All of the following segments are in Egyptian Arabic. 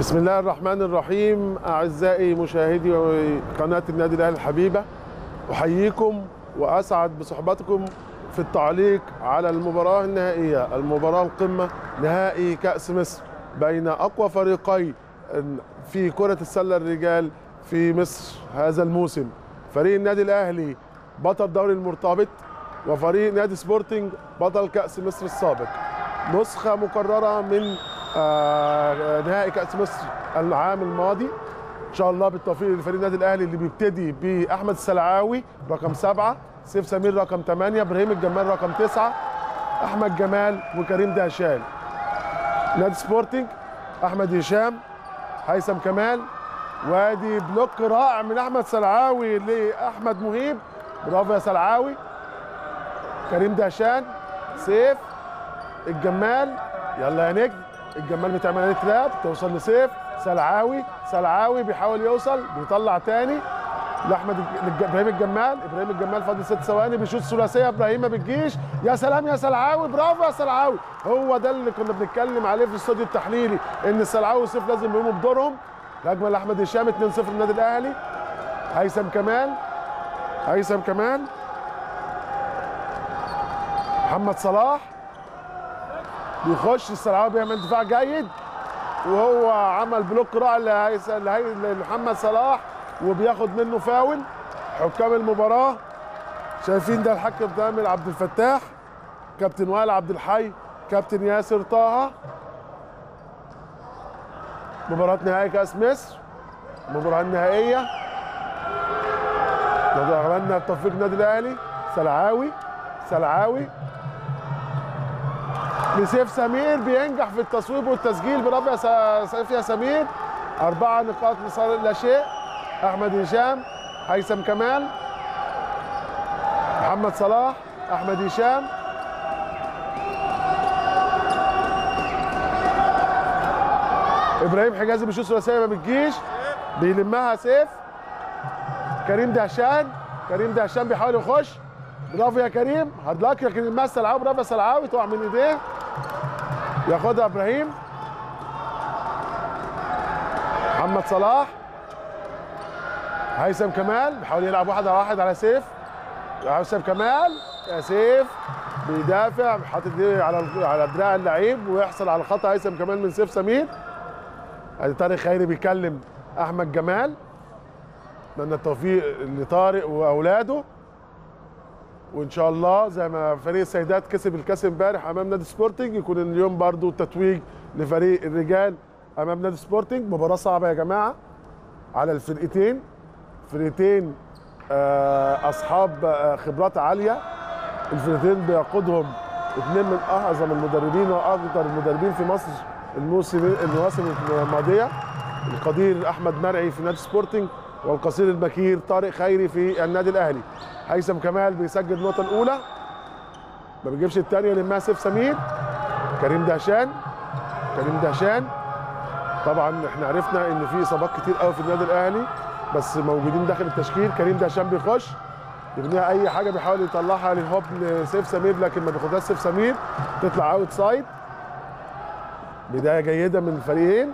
بسم الله الرحمن الرحيم اعزائي مشاهدي قناه النادي الاهلي الحبيبه احييكم واسعد بصحبتكم في التعليق على المباراه النهائيه المباراه القمه نهائي كاس مصر بين اقوى فريقي في كره السله الرجال في مصر هذا الموسم فريق النادي الاهلي بطل دوري المرتبط وفريق نادي سبورتنج بطل كاس مصر السابق نسخه مكرره من آه، نهائي كاس مصر العام الماضي ان شاء الله بالتوفيق لفريق النادي الاهلي اللي بيبتدي باحمد السلعاوي رقم سبعه سيف سمير رقم ثمانيه ابراهيم الجمال رقم تسعه احمد جمال وكريم دهشان نادي سبورتنج احمد هشام هيثم كمال وادي بلوك رائع من احمد سلعاوي لاحمد مهيب برافو يا سلعاوي كريم دهشان سيف الجمال يلا يا نجم الجمال بتعمل عليه تراب توصل لسيف سلعاوي سلعاوي بيحاول يوصل بيطلع تاني لاحمد الج- ابراهيم الجمال ابراهيم الجمال فاضل ست ثواني بيشوط ثلاثيه ابراهيم ما بتجيش يا سلام يا سلعاوي برافو يا سلعاوي هو ده اللي كنا بنتكلم عليه في الاستوديو التحليلي ان السلعاوي وسيف لازم يقوموا بدورهم الهجمه لاحمد هشام 2-0 النادي الاهلي هيثم كمال هيثم كمال محمد صلاح بيخش السلعاوي بيعمل دفاع جيد وهو عمل بلوك رائع لهيث- لهي- لمحمد صلاح وبياخد منه فاول حكام المباراه شايفين ده الحكم دامل عبد الفتاح كابتن وائل عبد الحي كابتن ياسر طه مباراة نهائي كأس مصر المباراة النهائية نتمنى التوفيق النادي الأهلي سلعاوي سلعاوي لسيف سمير بينجح في التصويب والتسجيل برافو يا س- سيف يا سمير أربعة نقاط لصالح لا شيء أحمد هشام هيثم كمال محمد صلاح أحمد هشام إبراهيم حجازي بيشوط ثلاثية ما بتجيش بيلمها سيف كريم دهشان كريم دهشان بيحاول يخش برافو يا كريم هارد لك لكن المسه سلعاوي برافو يا سلعاوي تقع من ايديه ياخدها ابراهيم محمد صلاح هيثم كمال بيحاول يلعب واحد على واحد على سيف هيثم كمال يا سيف بيدافع حاطط ايديه على على دراع اللعيب ويحصل على خطا هيثم كمال من سيف سمير ادي طارق خيري بيكلم احمد جمال اتمنى التوفيق لطارق واولاده وان شاء الله زي ما فريق السيدات كسب الكاس امبارح امام نادي سبورتنج يكون اليوم برضو تتويج لفريق الرجال امام نادي سبورتنج مباراه صعبه يا جماعه على الفرقتين فرقتين آه، اصحاب آه، خبرات عاليه الفرقتين بيقودهم اثنين من اعظم المدربين واكثر المدربين في مصر الموسم المواسم الماضيه القدير احمد مرعي في نادي سبورتنج والقصير البكير طارق خيري في النادي الاهلي هيثم كمال بيسجل النقطه الاولى ما بيجيبش الثانيه لما سيف سمير كريم دهشان كريم دهشان طبعا احنا عرفنا ان في اصابات كتير قوي في النادي الاهلي بس موجودين داخل التشكيل كريم دهشان بيخش يبنيها اي حاجه بيحاول يطلعها للهوب لسيف سمير لكن ما بياخدهاش سيف سمير تطلع اوت سايد بدايه جيده من الفريقين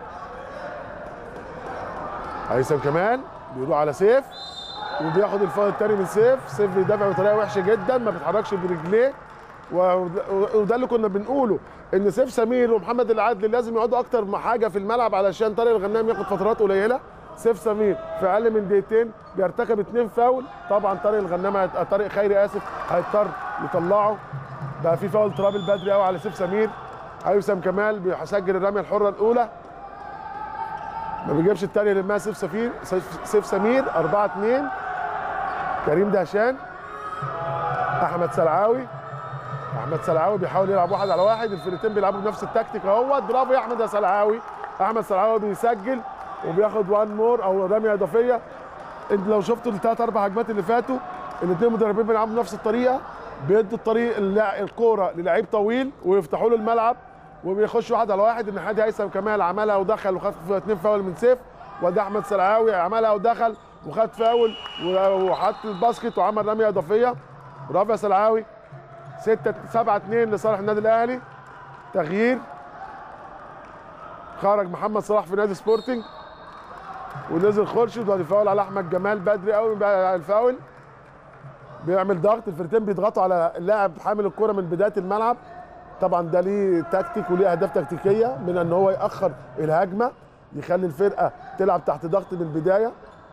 هيثم كمال بيروح على سيف وبياخد الفاول الثاني من سيف سيف بيدافع بطريقه وحشه جدا ما بيتحركش برجليه و- وده اللي كنا بنقوله ان سيف سمير ومحمد العدل لازم يقعدوا اكتر مع حاجه في الملعب علشان طارق الغنام ياخد فترات قليله سيف سمير في اقل من دقيقتين بيرتكب اثنين فاول طبعا طارق الغنام هيت- طارق خيري اسف هيضطر يطلعه بقى في فاول تراب بدري قوي على سيف سمير هيثم كمال بيسجل الرميه الحره الاولى ما بيجيبش الثانيه لما سيف سفير سيف, سيف سمير 4 2 كريم دهشان احمد سلعاوي احمد سلعاوي بيحاول يلعب واحد على واحد الفرقتين بيلعبوا بنفس التكتيك اهو برافو يا احمد يا سلعاوي احمد سلعاوي بيسجل وبياخد وان مور او رميه اضافيه انت لو شفتوا الثلاث اربع هجمات اللي فاتوا الاثنين مدربين بيلعبوا بنفس الطريقه بيدوا الطريق اللع- الكوره للعيب طويل ويفتحوا له الملعب وبيخش واحد على واحد ان حادي هيثم كمال عملها ودخل وخد اثنين فاول من سيف وده احمد سلعاوي عملها ودخل وخد فاول و- وحط الباسكت وعمل رميه اضافيه برافو يا سلعاوي 6 7 2 لصالح النادي الاهلي تغيير خرج محمد صلاح في نادي سبورتنج ونزل خورشيد وادي فاول على احمد جمال بدري قوي بقى الفاول بيعمل ضغط الفرقتين بيضغطوا على اللاعب حامل الكره من بدايه الملعب طبعا ده ليه تكتيك وليه اهداف تكتيكيه من ان هو ياخر الهجمه يخلي الفرقه تلعب تحت ضغط من البدايه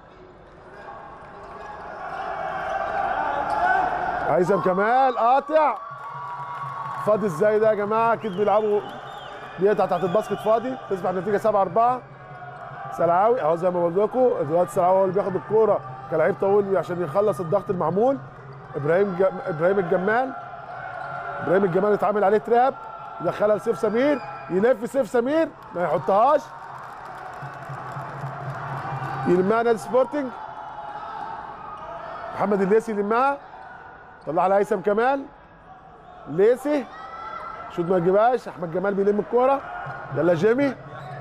هيثم كمال قاطع فاضي ازاي ده يا جماعه اكيد بيلعبوا بيقطع تحت الباسكت فاضي تصبح النتيجه 7 4 سلعاوي اهو زي ما بقول لكم دلوقتي سلعاوي هو اللي بياخد الكوره كلاعب طويل عشان يخلص الضغط المعمول ابراهيم ج... ابراهيم الجمال ابراهيم الجمال اتعامل عليه تراب يدخلها لسيف سمير يلف سيف سمير ما يحطهاش يلمها نادي سبورتنج محمد الليسي يلمها طلع على هيثم كمال ليسي شوط ما يجيبهاش احمد جمال بيلم الكوره يلا جيمي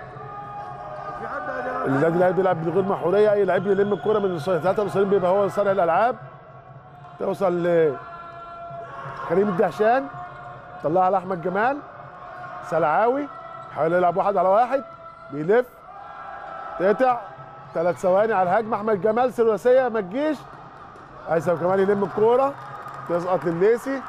النادي الاهلي بيلعب بغير محوريه اي لعيب يلم الكوره من ثلاثه المصريين بيبقى هو صانع الالعاب توصل ل كريم الدهشان طلعها على احمد جمال سلعاوي حاول يلعب واحد على واحد بيلف تقطع ثلاث ثواني على الهجمه احمد جمال ثلاثيه ما تجيش هيثم كمال يلم الكوره تسقط لليسي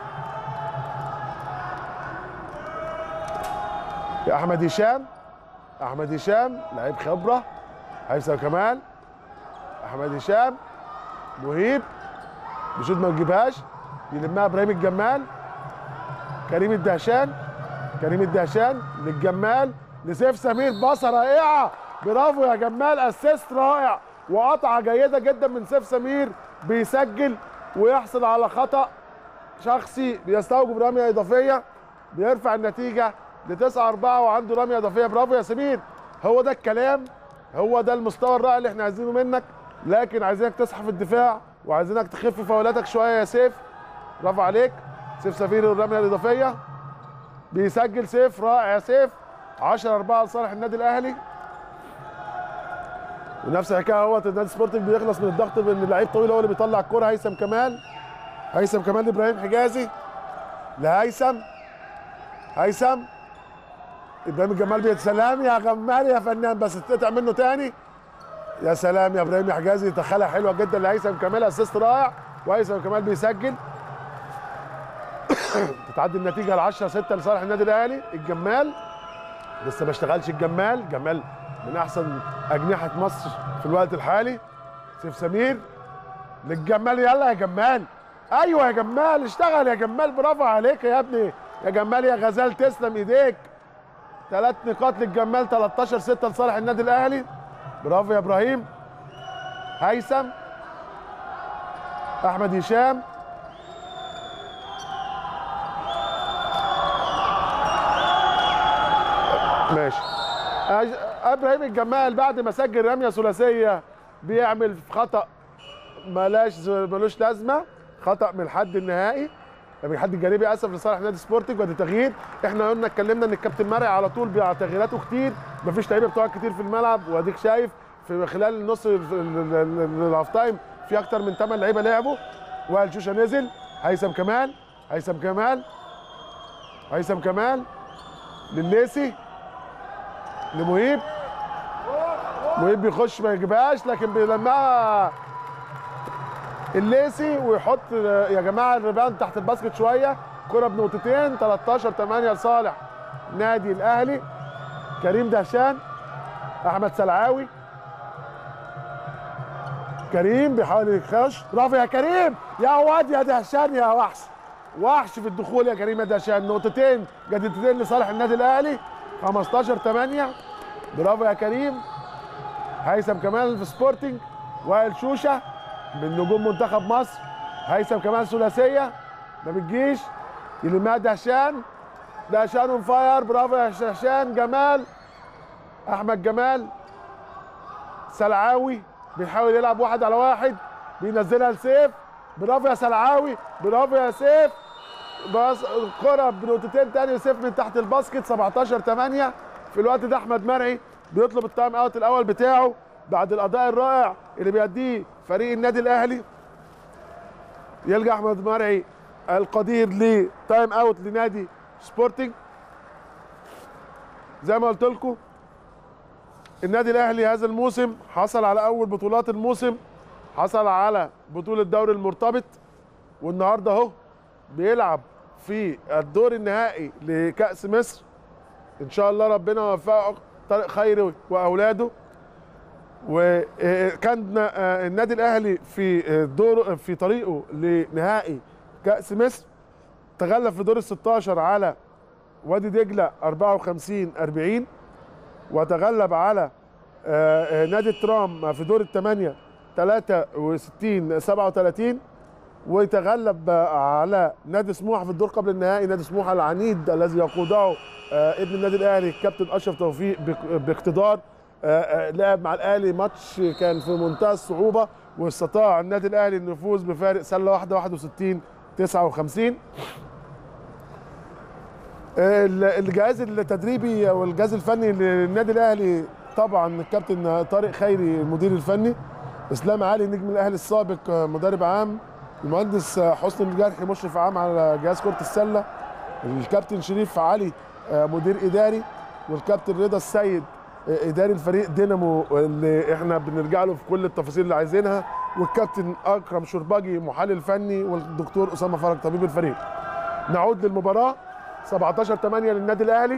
يا احمد هشام احمد هشام لعيب خبره هيثم كمال احمد هشام مهيب بشوط ما تجيبهاش يلمها ابراهيم الجمال كريم الدهشان كريم الدهشان للجمال لسيف سمير باصه رائعه برافو يا جمال اسيست رائع وقطعه جيده جدا من سيف سمير بيسجل ويحصل على خطا شخصي بيستوجب رميه اضافيه بيرفع النتيجه ل 9 4 وعنده رميه اضافيه برافو يا سمير هو ده الكلام هو ده المستوى الرائع اللي احنا عايزينه منك لكن عايزينك تصحى في الدفاع وعايزينك تخف فاولاتك شويه يا سيف برافو عليك سيف سفير الرميه الاضافيه بيسجل سيف رائع يا سيف 10 4 لصالح النادي الاهلي ونفس الحكايه اهوت النادي سبورتنج بيخلص من الضغط بان اللعيب طويل هو اللي بيطلع الكوره هيثم كمال هيثم كمال لابراهيم حجازي لهيثم هيثم ابراهيم الجمال بيتسلم يا جمال يا فنان بس اتقطع منه تاني يا سلام يا ابراهيم يا حجازي دخلها حلوه جدا لهيثم كمال اسيست رائع وهيثم كمال بيسجل تتعدي النتيجه ل 10 6 لصالح النادي الاهلي الجمال لسه ما اشتغلش الجمال جمال من احسن اجنحه مصر في الوقت الحالي سيف سمير للجمال يلا يا جمال ايوه يا جمال اشتغل يا جمال برافو عليك يا ابني يا جمال يا غزال تسلم ايديك ثلاث نقاط للجمال 13 6 لصالح النادي الاهلي برافو يا ابراهيم هيثم احمد هشام ماشي أج- ابراهيم الجمال بعد ما سجل رميه ثلاثيه بيعمل خطا ملاش ملوش لازمه خطا من الحد النهائي من الحد الجانبي اسف لصالح نادي سبورتنج بعد تغيير احنا قلنا اتكلمنا ان الكابتن مرعي على طول بيع تغييراته كتير مفيش لعيبه بتقعد كتير في الملعب واديك شايف في خلال النص الهاف تايم في اكتر من 8 لعيبه لعبوا وائل شوشه نزل هيثم كمال هيثم كمال هيثم كمال لليسي لمهيب مهيب بيخش ما يجيبهاش لكن بيلمها الليسي ويحط يا جماعه الريباوند تحت الباسكت شويه كره بنقطتين 13 8 لصالح نادي الاهلي كريم دهشان احمد سلعاوي كريم بيحاول يخش برافو يا كريم يا واد يا دهشان يا وحش وحش في الدخول يا كريم يا دهشان نقطتين جديدتين لصالح النادي الاهلي 15 8 برافو يا كريم هيثم كمال في سبورتنج وائل شوشه من نجوم منتخب مصر هيثم كمال ثلاثيه ما بتجيش يلمها دهشان دهشان اون فاير برافو يا دهشان جمال احمد جمال سلعاوي بيحاول يلعب واحد على واحد بينزلها لسيف برافو يا سلعاوي برافو يا سيف بس كرة بنقطتين تاني سيف من تحت الباسكت 17 8 في الوقت ده احمد مرعي بيطلب التايم اوت الاول بتاعه بعد الاداء الرائع اللي بيأديه فريق النادي الاهلي يلجا احمد مرعي القدير لتايم اوت لنادي سبورتنج زي ما قلت لكم النادي الاهلي هذا الموسم حصل على اول بطولات الموسم حصل على بطوله دوري المرتبط والنهارده اهو بيلعب في الدور النهائي لكاس مصر ان شاء الله ربنا يوفقه طارق خيري واولاده وكان النادي الاهلي في دور في طريقه لنهائي كاس مصر تغلب في دور ال 16 على وادي دجله 54 40 وتغلب على آه، آه، نادي الترام في دور الثمانيه 63 37 وتغلب على نادي سموحه في الدور قبل النهائي نادي سموحه العنيد الذي يقوده آه، ابن النادي الاهلي الكابتن اشرف توفيق باق- باقتدار آه، آه، لعب مع الاهلي ماتش كان في منتهى الصعوبه واستطاع النادي الاهلي النفوذ بفارق سله واحده 61 59 ال- الجهاز التدريبي والجهاز الفني للنادي الاهلي طبعا الكابتن طارق خيري المدير الفني اسلام علي نجم الاهلي السابق مدرب عام المهندس حسني الجرحي مشرف عام على جهاز كره السله الكابتن شريف علي مدير اداري والكابتن رضا السيد اداري الفريق دينامو اللي احنا بنرجع له في كل التفاصيل اللي عايزينها والكابتن اكرم شرباجي محلل فني والدكتور اسامه فرج طبيب الفريق نعود للمباراه 17 8 للنادي الاهلي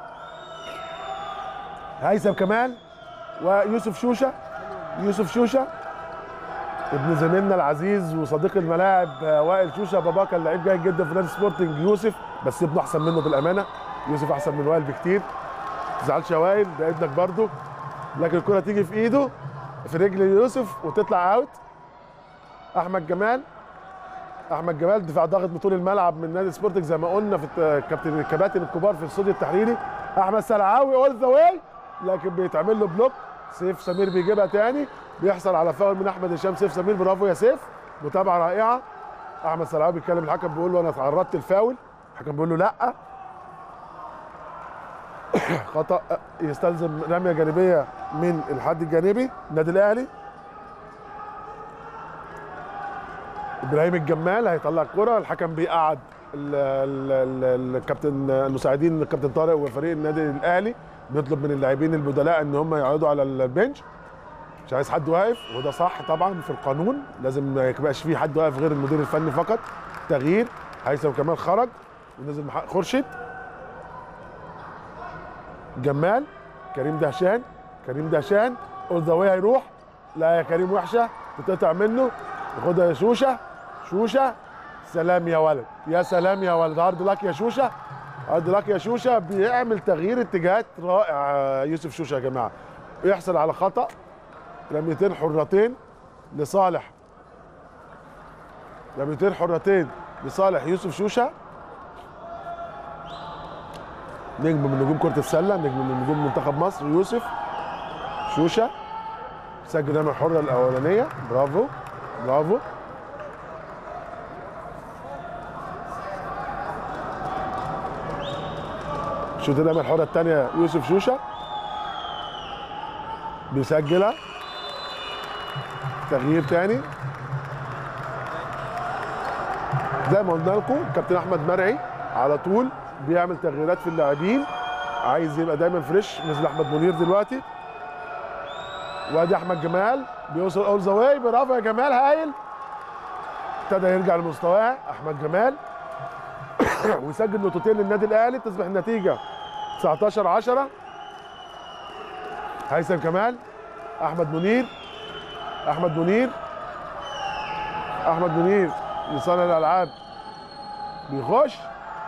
هيثم كمال ويوسف شوشه يوسف شوشه ابن زميلنا العزيز وصديق الملاعب آه، وائل شوشه بابا كان لعيب جيد جدا في نادي سبورتنج يوسف بس ابنه احسن منه بالامانه يوسف احسن من وائل بكتير ما تزعلش يا وائل ده ابنك برضه لكن الكره تيجي في ايده في رجل يوسف وتطلع اوت احمد جمال احمد جمال دفاع ضاغط بطول الملعب من نادي سبورتنج زي ما قلنا في الت- كابتن الكباتن الكبار في الاستوديو التحريري احمد سلعاوي اول ذا واي لكن بيتعمل له بلوك سيف سمير بيجيبها تاني بيحصل على فاول من احمد هشام سيف سمير برافو يا سيف متابعه رائعه احمد سلعاوي بيتكلم الحكم بيقول له انا تعرضت الفاول الحكم بيقول له لا خطا يستلزم رميه جانبيه من الحد الجانبي النادي الاهلي ابراهيم الجمال هيطلع الكره الحكم بيقعد ال- ال- ال- الكابتن المساعدين الكابتن طارق وفريق النادي الاهلي بيطلب من اللاعبين البدلاء ان هم يقعدوا على البنش مش عايز حد واقف وده صح طبعا في القانون لازم ما يبقاش فيه حد واقف غير المدير الفني فقط تغيير هيثم كمال خرج ونزل مح- خورشيد جمال كريم دهشان كريم دهشان اول ذا واي هيروح لا يا كريم وحشه تتقطع منه ياخدها يا شوشه شوشه سلام يا ولد يا سلام يا ولد هارد لك يا شوشه هارد لك يا شوشه بيعمل تغيير اتجاهات رائع آه، يوسف شوشه يا جماعه يحصل على خطا رميتين حرتين لصالح رميتين حرتين لصالح يوسف شوشه نجم من نجوم كرة السلة نجم من نجوم منتخب مصر يوسف شوشة سجل رمي الحرة الأولانية برافو برافو شوط الرمي الحرة الثانية يوسف شوشة بيسجلها تغيير تاني زي ما قلنا لكم كابتن احمد مرعي على طول بيعمل تغييرات في اللاعبين عايز يبقى دايما فريش نزل احمد منير دلوقتي وادي احمد جمال بيوصل اول ذا واي برافو يا جمال هايل ابتدى يرجع لمستواه احمد جمال ويسجل نقطتين للنادي الاهلي تصبح النتيجه 19 10 هيثم كمال احمد منير احمد منير احمد منير لصانع الالعاب بيخش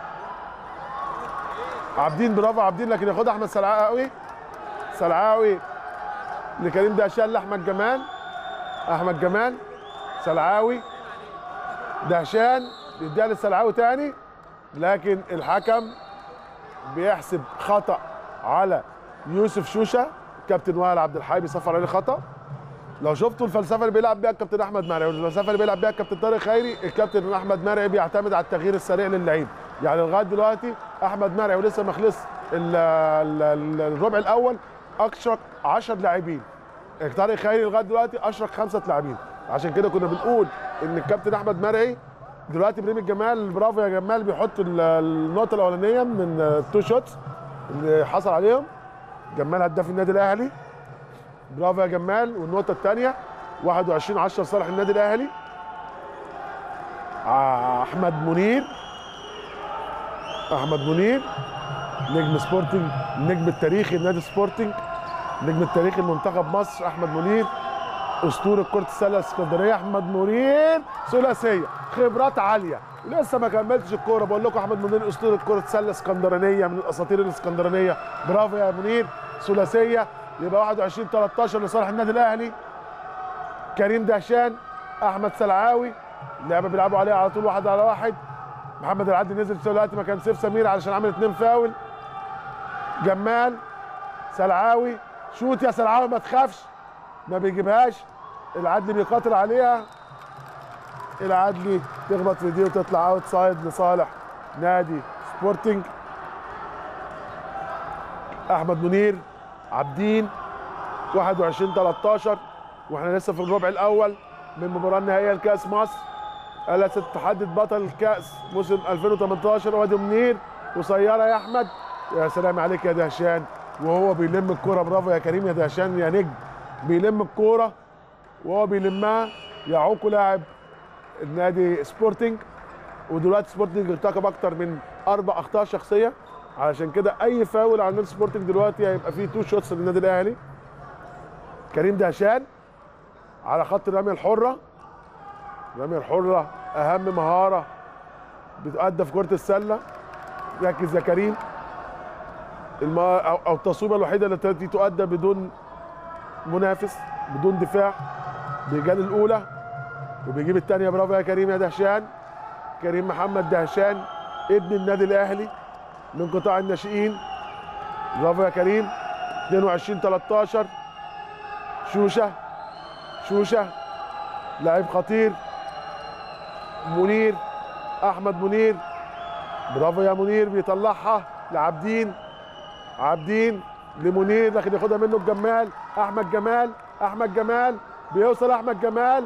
عابدين برافو عابدين لكن ياخدها احمد سلعاوي سلعاوي لكريم دهشان لاحمد جمال احمد جمال سلعاوي دهشان يديها للسلعاوي تاني لكن الحكم بيحسب خطا على يوسف شوشه كابتن وائل عبد الحي بيصفر عليه خطا لو شفتوا الفلسفه اللي بيلعب بيها الكابتن احمد مرعي والفلسفه اللي بيلعب بيها الكابتن طارق خيري الكابتن احمد مرعي بيعتمد على التغيير السريع للعيب يعني لغايه دلوقتي احمد مرعي ولسه ما خلص ال- ال- ال- الربع الاول اشرك 10 لاعبين طارق خيري لغايه دلوقتي اشرك خمسه لاعبين عشان كده كنا بنقول ان الكابتن احمد مرعي دلوقتي ابراهيم الجمال برافو يا جمال بيحط ال- النقطه الاولانيه من التو شوتس اللي حصل عليهم جمال هداف النادي الاهلي برافو يا جمال والنقطه الثانيه 21 10 صالح النادي الاهلي آه، احمد منير احمد منير نجم سبورتنج النجم التاريخي لنادي سبورتنج نجم التاريخي لمنتخب مصر احمد منير اسطوره كره السله الاسكندريه احمد منير ثلاثيه خبرات عاليه لسه ما كملتش الكوره بقول لكم احمد منير اسطوره كره سله اسكندرانيه من الاساطير الاسكندرانيه برافو يا منير ثلاثيه يبقى 21 13 لصالح النادي الاهلي كريم دهشان احمد سلعاوي اللعبه بيلعبوا عليها على طول واحد على واحد محمد العدي نزل في دلوقتي مكان سيف سمير علشان عمل اتنين فاول جمال سلعاوي شوت يا سلعاوي ما تخافش ما بيجيبهاش العدلي بيقاتل عليها العدلي تخبط في دي وتطلع اوت سايد لصالح نادي سبورتنج احمد منير عابدين 21 13 واحنا لسه في الربع الاول من المباراه النهائيه لكاس مصر التي تحدد بطل الكاس موسم 2018 وادي منير قصيره يا احمد يا سلام عليك يا دهشان وهو بيلم الكوره برافو يا كريم يا دهشان يا نجم بيلم الكوره وهو بيلمها يعوق لاعب النادي سبورتنج ودلوقتي سبورتنج ارتكب اكتر من اربع اخطاء شخصيه علشان كده اي فاول على نادي سبورتنج دلوقتي هيبقى فيه تو شوتس للنادي الاهلي كريم دهشان على خط الرميه الحره الرميه الحره اهم مهاره بتؤدى في كره السله ركز يا كريم الم... او أو التصويبه الوحيده التي تؤدى بدون منافس بدون دفاع بيجال الاولى وبيجيب الثانيه برافو يا كريم يا دهشان كريم محمد دهشان ابن النادي الاهلي من قطاع الناشئين برافو يا كريم 22 13 شوشه شوشه لاعب خطير منير احمد منير برافو يا منير بيطلعها لعابدين عابدين لمنير لكن ياخدها منه الجمال احمد جمال احمد جمال بيوصل احمد جمال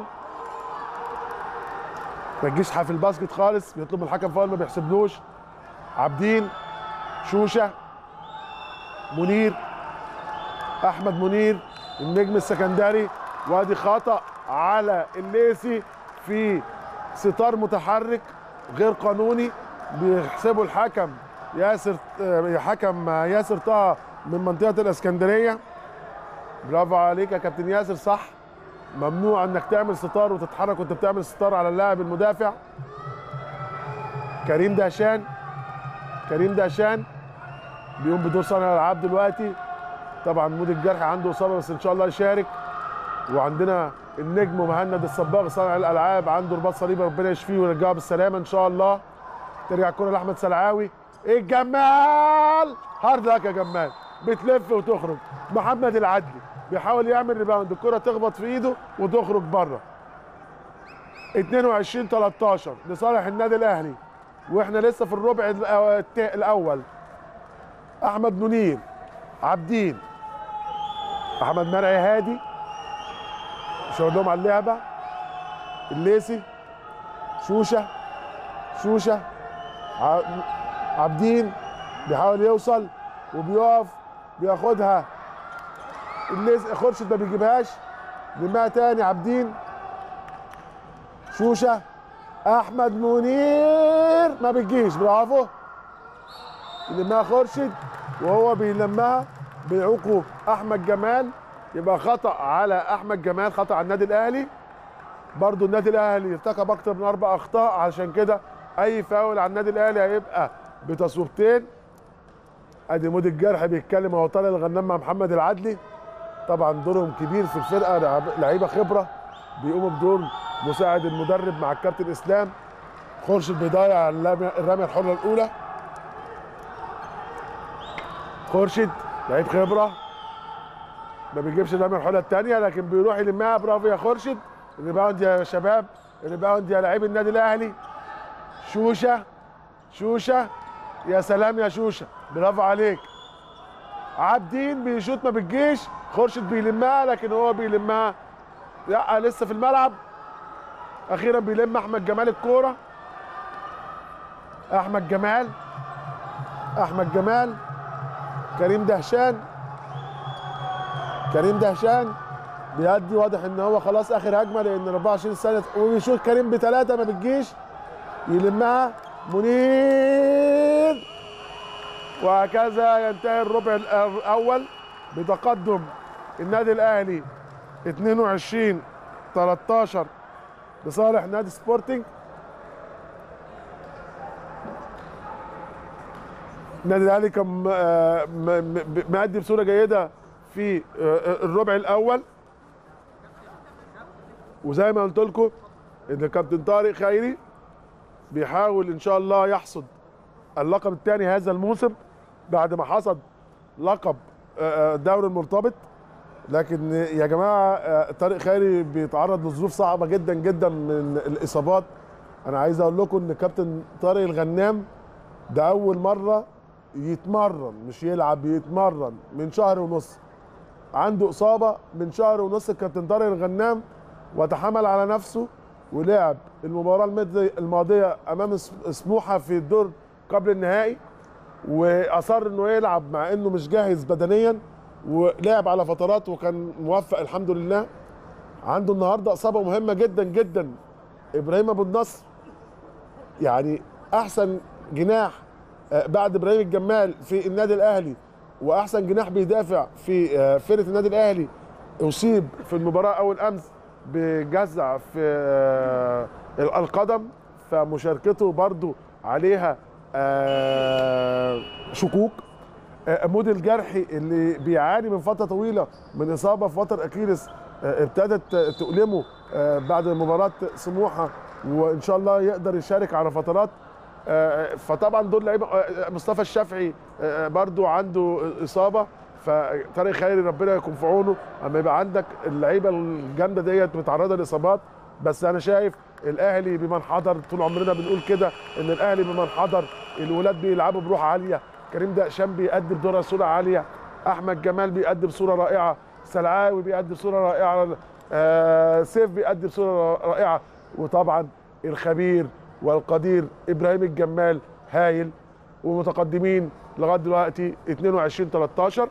ما تجيش في الباسكت خالص بيطلب من الحكم فاول ما بيحسبلوش عابدين شوشه منير احمد منير النجم السكندري وادي خطا على الليسي في ستار متحرك غير قانوني بيحسبه الحكم ياسر آه، حكم ياسر طه من منطقه الاسكندريه برافو عليك يا كابتن ياسر صح ممنوع انك تعمل ستار وتتحرك وانت بتعمل ستار على اللاعب المدافع كريم دهشان كريم دهشان بيقوم بدور صانع الالعاب دلوقتي طبعا مود الجرح عنده اصابه بس ان شاء الله يشارك وعندنا النجم مهند الصباغ صانع الالعاب عنده رباط صليبي ربنا يشفيه ويرجعه بالسلامه ان شاء الله ترجع الكره لاحمد سلعاوي الجمال هارد لك يا جمال بتلف وتخرج محمد العدلي بيحاول يعمل ريباوند الكره تخبط في ايده وتخرج بره 22 13 لصالح النادي الاهلي واحنا لسه في الربع الأو- التا- الاول احمد منير عابدين احمد مرعي هادي مش هقول لهم على اللعبه الليسي شوشه شوشه ع- عابدين بيحاول يوصل وبيقف بياخدها الليسي خورشيد ما بيجيبهاش لمها تاني عابدين شوشه احمد منير ما بتجيش برافو يلمها خورشيد وهو بيلمها بيعوقه احمد جمال يبقى خطا على احمد جمال خطا على النادي الاهلي برضو النادي الاهلي ارتكب اكتر من اربع اخطاء علشان كده اي فاول على النادي الاهلي هيبقى بتصويبتين ادي مود الجرح بيتكلم هو طالع الغنام مع محمد العدلي طبعا دورهم كبير في الفرقه لعب- لعيبه خبره بيقوموا بدور مساعد المدرب مع الكابتن اسلام خورشيد بيضيع اللم- الرميه الحره الاولى خورشيد لعيب خبره ما بيجيبش الرميه الحره الثانيه لكن بيروح يلمها برافو يا خورشيد الريباوند يا شباب الريباوند يا لعيب النادي الاهلي شوشه شوشه يا سلام يا شوشه برافو عليك عابدين بيشوط ما بتجيش خورشيد بيلمها لكن هو بيلمها لا لسه في الملعب اخيرا بيلم احمد جمال الكوره احمد جمال احمد جمال كريم دهشان كريم دهشان بيأدي واضح ان هو خلاص اخر هجمه لان 24 سنه وبيشوط كريم بثلاثه ما بتجيش يلمها منير وهكذا ينتهي الربع الاول بتقدم النادي الاهلي 22 13 لصالح نادي سبورتنج النادي الاهلي كان آه، م- م- مأدي بصوره جيده في آه، الربع الاول وزي ما قلت لكم ان كابتن طارق خيري بيحاول ان شاء الله يحصد اللقب الثاني هذا الموسم بعد ما حصد لقب آه، آه، الدوري المرتبط لكن يا جماعه آه، طارق خيري بيتعرض لظروف صعبه جدا جدا من الاصابات انا عايز اقول لكم ان كابتن طارق الغنام ده اول مره يتمرن مش يلعب يتمرن من شهر ونص عنده اصابه من شهر ونص الكابتن طارق الغنام وتحمل على نفسه ولعب المباراه الماضي- الماضيه امام سم- سموحه في الدور قبل النهائي واصر انه يلعب مع انه مش جاهز بدنيا ولعب على فترات وكان موفق الحمد لله عنده النهارده اصابه مهمه جدا جدا ابراهيم ابو النصر يعني احسن جناح آه، بعد ابراهيم الجمال في النادي الاهلي واحسن جناح بيدافع في آه، فرقه النادي الاهلي اصيب في المباراه اول امس بجزع في آه، القدم فمشاركته برضو عليها آه، شكوك آه، موديل جرحي اللي بيعاني من فتره طويله من اصابه في وتر اكيلس آه، ابتدت تؤلمه آه، بعد مباراه سموحه وان شاء الله يقدر يشارك على فترات آه، فطبعا دول لعيبه آه، مصطفى الشافعي آه، برضو عنده اصابه فطارق خيري ربنا يكون في عونه اما يبقى عندك اللعيبه الجامده ديت متعرضه لاصابات بس انا شايف الاهلي بمن حضر طول عمرنا بنقول كده ان الاهلي بمن حضر الولاد بيلعبوا بروح عاليه كريم دقشان بيأدي بدور صوره عاليه احمد جمال بيأدي بصوره رائعه سلعاوي بيأدي بصوره رائعه آه سيف بيأدي بصوره رائعه وطبعا الخبير والقدير ابراهيم الجمال هايل ومتقدمين لغايه دلوقتي 22 13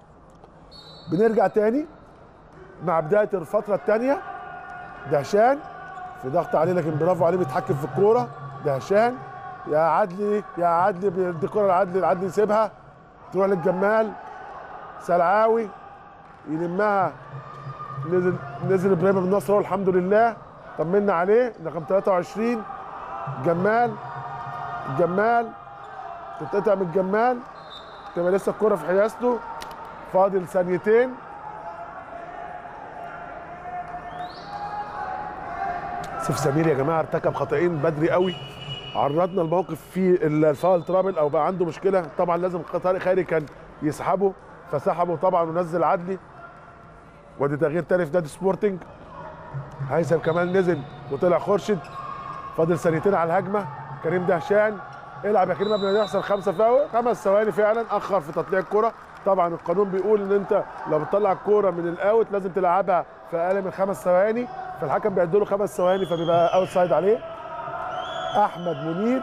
بنرجع تاني مع بدايه الفتره الثانيه دهشان في ضغط عليه لكن برافو عليه بيتحكم في الكوره دهشان يا عدلي يا عدلي بيدي الكوره لعدلي العدلي يسيبها تروح للجمال سلعاوي يلمها نزل نزل ابراهيم بن نصر هو الحمد لله طمنا عليه رقم 23 جمال جمال تتقطع من الجمال تبقى لسه الكرة في حيازته فاضل ثانيتين سيف سمير يا جماعه ارتكب خطأين بدري قوي عرضنا الموقف في الفاول ترابل او بقى عنده مشكله طبعا لازم طارق خيري كان يسحبه فسحبه طبعا ونزل عدلي ودي تغيير تاني في نادي سبورتنج هيثم كمال نزل وطلع خورشيد فاضل ثانيتين على الهجمه كريم دهشان العب يا كريم قبل ما يحصل خمسه فاول خمس ثواني فعلا اخر في تطليع الكره طبعا القانون بيقول ان انت لو بتطلع الكوره من الاوت لازم تلعبها في اقل من خمس ثواني فالحكم بيعد له خمس ثواني فبيبقى اوت سايد عليه احمد منير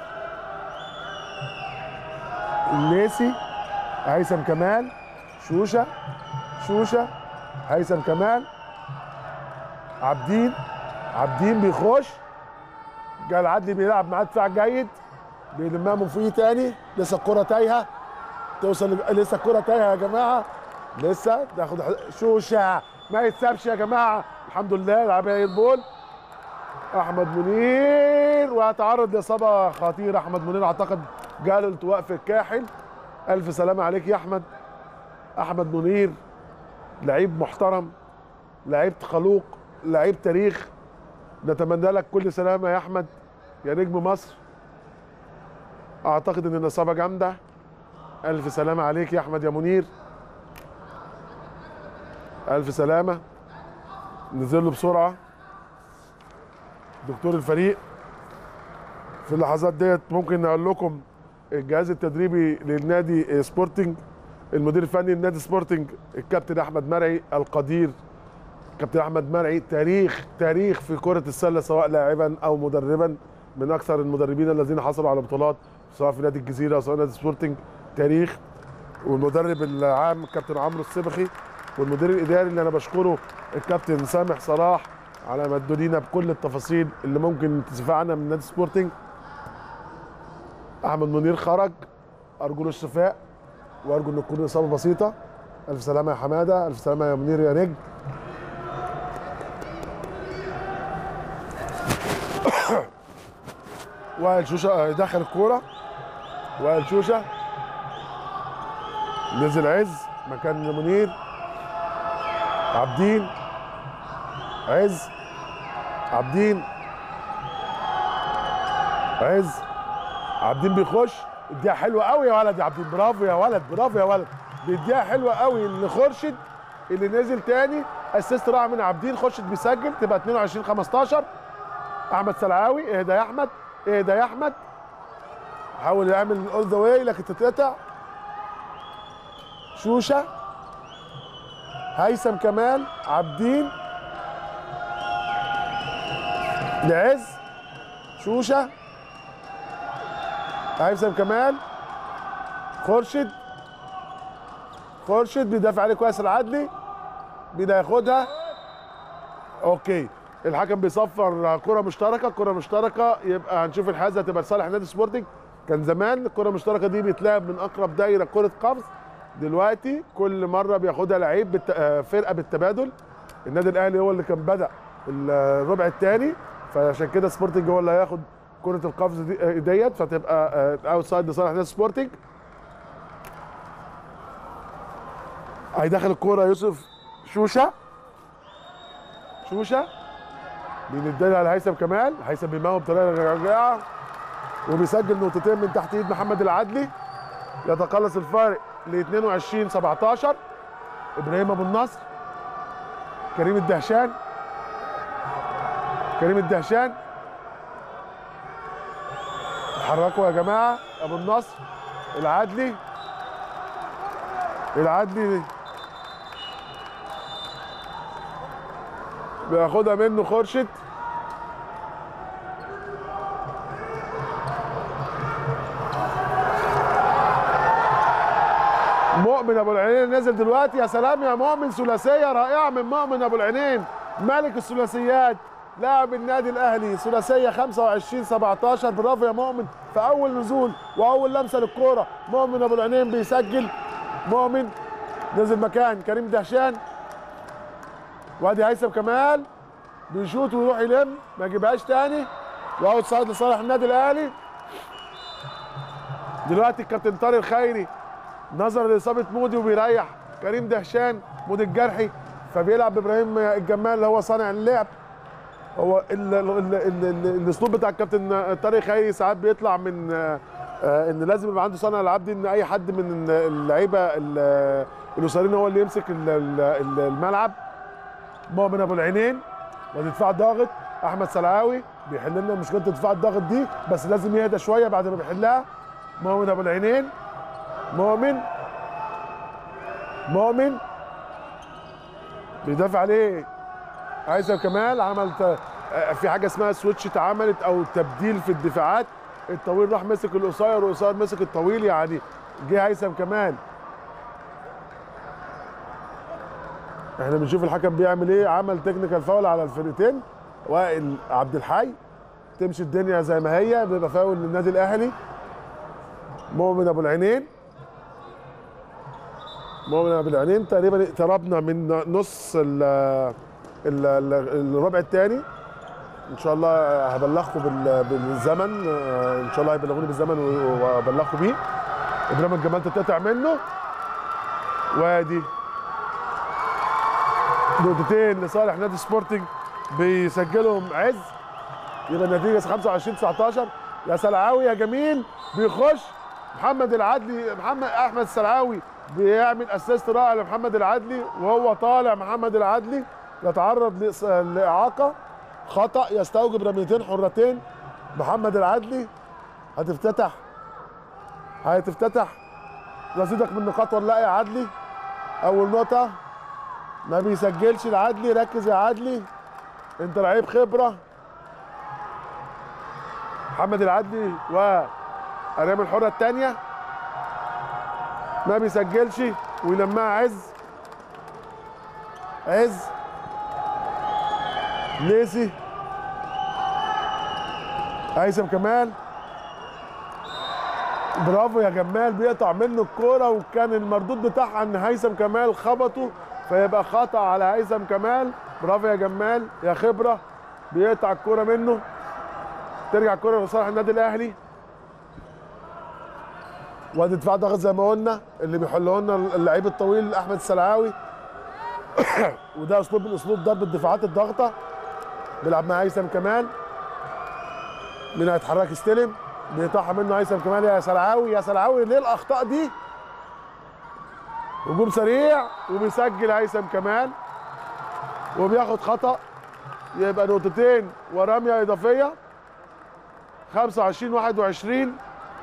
الليسي هيثم كمال شوشه شوشه هيثم كمال عابدين عابدين بيخش جال عدلي بيلعب معاه دفاع جيد بيلمها من فوقيه تاني لسه الكرة تايهة توصل لسه الكرة تايهة يا جماعة لسه تاخد شوشة ما يتسابش يا جماعة الحمد لله لعبها البول احمد منير وهتعرض لاصابة خطيرة احمد منير اعتقد جاله التواء في الكاحل الف سلامة عليك يا احمد احمد منير لعيب محترم لعيب خلوق لعيب تاريخ نتمنى لك كل سلامه يا احمد يا نجم مصر اعتقد ان الاصابه جامده الف سلامه عليك يا احمد يا منير الف سلامه نزل له بسرعه دكتور الفريق في اللحظات ديت ممكن نقول لكم الجهاز التدريبي للنادي سبورتنج المدير الفني لنادي سبورتنج الكابتن احمد مرعي القدير كابتن احمد مرعي تاريخ تاريخ في كره السله سواء لاعبا او مدربا من اكثر المدربين الذين حصلوا على بطولات سواء في نادي الجزيره سواء نادي سبورتنج تاريخ والمدرب العام كابتن عمرو السبخي والمدير الاداري اللي انا بشكره الكابتن سامح صلاح على ما ادوا لينا بكل التفاصيل اللي ممكن تدفعنا من نادي سبورتنج احمد منير خرج ارجو له الشفاء وارجو ان تكون اصابه بسيطه الف سلامه يا حماده الف سلامه يا منير يا نجم وائل شوشه دخل الكوره وائل شوشه نزل عز مكان منير عابدين عز عابدين عز عابدين بيخش اديها حلوه قوي يا ولد يا عابدين برافو يا ولد برافو يا ولد بيديها حلوه قوي لخورشيد اللي نزل تاني اسيست راح من عابدين خورشيد بيسجل تبقى 22 15 احمد سلعاوي اهدى يا احمد اهدى يا احمد حاول يعمل اول ذا واي لكن تتقطع شوشه هيثم كمال عابدين لعز شوشه هيثم كمال خورشيد خورشيد بيدافع عليه كويس العدلي بيدا ياخدها اوكي الحكم بيصفر كرة مشتركة كرة مشتركة يبقى هنشوف الحازة تبقى لصالح نادي سبورتنج كان زمان الكرة المشتركة دي بيتلعب من أقرب دايرة كرة قفز دلوقتي كل مرة بياخدها لعيب بالت... آه، فرقة بالتبادل النادي الأهلي هو اللي كان بدأ الربع الثاني فعشان كده سبورتنج هو اللي هياخد كرة القفز دي آه، ديت فتبقى اوتسايد لصالح نادي سبورتنج هيدخل الكرة يوسف شوشة شوشة بنديها على هيثم كمال هيثم بيموت بطريقه رجعه وبيسجل نقطتين من تحت ايد محمد العدلي يتقلص الفارق ل 22 17 ابراهيم ابو النصر كريم الدهشان كريم الدهشان اتحركوا يا جماعه ابو النصر العدلي العدلي بياخدها منه خورشيد مؤمن ابو العينين نزل دلوقتي يا سلام يا مؤمن ثلاثيه رائعه من مؤمن ابو العينين ملك الثلاثيات لاعب النادي الاهلي ثلاثيه 25 17 برافو يا مؤمن في اول نزول واول لمسه للكوره مؤمن ابو العينين بيسجل مؤمن نزل مكان كريم دهشان وادي هيثم كمال بيشوط ويروح يلم ما يجيبهاش تاني واوت سايد لصالح النادي الاهلي دلوقتي الكابتن طارق الخيري نظر لاصابه مودي وبيريح كريم دهشان مودي الجرحي فبيلعب ابراهيم الجمال اللي هو صانع اللعب هو ال- ال- ال- ال- ال- الاسلوب بتاع الكابتن طارق خيري ساعات بيطلع من آه، آه، ان لازم يبقى عنده صانع العاب دي ان اي حد من اللعيبه ال- القصيرين هو اللي يمسك ال- ال- الملعب مؤمن ابو العينين والدفاع ضاغط احمد سلعاوي بيحل لنا مشكله الدفاع الضاغط دي بس لازم يهدى شويه بعد ما بيحلها مؤمن ابو العينين مؤمن مؤمن بيدافع عليه هيثم كمال عمل ت- آه، في حاجه اسمها سويتش اتعملت او تبديل في الدفاعات الطويل راح مسك القصير والقصير مسك الطويل يعني جه هيثم كمال احنا بنشوف الحكم بيعمل ايه عمل تكنيكال فاول على الفرقتين وائل عبد الحي تمشي الدنيا زي ما هي بيبقى فاول للنادي الاهلي مؤمن ابو العينين مؤمن ابو العينين تقريبا اقتربنا من نص ال ال- ال- الربع الثاني ان شاء الله هبلغكم بال- بالزمن آه، ان شاء الله هيبلغوني بالزمن و- وابلغكم بيه ابراهيم الجمال تتقطع منه وادي نقطتين لصالح نادي سبورتنج بيسجلهم عز يبقى النتيجه 25 19 يا سلعاوي يا جميل بيخش محمد العدلي محمد احمد السلعاوي بيعمل اسيست رائع لمحمد العدلي وهو طالع محمد العدلي يتعرض لإص- لاعاقه خطا يستوجب رميتين حرتين محمد العدلي هتفتتح هتفتتح رصيدك من نقاط ولا لا يا عدلي اول نقطه ما بيسجلش العدلي ركز يا عدلي انت لعيب خبره محمد العدلي وريم الحره الثانيه ما بيسجلش ويلمها عز عز ليسي هيثم كمال برافو يا جمال بيقطع منه الكوره وكان المردود بتاعها ان هيثم كمال خبطه فيبقى خطا على هيثم كمال برافو يا جمال يا خبره بيقطع الكوره منه ترجع الكوره لصالح النادي الاهلي وادي دفاع ضغط زي ما قلنا اللي بيحله لنا اللعيب الطويل احمد السلعاوي وده اسلوب من اسلوب ضرب الدفاعات الضغطه بيلعب مع هيثم كمال مين هيتحرك يستلم بيقطعها منه هيثم كمال يا سلعاوي يا سلعاوي ليه الاخطاء دي هجوم سريع وبيسجل هيثم كمال وبياخد خطا يبقى نقطتين ورميه اضافيه 25 21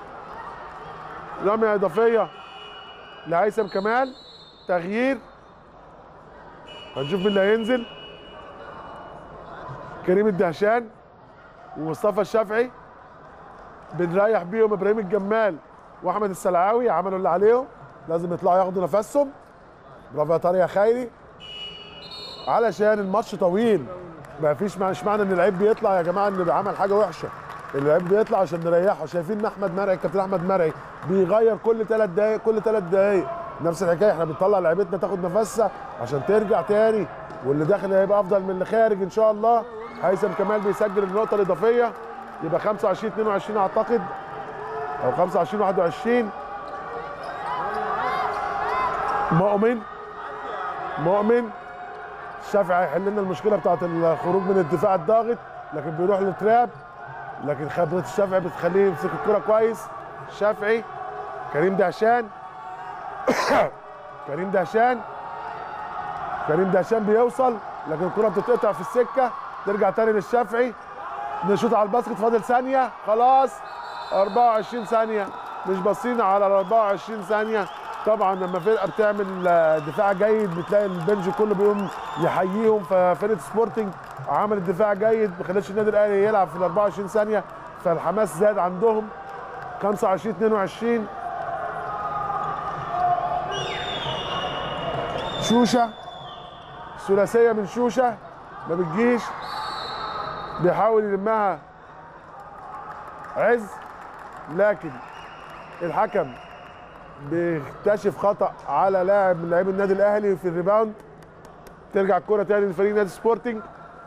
رميه اضافيه لهيثم كمال تغيير هنشوف مين اللي هينزل كريم الدهشان ومصطفى الشافعي بنريح بيهم ابراهيم الجمال واحمد السلعاوي عملوا اللي عليهم لازم يطلعوا ياخدوا نفسهم برافو يا طارق يا خيري علشان الماتش طويل ما فيش مش معنى ان اللعيب بيطلع يا جماعه ان عمل حاجه وحشه اللعيب بيطلع عشان نريحه شايفين ان احمد مرعي الكابتن احمد مرعي بيغير كل ثلاث دقائق كل ثلاث دقائق نفس الحكايه احنا بنطلع لعيبتنا تاخد نفسها عشان ترجع تاني واللي داخل هيبقى افضل من اللي خارج ان شاء الله هيثم كمال بيسجل النقطه الاضافيه يبقى 25 22 اعتقد او 25 21 مؤمن مؤمن الشافعي هيحل لنا المشكله بتاعت الخروج من الدفاع الضاغط لكن بيروح للتراب لكن خبره الشافعي بتخليه يمسك الكره كويس الشافعي كريم دهشان كريم دهشان كريم دهشان بيوصل لكن الكره بتتقطع في السكه ترجع تاني للشافعي نشوط على الباسكت فاضل ثانيه خلاص 24 ثانيه مش باصين على ال 24 ثانيه طبعا لما فرقه بتعمل دفاع جيد بتلاقي البنج كله بيقوم يحييهم ففرقه سبورتنج عملت دفاع جيد ما خلتش النادي الاهلي يلعب في ال 24 ثانيه فالحماس زاد عندهم 25 22 شوشه ثلاثيه من شوشه ما بتجيش بيحاول يلمها عز لكن الحكم بيكتشف خطا على لاعب من لاعبي النادي الاهلي في الريباوند ترجع الكره تاني لفريق نادي سبورتنج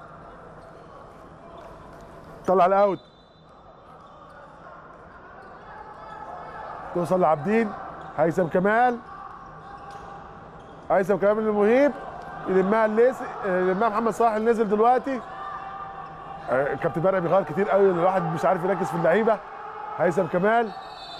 طلع الاوت توصل لعابدين هيثم كمال هيثم كمال من المهيب يلمها الليس يلمها محمد صلاح اللي نزل دلوقتي كابتن مرعي بيغير كتير قوي الواحد مش عارف يركز في اللعيبه هيثم كمال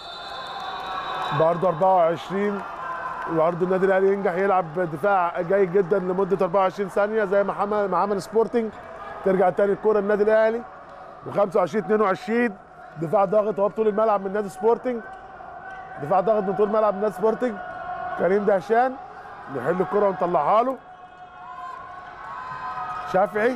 برضه 24 برضه النادي الاهلي ينجح يلعب دفاع جيد جدا لمده 24 ثانيه زي ما عمل ما عمل سبورتنج ترجع تاني الكوره للنادي الاهلي و25 22 دفاع ضاغط هو طول الملعب من نادي سبورتنج دفاع ضاغط من طول الملعب من نادي سبورتنج كريم دهشان نحل الكره ونطلعها له شافعي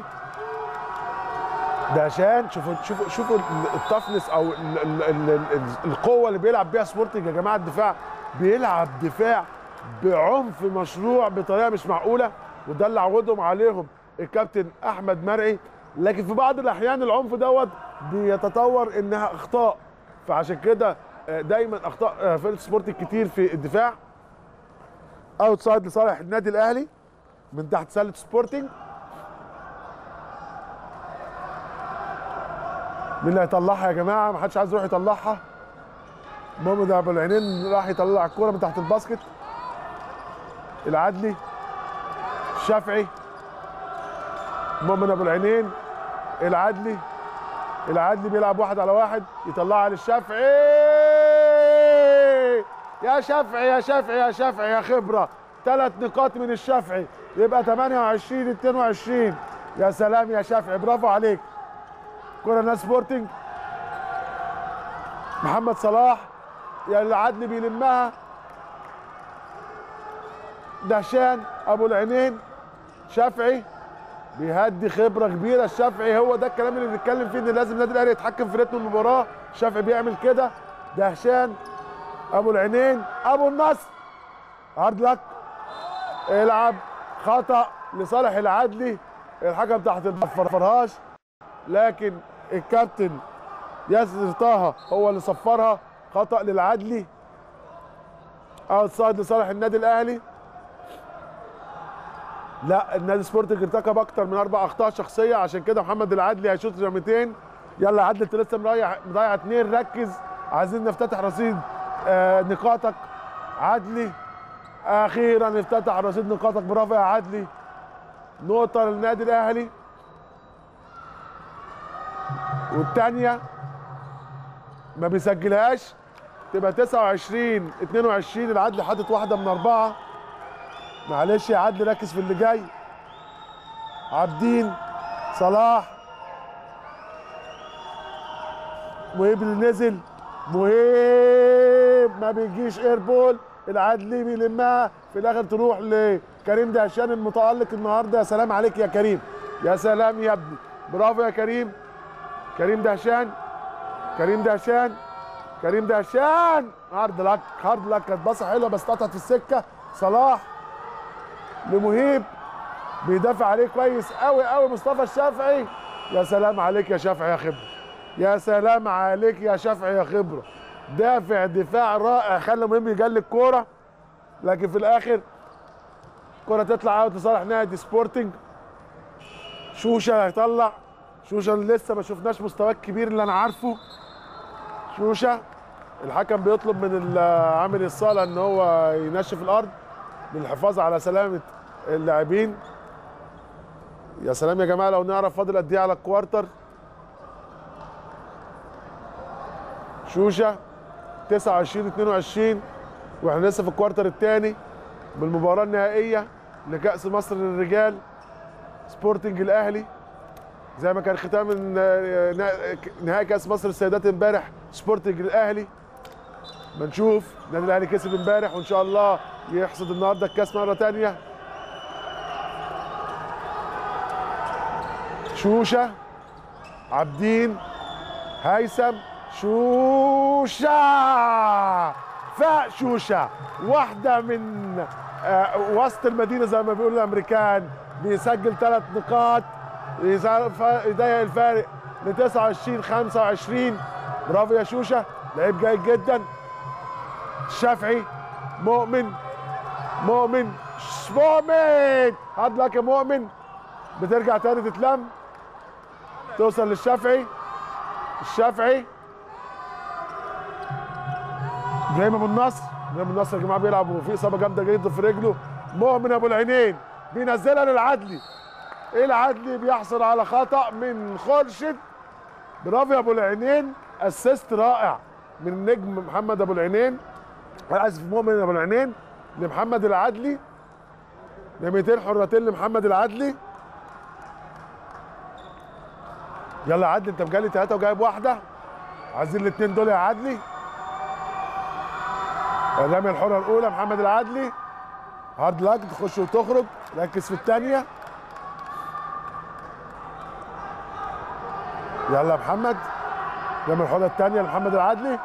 دهشان شوفوا شوفوا شوفوا التفنس او ال ال ال ال القوه اللي بيلعب بيها سبورتنج يا جماعه الدفاع بيلعب دفاع بعنف مشروع بطريقه مش معقوله وده اللي عودهم عليهم الكابتن احمد مرعي لكن في بعض الاحيان العنف دوت بيتطور انها اخطاء فعشان كده دايما اخطاء فرقه سبورتنج كتير في الدفاع اوت سايد لصالح النادي الاهلي من تحت سله سبورتنج مين اللي هيطلعها يا جماعه ما حدش عايز يروح يطلعها محمد ابو العينين راح يطلع الكوره من تحت الباسكت العدلي الشافعي مؤمن ابو العينين العدلي العدلي بيلعب واحد على واحد يطلعها للشافعي يا شافعي يا شافعي يا شافعي يا خبره ثلاث نقاط من الشافعي يبقى 28 22 يا سلام يا شافعي برافو عليك كره ناس سبورتنج محمد صلاح يا العدل بيلمها دهشان ابو العينين شافعي بيهدي خبره كبيره الشافعي هو ده الكلام اللي بنتكلم فيه ان لازم النادي الاهلي يتحكم في رتم المباراه الشافعي بيعمل كده دهشان ابو العينين ابو النصر هارد لك العب خطا لصالح العدلي الحكم تحت ما فرفرهاش لكن الكابتن ياسر طه هو اللي صفرها خطا للعدلي اوت سايد لصالح النادي الاهلي لا النادي سبورتنج ارتكب اكتر من اربع اخطاء شخصيه عشان كده محمد العدلي هيشوط رميتين يلا يا عدلي انت لسه مريح مضيع اتنين ركز عايزين نفتتح رصيد آه نقاطك عدلي اخيرا افتتح رصيد نقاطك برافو يا عدلي نقطه للنادي الاهلي والثانيه ما بيسجلهاش تبقى 29 22 العدل حاطط واحده من اربعه معلش يا عدل ركز في اللي جاي عابدين صلاح مهيب اللي نزل مهيب ما بيجيش ايربول العدلي بيلمها في الاخر تروح لكريم دهشان المتالق النهارده يا سلام عليك يا كريم يا سلام يا ابني برافو يا كريم كريم دهشان كريم دهشان كريم دهشان هارد لك هارد لك كانت باصه حلوه بس قطعت في السكه صلاح لمهيب بيدافع عليه كويس قوي قوي مصطفى الشافعي يا سلام عليك يا شافعي يا خبره يا سلام عليك يا شافعي يا خبره دافع دفاع رائع خلى مهم يجلي الكوره لكن في الاخر الكوره تطلع اوت لصالح نادي سبورتنج شوشه هيطلع شوشه لسه ما شفناش مستواه الكبير اللي انا عارفه شوشه الحكم بيطلب من عامل الصاله ان هو ينشف الارض للحفاظ على سلامه اللاعبين يا سلام يا جماعه لو نعرف فاضل قد ايه على الكوارتر شوشه 29 22 واحنا لسه في الكوارتر الثاني بالمباراه النهائيه لكاس مصر للرجال سبورتنج الاهلي زي ما كان ختام نهائي كاس مصر السيدات امبارح سبورتنج الاهلي بنشوف النادي الاهلي كسب امبارح وان شاء الله يحصد النهارده الكاس مره ثانيه شوشه عابدين هيثم شوشه فاق شوشه واحده من آه وسط المدينه زي ما بيقولوا الامريكان بيسجل ثلاث نقاط يضيق الفارق ل 29 25 برافو يا شوشه لعيب جيد جدا الشافعي مؤمن مؤمن مؤمن هاد لك يا مؤمن بترجع تاني تتلم توصل للشافعي الشافعي ابراهيم ابو النصر ابراهيم ابو النصر يا جماعه بيلعب وفي اصابه جامده جدا في رجله مؤمن ابو العينين بينزلها للعدلي العدلي بيحصل على خطا من خورشيد برافو يا ابو العينين اسيست رائع من النجم محمد ابو العينين انا اسف مؤمن ابو العينين لمحمد العدلي رميتين حرتين لمحمد العدلي يلا يا عدلي انت مجالي ثلاثه وجايب واحده عايزين الاثنين دول يا عدلي الرميه الحره الاولى محمد العدلي هارد لاك تخش وتخرج ركز في الثانيه يلا يا محمد رمي الحره الثانيه لمحمد العدلي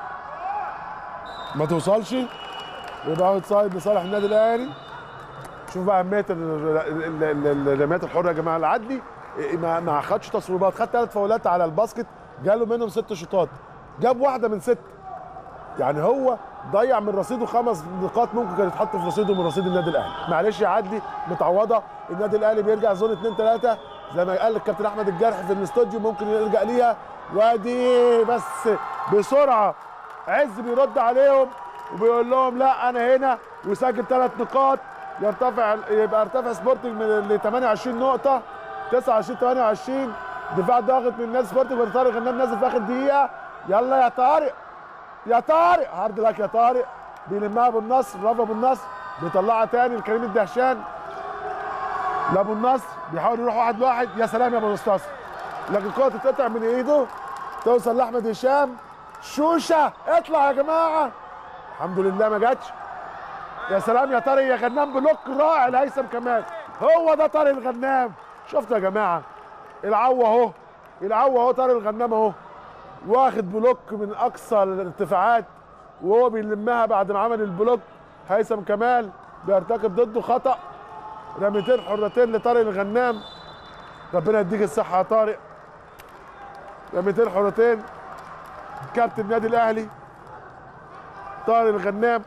ما توصلش يبقى اوت سايد لصالح النادي الاهلي شوف بقى اهميه الرميات الحره يا جماعه العدلي ما ما خدش تصويبات خد ثلاث فاولات على الباسكت جاله منهم ست شوطات جاب واحده من ست يعني هو ضيع من رصيده خمس نقاط ممكن كان يتحط في رصيده من رصيد النادي الاهلي معلش يا عدلي متعوضه النادي الاهلي بيرجع زون 2 3 زي ما قال الكابتن احمد الجرح في الاستوديو ممكن يرجع ليها وادي بس بسرعه عز بيرد عليهم وبيقول لهم لا انا هنا ويسجل ثلاث نقاط يرتفع يبقى ارتفع سبورتنج من ل 28 نقطه 29 28 دفاع ضاغط من نادي سبورتنج وطارق غنام نازل في اخر دقيقه يلا يا طارق يا طارق هارد لك يا طارق بيلمها ابو النصر برافو ابو النصر بيطلعها تاني لكريم الدهشان لابو النصر بيحاول يروح واحد لواحد يا سلام يا ابو نصر لكن الكره تتقطع من ايده توصل لاحمد هشام شوشه اطلع يا جماعه الحمد لله ما جاتش يا سلام يا طارق يا غنام بلوك رائع لهيثم كمان هو ده طارق الغنام شفتوا يا جماعه العو اهو العو اهو طارق الغنام اهو واخد بلوك من اقصى الارتفاعات وهو بيلمها بعد ما عمل البلوك هيثم كمال بيرتكب ضده خطا رميتين حرتين لطارق الغنام ربنا يديك الصحه يا طارق رميتين حرتين كابتن النادي الاهلي طارق الغنام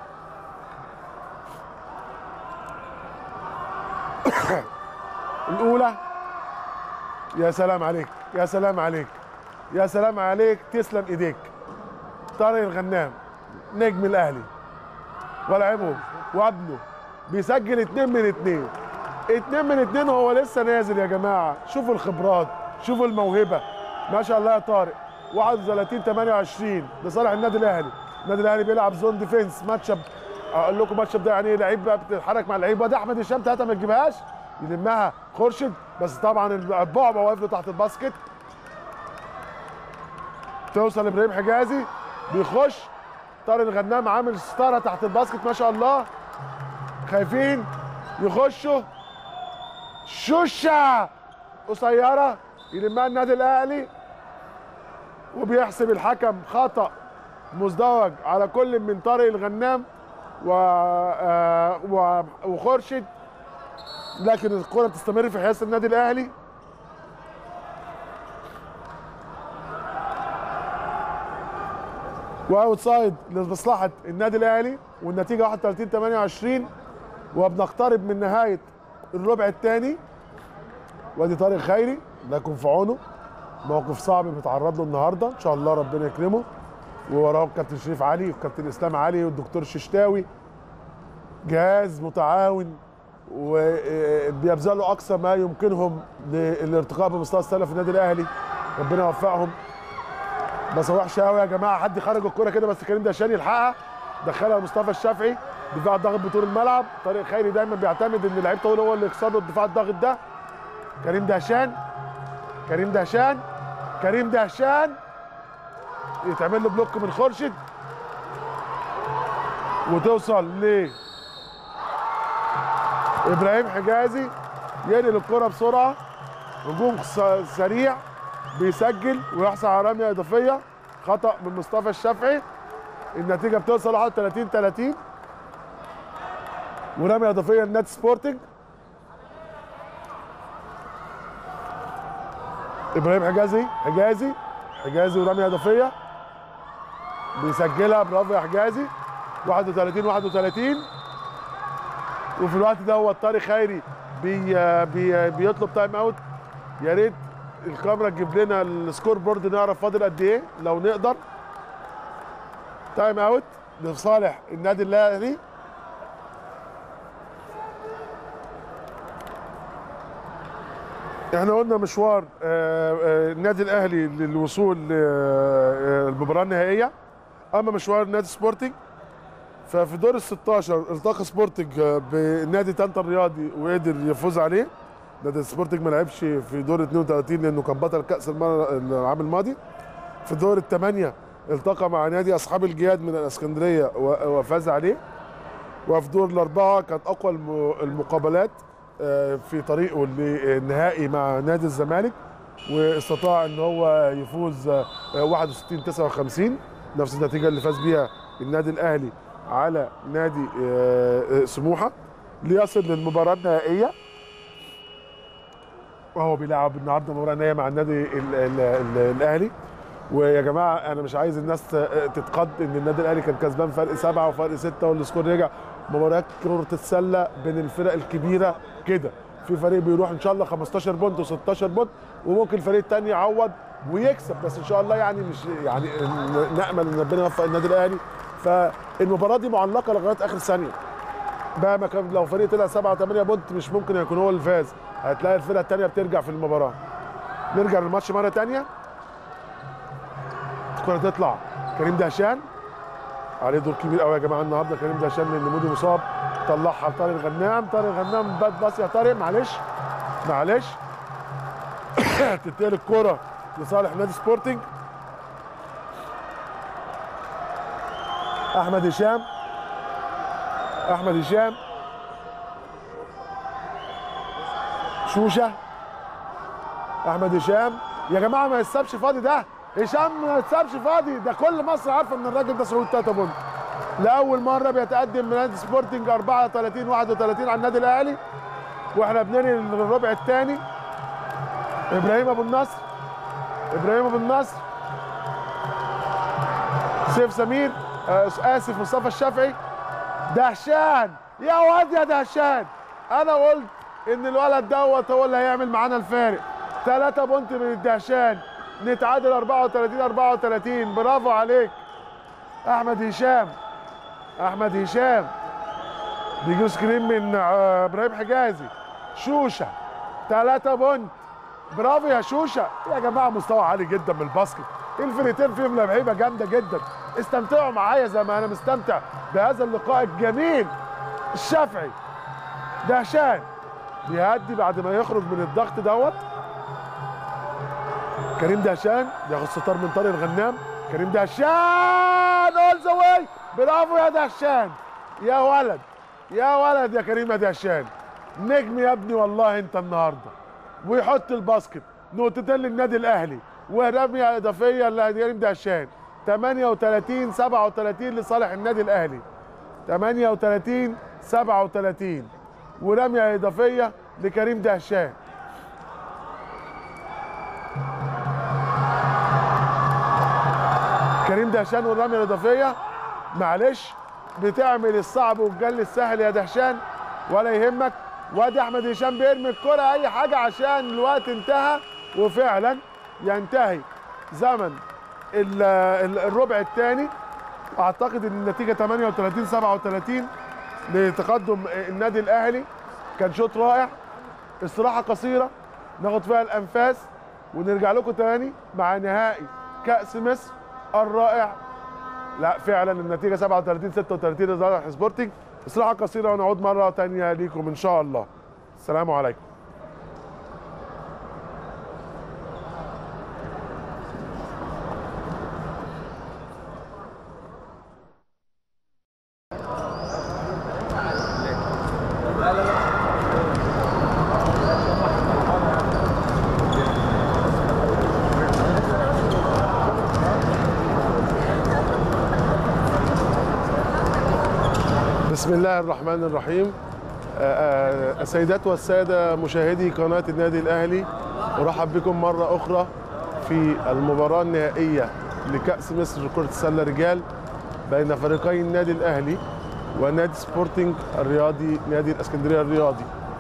الاولى يا سلام عليك يا سلام عليك يا سلام عليك تسلم ايديك طارق الغنام نجم الاهلي ولاعبهم وابنه بيسجل اتنين من اتنين اتنين من اتنين وهو لسه نازل يا جماعه شوفوا الخبرات شوفوا الموهبه ما شاء الله يا طارق 31 28 لصالح النادي الاهلي النادي الاهلي بيلعب زون ديفense ماتش اب اقول لكم ماتش اب ده يعني ايه لعيب بقى بتتحرك مع اللعيب وده احمد هشام تلاته ما تجيبهاش يلمها خورشيد بس طبعا البعبع واقف له تحت الباسكت توصل ابراهيم حجازي بيخش طارق الغنام عامل ستاره تحت الباسكت ما شاء الله خايفين يخشوا شوشه قصيره يلمها النادي الاهلي وبيحسب الحكم خطا مزدوج على كل من طارق الغنام و... آه، و... وخورشيد لكن الكره تستمر في حيازه النادي الاهلي واوت سايد لمصلحه النادي الاهلي والنتيجه 31 28 وبنقترب من نهايه الربع الثاني وادي طارق خيري الله يكون في عونه موقف صعب بيتعرض له النهارده ان شاء الله ربنا يكرمه ووراه الكابتن شريف علي والكابتن اسلام علي والدكتور الششتاوي جهاز متعاون وبيبذلوا اقصى ما يمكنهم للارتقاء بمستوى السله في النادي الاهلي ربنا يوفقهم بس وحشه قوي يا جماعه حد خرج الكوره كده بس كريم دهشان يلحقها دخلها مصطفى الشافعي دفاع ضاغط بطول الملعب طارق خيري دايما بيعتمد ان لعيب طويل هو اللي يكسر له الدفاع الضاغط ده كريم دهشان كريم دهشان كريم دهشان يتعمل له بلوك من خورشيد وتوصل ل ابراهيم حجازي ينقل الكره بسرعه هجوم س- سريع بيسجل ويحصل على رميه اضافيه خطا من مصطفى الشافعي النتيجه بتوصل 31 30 ورميه اضافيه لنادي سبورتنج ابراهيم حجازي حجازي حجازي ورميه اضافيه بيسجلها برافو يا حجازي 31 31 وفي الوقت ده هو طارق خيري بي بي بيطلب تايم اوت يا ريت الكاميرا تجيب لنا السكور بورد نعرف فاضل قد ايه لو نقدر تايم اوت لصالح النادي الاهلي احنا قلنا مشوار آه، آه، النادي الاهلي للوصول للمباراه النهائيه اما مشوار نادي سبورتنج ففي دور ال 16 التقى سبورتنج بنادي طنطا الرياضي وقدر يفوز عليه نادي سبورتنج ما لعبش في دور 32 لانه كان بطل كاس المر- العام الماضي في دور الثمانيه التقى مع نادي اصحاب الجياد من الاسكندريه و- وفاز عليه وفي دور الاربعه كانت اقوى الم- المقابلات آه، في طريقه للنهائي مع نادي الزمالك واستطاع ان هو يفوز آه، 61 59 نفس النتيجه اللي فاز بيها النادي الاهلي على نادي آه، آه، سموحه ليصل للمباراه النهائيه وهو بيلعب النهارده مباراه نهائيه مع النادي ال ال ال الاهلي ويا جماعه انا مش عايز الناس ت- تتقد ان النادي الاهلي كان كسبان فرق سبعه وفرق سته والسكور رجع مباريات كره السله بين الفرق الكبيره كده في فريق بيروح ان شاء الله 15 بونت و16 بونت وممكن الفريق الثاني يعوض ويكسب بس ان شاء الله يعني مش يعني ن- نامل ان ربنا يوفق النادي الاهلي فالمباراه دي معلقه لغايه اخر ثانيه مهما كان لو فريق طلع 7 8 بونت مش ممكن يكون هو اللي فاز هتلاقي الفرقه الثانيه بترجع في المباراه نرجع للماتش مره ثانيه الكره تطلع كريم دهشان عليه دور كبير قوي يا جماعه النهارده كريم دهشان لان مودي مصاب طلعها لطارق الغنام طارق الغنام باد باص يا طارق معلش معلش تنتقل الكره لصالح نادي سبورتنج احمد هشام احمد هشام شوشه احمد هشام يا جماعه ما يتسابش فاضي ده هشام ما يتسابش فاضي ده كل مصر عارفه ان الراجل ده سعود تاتا بونت لاول مره بيتقدم من نادي سبورتنج 34 31 على النادي الاهلي واحنا بننهي الربع الثاني ابراهيم ابو النصر ابراهيم ابو النصر سيف سمير آه، اسف مصطفى الشافعي دهشان يا واد يا دهشان انا قلت ان الولد دوت هو اللي هيعمل معانا الفارق 3 بونت من الدهشان نتعادل 34 34 برافو عليك احمد هشام احمد هشام بيجي سكرين من آه، ابراهيم حجازي شوشه 3 بونت برافو يا شوشه يا جماعه مستوى عالي جدا من الباسكت الفريقين فيهم لعيبه جامده جدا استمتعوا معايا زي ما انا مستمتع بهذا اللقاء الجميل الشافعي دهشان بيهدي بعد ما يخرج من الضغط دوت كريم دهشان ياخد ستار من طارق الغنام كريم دهشان اول ذا واي برافو يا دهشان يا ولد يا ولد يا كريم يا دهشان نجم يا ابني والله انت النهارده ويحط الباسكت نقطتين للنادي الاهلي ورميه اضافيه لكريم دهشان 38 37 لصالح النادي الاهلي 38 37 ورميه اضافيه لكريم دهشان كريم دهشان والرميه الاضافيه معلش بتعمل الصعب والجل السهل يا دهشان ولا يهمك وادي احمد هشام بيرمي الكره اي حاجه عشان الوقت انتهى وفعلا ينتهي زمن ال- ال- الربع الثاني اعتقد ان النتيجه 38 37 لتقدم النادي الاهلي كان شوط رائع استراحه قصيره ناخد فيها الانفاس ونرجع لكم تاني مع نهائي كاس مصر الرائع لا فعلا النتيجه 37 36 لصالح سبورتنج استراحه قصيره ونعود مره تانية ليكم ان شاء الله السلام عليكم بسم الله الرحمن الرحيم آه، آه، السيدات والسادة مشاهدي قناة النادي الأهلي أرحب بكم مرة أخرى في المباراة النهائية لكأس مصر كرة السلة رجال بين فريقي النادي الأهلي ونادي سبورتنج الرياضي نادي الإسكندرية الرياضي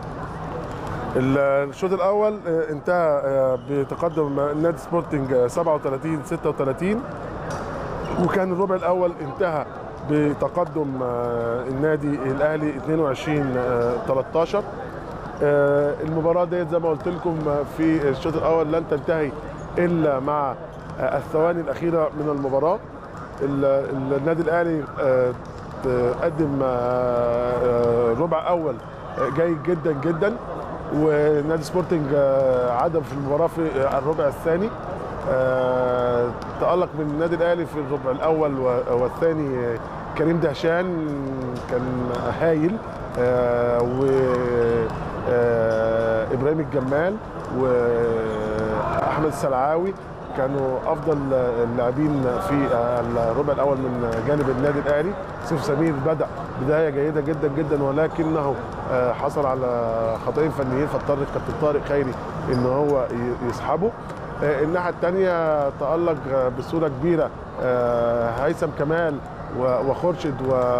الشوط الأول آه، انتهى آه، بتقدم نادي سبورتنج آه، 37 36 وكان الربع الاول انتهى بتقدم آه، النادي الاهلي 22 آه، 13 آه، المباراه ديت زي ما قلت لكم آه، في الشوط الاول لن تنتهي الا مع آه، الثواني الاخيره من المباراه ال- ال- النادي الاهلي آه، قدم آه، آه، ربع اول آه، جيد جدا جدا ونادي سبورتنج آه، عدم في المباراه في آه، الربع الثاني آه، تألق من النادي الاهلي في الربع الاول و- والثاني آه، كريم دهشان كان هايل آه، و آه، ابراهيم الجمال واحمد السلعاوي كانوا افضل اللاعبين في الربع الاول من جانب النادي الاهلي سيف سمير بدا بدايه جيده جدا جدا ولكنه آه، حصل على خطأين فنيين فاضطر الكابتن طارق خيري ان هو ي- يسحبه آه، الناحيه الثانيه تالق آه، بصوره كبيره آه، هيثم كمال و- وخورشيد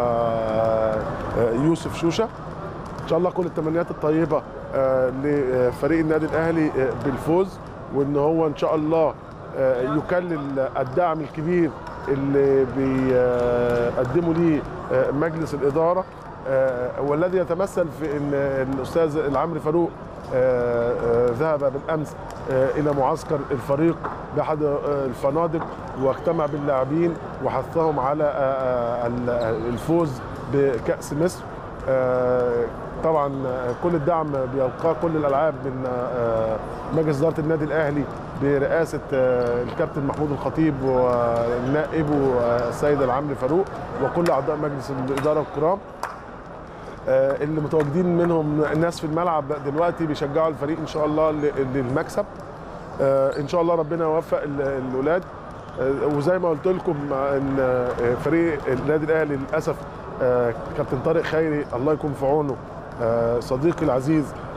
ويوسف شوشه ان شاء الله كل التمنيات الطيبه آه، لفريق النادي الاهلي آه، بالفوز وان هو ان شاء الله آه، يكلل الدعم الكبير اللي بيقدمه ليه آه، مجلس الاداره آه، والذي يتمثل في ان الاستاذ العمري فاروق آه، آه، ذهب بالامس آه، الى معسكر الفريق باحد آه، الفنادق واجتمع باللاعبين وحثهم على آه، آه، الفوز بكاس مصر آه، طبعا آه، كل الدعم بيلقاه كل الالعاب من آه، مجلس اداره النادي الاهلي برئاسه آه، الكابتن محمود الخطيب ونائبه آه، السيد العمري فاروق وكل اعضاء مجلس الاداره الكرام آه، اللي متواجدين منهم ناس في الملعب دلوقتي بيشجعوا الفريق ان شاء الله ل- للمكسب آه، ان شاء الله ربنا يوفق ال- الاولاد آه، وزي ما قلت لكم ان آه، فريق النادي الاهلي للاسف آه، كابتن طارق خيري الله يكون في عونه آه، صديقي العزيز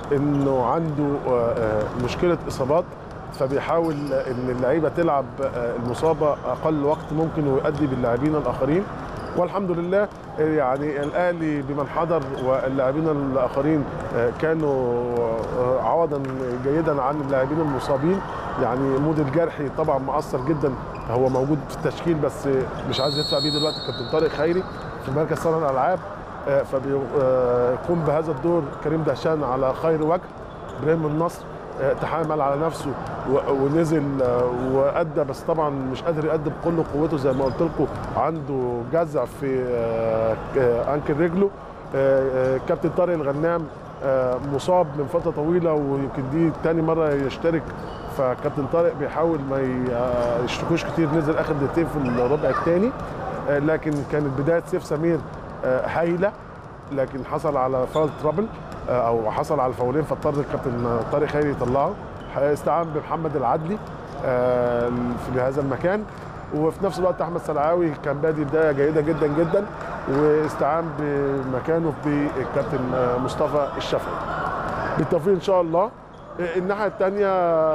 انه عنده آه، آه، مشكله اصابات فبيحاول ان اللعيبه تلعب آه، المصابه اقل وقت ممكن ويؤدي باللاعبين الاخرين والحمد لله يعني الاهلي بمن حضر واللاعبين الاخرين آه، كانوا آه، عوضا جيدا عن اللاعبين المصابين يعني مود الجرحي طبعا مؤثر جدا هو موجود في التشكيل بس مش عايز يدفع بيه دلوقتي كابتن طارق خيري في مركز صانع الالعاب آه، فبيقوم بهذا الدور كريم دهشان على خير وجه ابراهيم النصر آه، تحامل على نفسه و- ونزل آه، وادى بس طبعا مش قادر يقدم بكل قوته زي ما قلت لكم عنده جزع في آه، آه، انكل رجله آه، آه، كابتن طارق الغنام آه، مصاب من فتره طويله ويمكن دي تاني مره يشترك فكابتن طارق بيحاول ما ي- آه، يشتكوش كتير نزل اخر دقيقتين في الربع الثاني لكن كانت بدايه سيف سمير آه، هايله لكن حصل على فاول ترابل آه، او حصل على الفاولين فاضطر الكابتن طارق خيري يطلعه استعان بمحمد العدلي آه، في هذا المكان وفي نفس الوقت احمد سلعاوي كان بادي بدايه جيده جدا جدا واستعان بمكانه بالكابتن آه، مصطفى الشافعي بالتوفيق ان شاء الله الناحيه الثانيه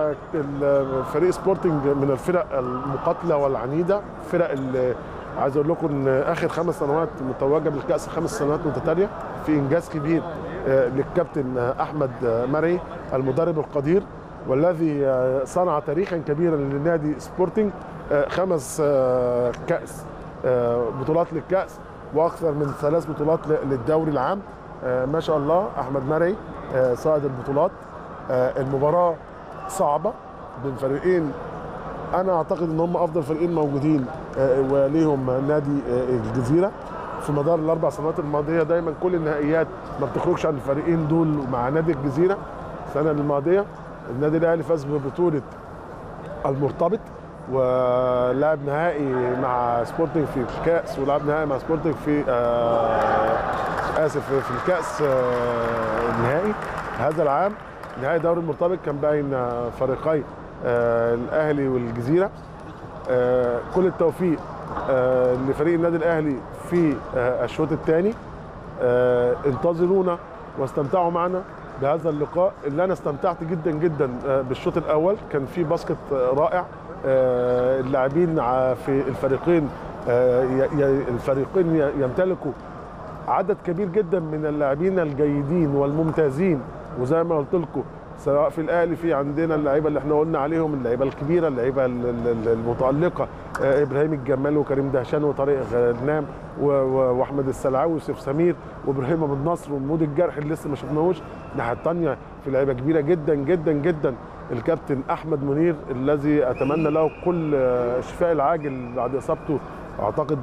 فريق سبورتنج من الفرق المقاتله والعنيده فرق اللي عايز اقول لكم ان اخر خمس سنوات متوجه بالكاس خمس سنوات متتاليه في انجاز كبير آه، للكابتن آه، احمد آه، مرعي المدرب القدير والذي آه، صنع تاريخا كبيرا لنادي سبورتنج آه، خمس آه، كاس آه، بطولات للكاس واكثر من ثلاث بطولات ل- للدوري العام آه، ما شاء الله احمد مرعي آه، صاعد البطولات آه، المباراه صعبه بين فريقين انا اعتقد ان هم افضل فريقين موجودين آه، وليهم نادي آه، الجزيره في مدار الاربع سنوات الماضيه دايما كل النهائيات ما بتخرجش عن الفريقين دول مع نادي الجزيره السنه الماضيه النادي الاهلي فاز ببطوله المرتبط ولعب نهائي مع سبورتنج في الكاس ولعب نهائي مع سبورتنج في آه اسف في الكاس آه النهائي هذا العام نهائي دوري المرتبط كان بين آه، فريقي آه الاهلي والجزيره آه كل التوفيق آه لفريق النادي الاهلي في آه الشوط الثاني آه انتظرونا واستمتعوا معنا بهذا اللقاء اللي انا استمتعت جدا جدا آه، بالشوط الاول كان في باسكت آه، رائع آه، اللاعبين ع- في الفريقين آه، ي- ي- الفريقين ي- يمتلكوا عدد كبير جدا من اللاعبين الجيدين والممتازين وزي ما قلت لكم سواء في الاهلي في عندنا اللعيبه اللي احنا قلنا عليهم اللعيبه الكبيره اللعيبه ال- ال- ال- المتالقه آه، ابراهيم الجمال وكريم دهشان وطارق غنام و- و- واحمد السلعاوي وسيف سمير وابراهيم ابو النصر ومود الجرح اللي لسه ما شفناهوش الناحيه الثانيه في لعيبه كبيره جدا جدا جدا الكابتن احمد منير الذي اتمنى له كل آه، الشفاء العاجل بعد اصابته اعتقد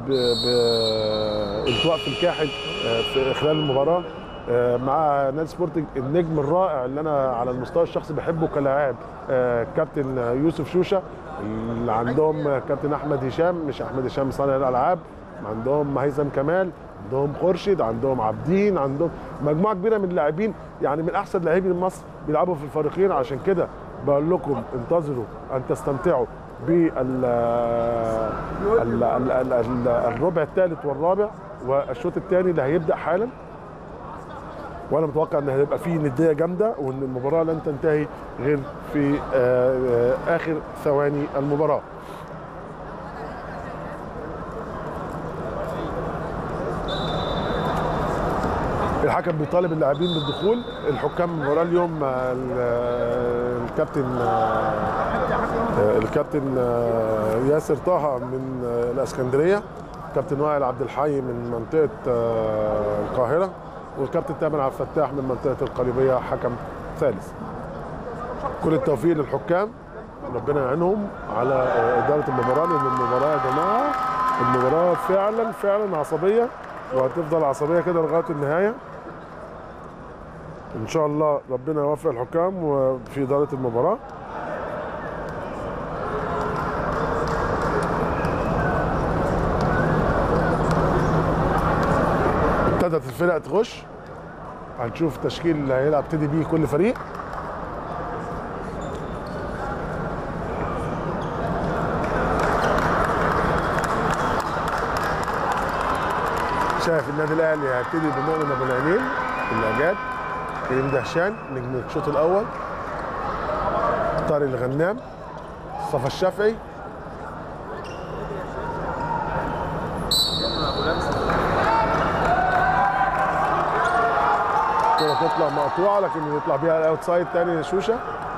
بالتواء في الكاحل آه، في خلال المباراه آه، مع نادي سبورتنج النجم الرائع اللي انا على المستوى الشخصي بحبه كلاعب آه، كابتن يوسف شوشه اللي عندهم كابتن احمد هشام مش احمد هشام صانع الالعاب عندهم هيثم كمال عندهم خورشيد عندهم عابدين عندهم مجموعه كبيره من اللاعبين يعني من احسن لاعبين مصر بيلعبوا في الفريقين عشان كده بقول لكم انتظروا ان تستمتعوا بال ال- ال- ال- ال- الربع الثالث والرابع والشوط الثاني اللي هيبدا حالا وانا متوقع ان هيبقى فيه نديه جامده وان المباراه لن تنتهي غير في آه، آه، اخر ثواني المباراه الحكم بيطالب اللاعبين بالدخول الحكام المباراه اليوم آه، ال- آه، الكابتن آه، آه، الكابتن آه، ياسر طه من آه، الاسكندريه كابتن وائل عبد الحي من منطقه آه، القاهره والكابتن تامر عبد الفتاح من منطقه القليوبيه حكم ثالث كل التوفيق للحكام ربنا يعينهم على آه، اداره المباراه لان المباراه يا جماعه المباراه فعلا فعلا عصبيه وهتفضل عصبيه كده لغايه النهايه ان شاء الله ربنا يوفق الحكام وفي اداره المباراه ابتدت الفرق تخش هنشوف التشكيل اللي هيلعب ابتدي بيه كل فريق شايف النادي الاهلي هيبتدي بمؤمن ابو العينين الاجاد كريم دهشان نجم الشوط الاول طارق الغنام مصطفى الشافعي كرة تطلع مقطوعة لكن يطلع بيها الاوت سايد تاني شوشة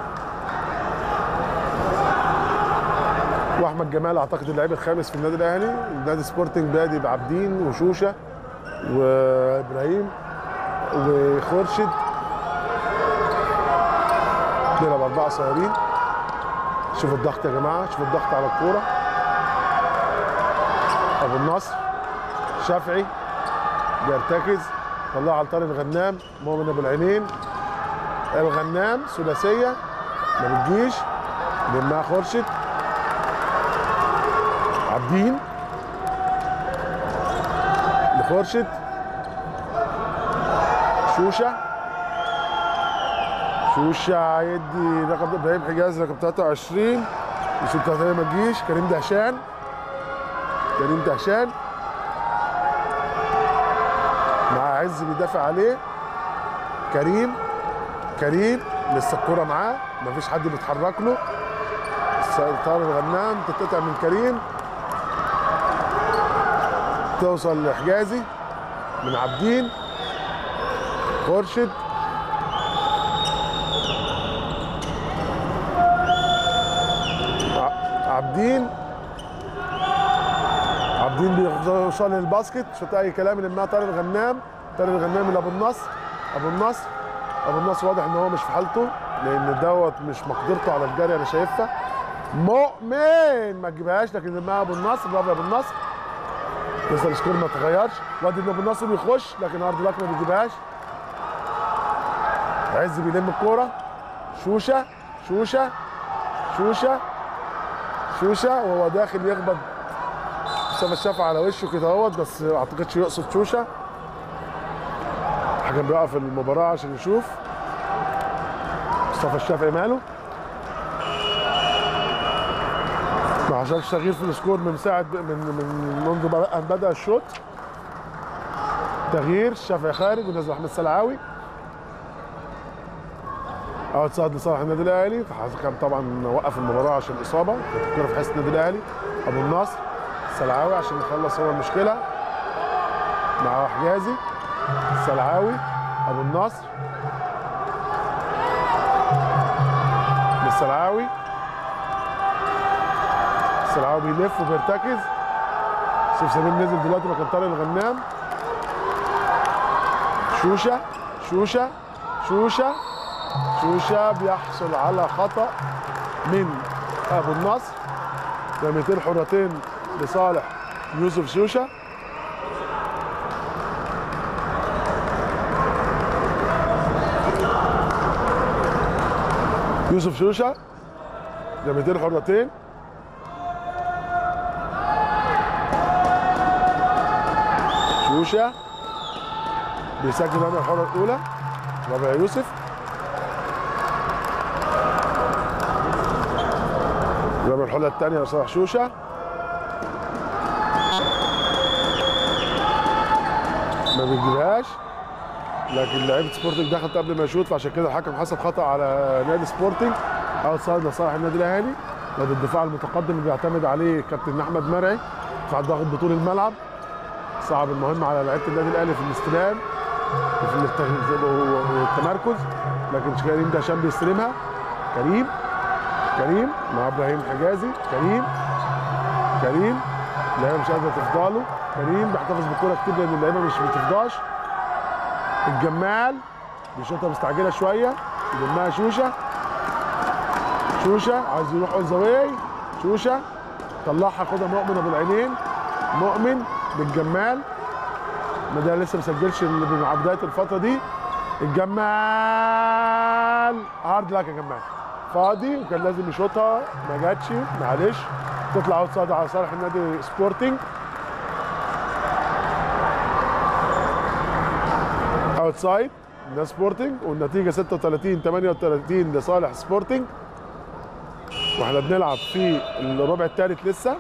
واحمد جمال اعتقد اللاعب الخامس في النادي الاهلي النادي سبورتنج بادي بعبدين وشوشة وابراهيم وخورشيد بيلعب أربعة صغيرين شوفوا الضغط يا جماعة شوفوا الضغط على الكورة أبو النصر شافعي بيرتكز طلعها على طارق الغنام مؤمن أبو العينين الغنام ثلاثية ما بتجيش لمها خورشيد عابدين لخورشيد شوشه شوشه هيدي رقم ابراهيم حجاز رقم 23 يشوط تحتيه ما تجيش كريم دهشان كريم دهشان مع عز بيدافع عليه كريم كريم لسه الكوره معاه مفيش حد بيتحرك له طارق الغنام تتقطع من كريم توصل لحجازي من عابدين خورشيد عابدين عابدين بيوصل للباسكت شوط اي كلام لما طارق الغنام طارق الغنام لابو النصر ابو النصر ابو النصر واضح ان هو مش في حالته لان دوت مش مقدرته على الجري انا شايفها مؤمن ما تجيبهاش لكن لما ابو النصر برافو ابو النصر لسه السكور ما اتغيرش وادي ابو النصر بيخش لكن ارض لك ما بيجيبهاش عز بيلم الكوره شوشه شوشه شوشه شوشه وهو داخل يخبط اسامه الشافعي على وشه كده اهوت بس ما اعتقدش يقصد شوشه الحكم بيوقف المباراه عشان يشوف مصطفى الشافعي ماله ما حصلش تغيير في السكور من ساعه من من منذ ان بدا الشوط تغيير الشافعي خارج ونزل احمد سلعاوي اوت سايد لصالح النادي الاهلي كان طبعا وقف المباراه عشان الاصابه كانت الكوره في حس النادي الاهلي ابو النصر سلعاوي عشان يخلص هو المشكله مع حجازي سلعاوي ابو النصر للسلعاوي السلعاوي بيلف وبيرتكز سيف سمير نزل دلوقتي مكان طارق الغنام شوشه شوشه شوشه شوشه بيحصل على خطا من ابو النصر رميتين حرتين لصالح يوسف شوشه يوسف شوشه رميتين حرتين شوشه بيسجل رمي الحره الاولى رابع يوسف رمي الحله الثانيه لصالح شوشه ما بيجيبهاش لكن لعيبه سبورتنج دخلت قبل ما يشوط فعشان كده الحكم حسب خطا على نادي سبورتنج اوت سايد لصالح النادي الاهلي نادي الدفاع المتقدم اللي بيعتمد عليه كابتن احمد مرعي دفاع ضاغط بطول الملعب صعب المهم على لعيبه النادي الاهلي في الاستلام وفي التمركز لكن كريم ده عشان بيستلمها كريم كريم مع ابراهيم حجازي كريم كريم اللعيبه مش قادره تفضله كريم بيحتفظ بالكوره كتير لان اللعيبه مش بتفضاش الجمال بيشوطها مستعجله شويه يلمها شوشه شوشه عايز يروح اون ذا شوشه طلعها خدها مؤمن ابو العينين مؤمن بالجمال ما ده لسه ما سجلش مع بدايه الفتره دي الجمال هارد لك يا جمال فاضي وكان لازم يشوطها ما جاتش معلش تطلع اوت سايد على صالح النادي سبورتنج اوت سايد ده سبورتنج والنتيجه 36 38 لصالح سبورتنج واحنا بنلعب في الربع الثالث لسه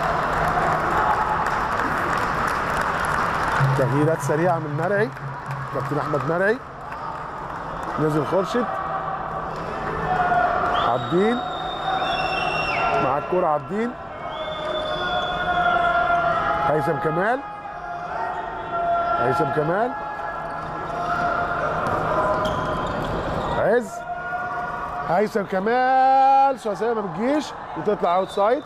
تغييرات سريعه من مرعي كابتن احمد مرعي نزل خورشيد عابدين مع الكرة عابدين هيثم كمال هيثم كمال عز هيثم كمال ثلاثيه ما بتجيش وتطلع اوت سايد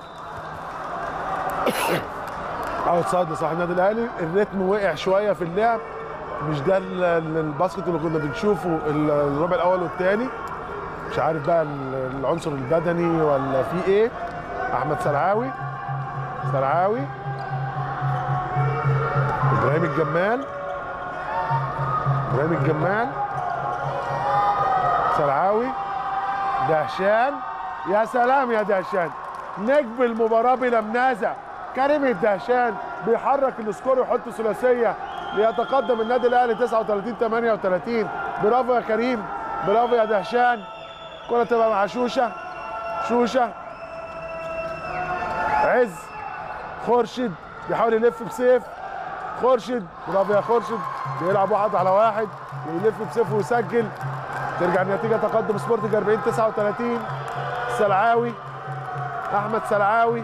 اوت سايد لصاحب النادي الاهلي الريتم وقع شويه في اللعب مش ده ال- ال- الباسكت اللي كنا بنشوفه ال- الربع الاول والثاني مش عارف بقى ال- العنصر البدني ولا في ايه احمد سرعاوي سرعاوي ابراهيم الجمال ابراهيم الجمال سرعاوي دهشان يا سلام يا دهشان نجم المباراة بلا منازع كريم الدهشان بيحرك السكور ويحط ثلاثية ليتقدم النادي الأهلي 39 38 برافو يا كريم برافو يا دهشان كرة تبقى مع شوشة شوشة عز خورشيد بيحاول يلف بسيف خورشيد برافو يا خورشيد بيلعب واحد على واحد ويلف بسيف ويسجل ترجع النتيجه تقدم سبورتنج 40 39 سلعاوي احمد سلعاوي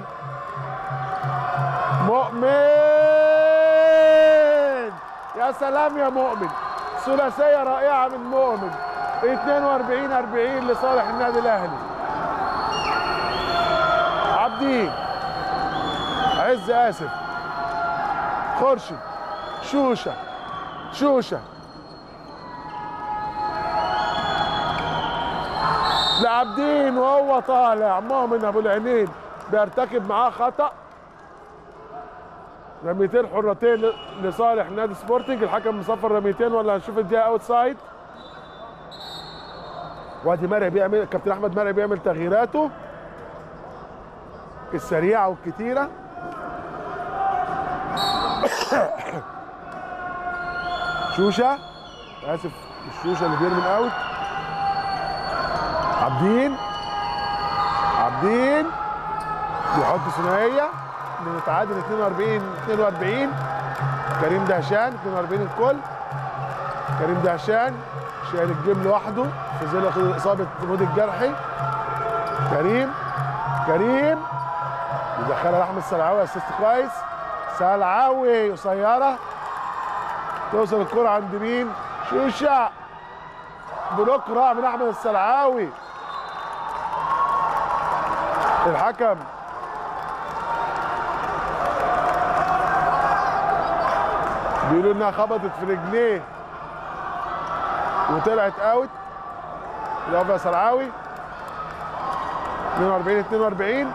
مؤمن يا سلام يا مؤمن ثلاثيه رائعه من مؤمن 42 40 لصالح النادي الاهلي عبدين عز اسف خورشيد شوشه شوشه لعبدين وهو طالع مؤمن ابو العينين بيرتكب معاه خطا رميتين حرتين ل- لصالح نادي سبورتنج الحكم مصفر رميتين ولا هنشوف الدقيقه اوت سايد وادي مرعي بيعمل كابتن احمد مرعي بيعمل تغييراته السريعه والكتيره شوشه اسف الشوشه اللي بيرمي الاوت عابدين عابدين بيحط ثنائيه بنتعادل 42 42 كريم دهشان 42 الكل كريم دهشان شايل الجيم لوحده في ظل اصابه رود الجرحي كريم كريم يدخلها لاحمد سلعاوي اسيست كويس سلعاوي قصيره توصل الكره عند مين شوشه بلوك رائع من احمد السلعاوي الحكم بيقولوا انها خبطت في رجليه وطلعت اوت برافو يا سلعاوي 42 42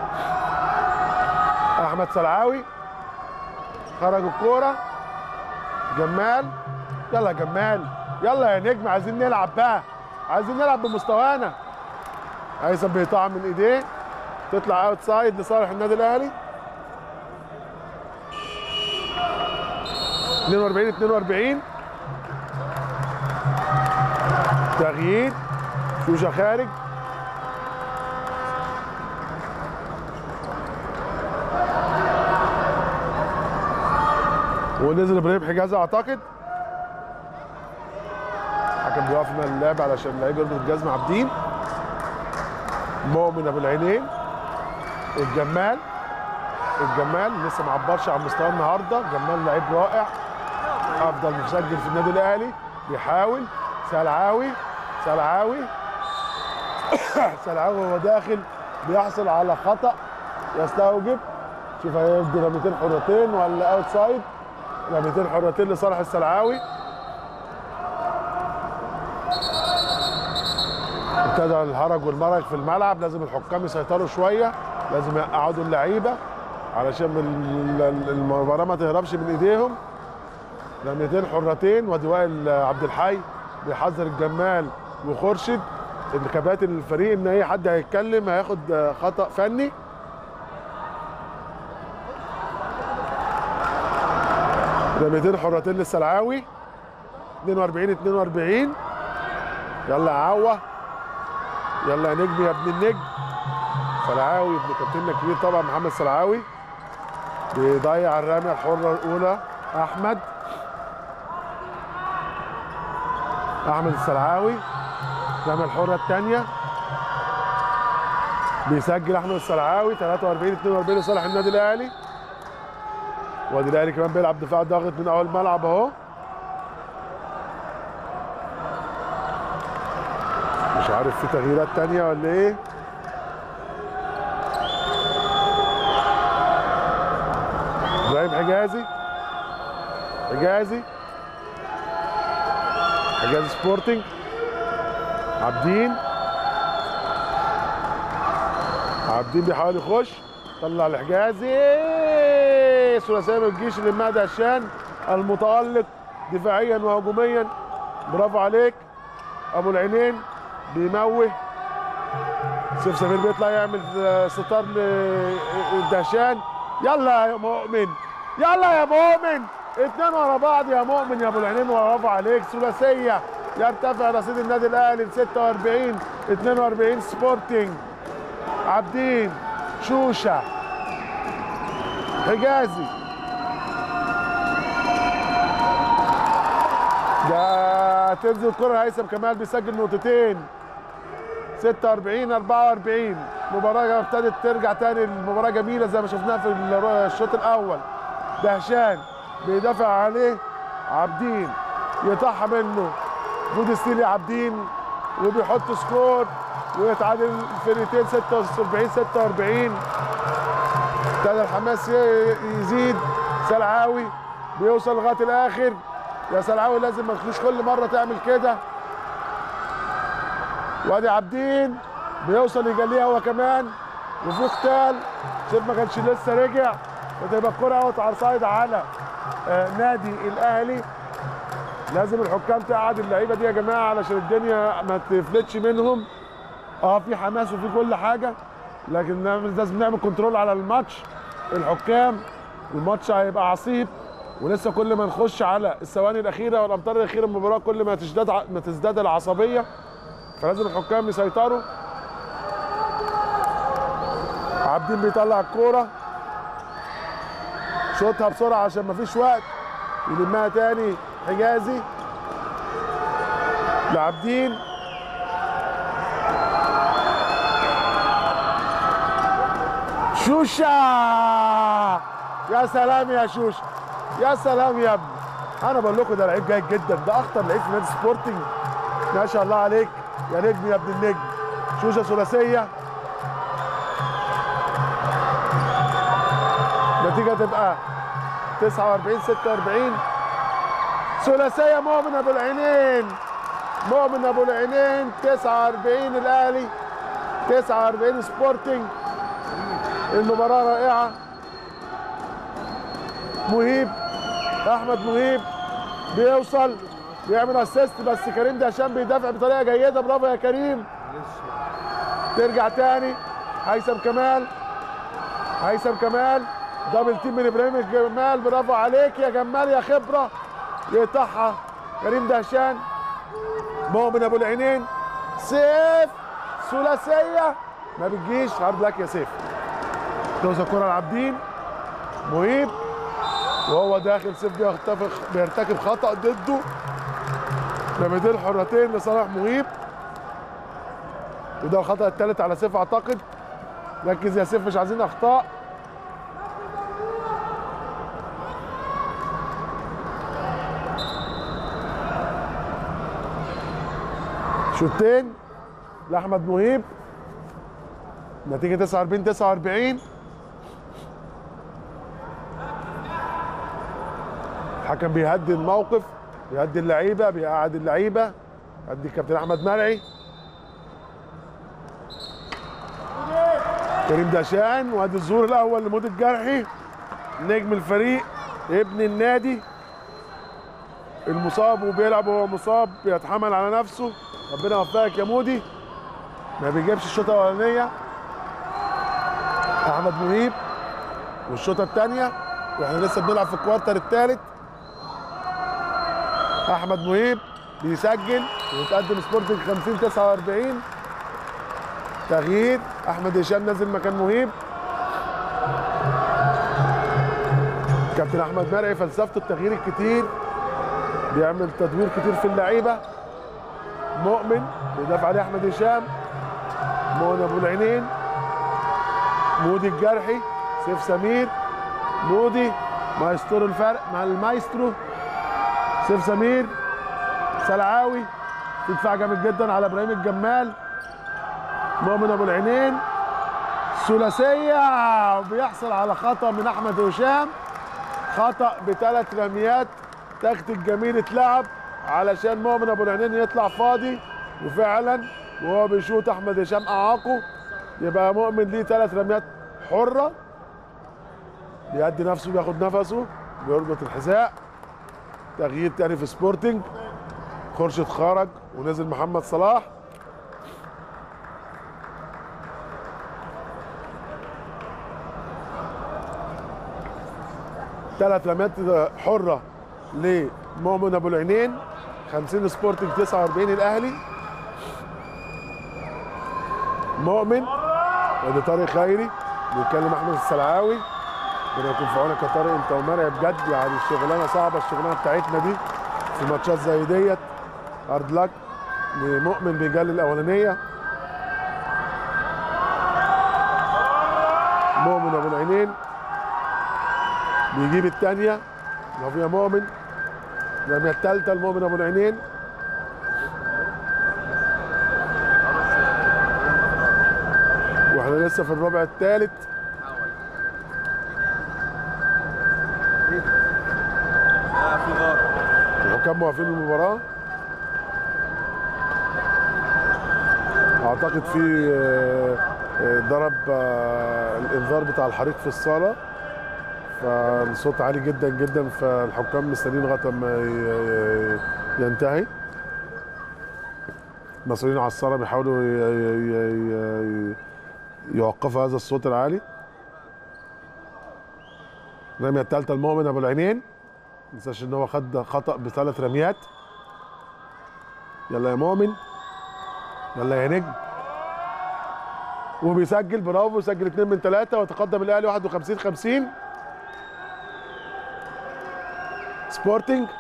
احمد سلعاوي خرج الكوره جمال يلا يا جمال يلا يا نجم عايزين نلعب بقى عايزين نلعب بمستوانا هيثم بيقطعها من ايديه تطلع اوت سايد لصالح النادي الاهلي 42 42 تغيير شوشه خارج ونزل ابراهيم حجازي اعتقد الحكم بيوقف من اللعب علشان اللعيبه يربط الجزمه عابدين مؤمن ابو العينين الجمال الجمال لسه ما عبرش عن مستواه النهارده جمال لعيب رائع افضل مسجل في النادي الاهلي بيحاول سلعاوي سلعاوي سلعاوي وهو داخل بيحصل على خطا يستوجب شوف هيدي رميتين حرتين ولا اوت سايد رميتين حرتين لصالح السلعاوي ابتدى الهرج والمرج في الملعب لازم الحكام يسيطروا شويه لازم يقعدوا اللعيبه علشان ال- ال- المباراه ما تهربش من ايديهم رميتين حرتين وادي وائل عبد الحي بيحذر الجمال وخورشيد الكباتن الفريق ان اي حد هيتكلم هياخد خطا فني رميتين حرتين للسلعاوي 42 42 يلا يا عوه يلا يا نجم يا ابن النجم سلعاوي ابن كابتننا الكبير طبعا محمد سلعاوي بيضيع الرميه الحره الاولى احمد احمد السلعاوي رمى الحره الثانيه بيسجل احمد السلعاوي 43 42 لصالح النادي الاهلي وادي الاهلي كمان بيلعب دفاع ضاغط من اول الملعب اهو مش عارف في تغييرات تانية ولا ايه ابراهيم حجازي حجازي حجازي سبورتنج عابدين عابدين بيحاول يخش طلع لحجازي ثلاثيه ما بتجيش لمها دهشان المتالق دفاعيا وهجوميا برافو عليك ابو العينين بيموه سيف سمير بيطلع يعمل ستار لدهشان يلا يا مؤمن يلا يا مؤمن اتنين ورا بعض يا مؤمن يا ابو العينين برافو عليك ثلاثيه يرتفع رصيد النادي الاهلي ل 46 42 سبورتنج عابدين شوشه حجازي ده تنزل الكره هيثم كمال بيسجل نقطتين 46 44 مباراه ابتدت ترجع تاني المباراه جميله زي ما شفناها في الشوط الاول دهشان بيدافع عليه عابدين يطحى منه جود ستيلي عابدين وبيحط سكور ويتعادل الفرقتين 46 46 ابتدى الحماس يزيد سلعاوي بيوصل لغايه الاخر يا سلعاوي لازم ما تخلوش كل مره تعمل كده وادي عابدين بيوصل يجليها هو كمان وفي قتال شوف ما كانش لسه رجع وتبقى الكره اوت على صايد على آه نادي الاهلي لازم الحكام تقعد اللعيبه دي يا جماعه علشان الدنيا ما تفلتش منهم اه في حماس وفي كل حاجه لكن لازم نعمل كنترول على الماتش الحكام الماتش هيبقى عصيب ولسه كل ما نخش على الثواني الاخيره والامتار الاخيره من المباراه كل ما تزداد ما تزداد العصبيه فلازم الحكام يسيطروا عابدين بيطلع الكوره شوطها بسرعه عشان ما فيش وقت يلمها تاني حجازي لعابدين شوشة يا سلام يا شوشة يا سلام يا ابني انا بقول لكم ده لعيب جيد جدا ده اخطر لعيب في نادي سبورتنج ما شاء الله عليك يا نجم يا ابن النجم شوشة ثلاثية النتيجة تبقى 49 46 ثلاثية مؤمن ابو العينين مؤمن ابو العينين 49 الاهلي 49 سبورتنج المباراة رائعة مهيب احمد مهيب بيوصل بيعمل اسيست بس كريم دهشان بيدافع بطريقه جيده برافو يا كريم ترجع تاني هيثم كمال هيثم كمال دبل تيم من ابراهيم الجمال برافو عليك يا جمال يا خبره يقطعها كريم دهشان مؤمن ابو العينين سيف ثلاثيه ما بتجيش هارد لك يا سيف توصل الكره لعابدين مهيب وهو داخل سيف بيرتكب بيرتكب خطا ضده رميتين حرتين لصالح مهيب وده الخطا الثالث على سيف اعتقد ركز يا سيف مش عايزين اخطاء شوطين لاحمد مهيب نتيجه 49 49 الحكم بيهدي الموقف بيهدي اللعيبه بيقعد اللعيبه ادي كابتن احمد مرعي كريم دهشان وادي الظهور الاول لمود الجرحي نجم الفريق ابن النادي المصاب وبيلعب وهو مصاب بيتحمل على نفسه ربنا يوفقك يا مودي ما بيجيبش الشوطه الاولانيه احمد مهيب والشوطه الثانيه واحنا لسه بنلعب في الكوارتر الثالث احمد مهيب بيسجل ويتقدم سبورتنج 50 49 تغيير احمد هشام نازل مكان مهيب كابتن احمد مرعي فلسفته التغيير الكتير بيعمل تدوير كتير في اللعيبه مؤمن بيدافع عليه احمد هشام مؤمن ابو العينين مودي الجرحي سيف سمير مودي مايسترو الفرق مع المايسترو سيف سمير سلعاوي في دفاع جامد جدا على ابراهيم الجمال مؤمن ابو العينين ثلاثيه بيحصل على خطا من احمد هشام خطا بثلاث رميات تكتيك جميل اتلعب علشان مؤمن ابو العينين يطلع فاضي وفعلا وهو بيشوط احمد هشام اعاقه يبقى مؤمن ليه ثلاث رميات حره بيأدي نفسه بياخد نفسه بيربط الحذاء تغيير تاني في سبورتنج خورشيد خرج ونزل محمد صلاح ثلاث رميات حره لمؤمن ابو العينين 50 سبورتنج 49 الاهلي مؤمن ادي طارق خيري بيتكلم احمد السلعاوي ربنا يكون في عونك يا طارق انت ومرعي بجد يعني الشغلانه صعبه الشغلانه بتاعتنا دي في ماتشات زي ديت هارد لك لمؤمن بيجلي الاولانيه مؤمن ابو العينين بيجيب الثانيه لو فيها مؤمن الرميه الثالثه لمؤمن ابو العينين واحنا لسه في الربع الثالث لا في غار الحكام موقفين المباراة اعتقد في آه، آه، ضرب آه، الانذار بتاع الحريق في الصالة فالصوت عالي جدا جدا فالحكام مستنيين لغاية ما ي- ي- ينتهي المصريين على الصالة بيحاولوا ي- ي- ي- ي- يوقفوا هذا الصوت العالي الرمية الثالثة لمؤمن ابو العينين ما تنساش ان هو خد خطا بثلاث رميات يلا يا مؤمن يلا يا نجم وبيسجل برافو سجل اثنين من ثلاثه وتقدم الاهلي 51 50 سبورتنج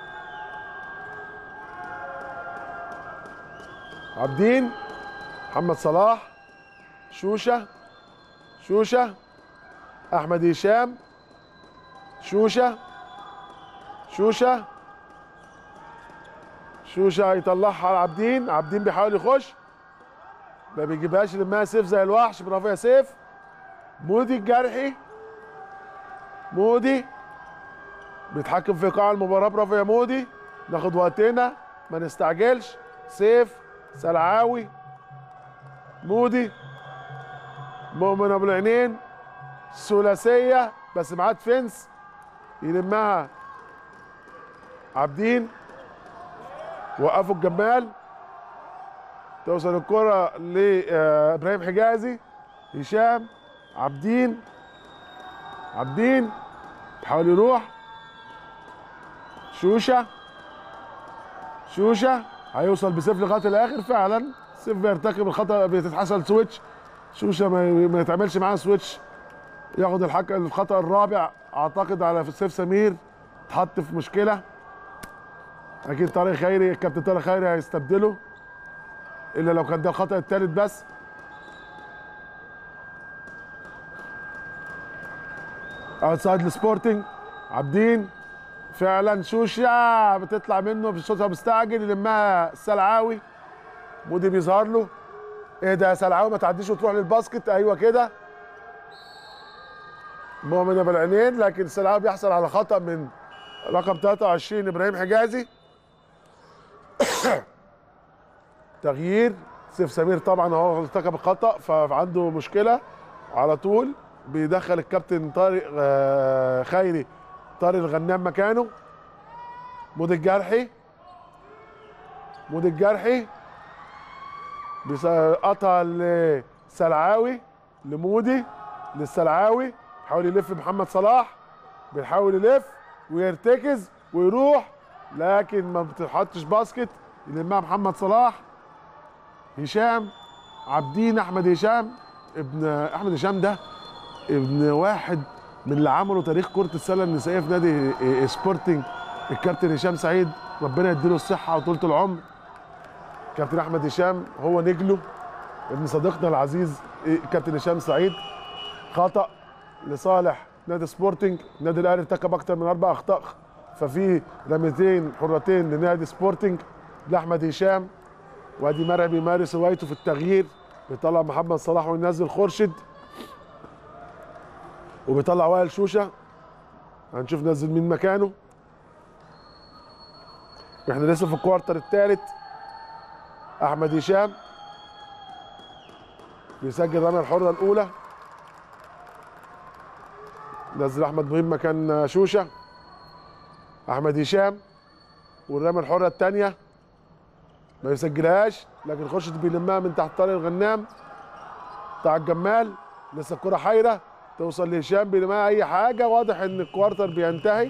عابدين محمد صلاح شوشه شوشه احمد هشام شوشه شوشه شوشه هيطلعها على عابدين عابدين بيحاول يخش ما بيجيبهاش لمها سيف زي الوحش برافو يا سيف مودي الجرحي مودي بيتحكم في ايقاع المباراه برافو يا مودي ناخد وقتنا ما نستعجلش سيف سلعاوي مودي مؤمن ابو العينين ثلاثيه بس معاه فينس يلمها عابدين وقفوا الجمال توصل الكرة لإبراهيم حجازي هشام عابدين عابدين بيحاول يروح شوشة شوشة هيوصل بسيف لغاية الآخر فعلا سيف بيرتكب الخطأ بتتحصل سويتش شوشة ما ما يتعملش معاه سويتش ياخد الحك... الخطأ الرابع أعتقد على سيف سمير اتحط في مشكلة اكيد طارق خيري الكابتن طارق خيري هيستبدله الا لو كان ده الخطا الثالث بس اوتسايد السبورتنج عابدين فعلا شوشه بتطلع منه في الشوطه مستعجل يلمها السلعاوي مودي بيظهر له ايه ده يا سلعاوي ما تعديش وتروح للباسكت ايوه كده مؤمن ابو العينين لكن السلعاوي بيحصل على خطا من رقم 23 ابراهيم حجازي تغيير سيف سمير طبعا هو ارتكب الخطا فعنده مشكله على طول بيدخل الكابتن طارق آه، خيري طارق الغنام مكانه مود الجرحي مود الجرحي بيسقطها لسلعاوي لمودي للسلعاوي بيحاول يلف محمد صلاح بيحاول يلف ويرتكز ويروح لكن ما بتحطش باسكت يلمها محمد صلاح هشام عابدين احمد هشام ابن احمد هشام ده ابن واحد من اللي عملوا تاريخ كرة السلة النسائية في نادي إيه، سبورتنج الكابتن هشام سعيد ربنا يديله الصحة وطولة العمر كابتن احمد هشام هو نجله ابن صديقنا العزيز إيه، كابتن هشام سعيد خطا لصالح نادي سبورتنج النادي الاهلي ارتكب اكثر من اربع اخطاء ففي رميتين حرتين لنادي سبورتنج لاحمد هشام وادي مرعي بيمارس هوايته في التغيير بيطلع محمد صلاح وينزل خورشيد وبيطلع وائل شوشه هنشوف نزل مين مكانه احنا لسه في الكوارتر الثالث احمد هشام بيسجل الرميه الحره الاولى نزل احمد مهم مكان شوشه احمد هشام والرميه الحره الثانيه ما يسجلهاش لكن خورشيد بيلمها من تحت طارق الغنام بتاع الجمال لسه الكره حايره توصل لهشام بيلمها اي حاجه واضح ان الكوارتر بينتهي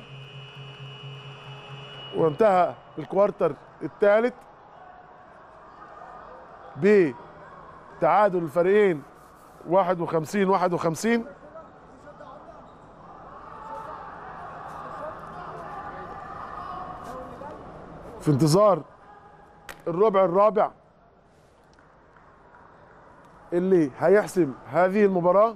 وانتهى الكوارتر الثالث بتعادل الفريقين 51 51 في انتظار الربع الرابع اللي هيحسم هذه المباراة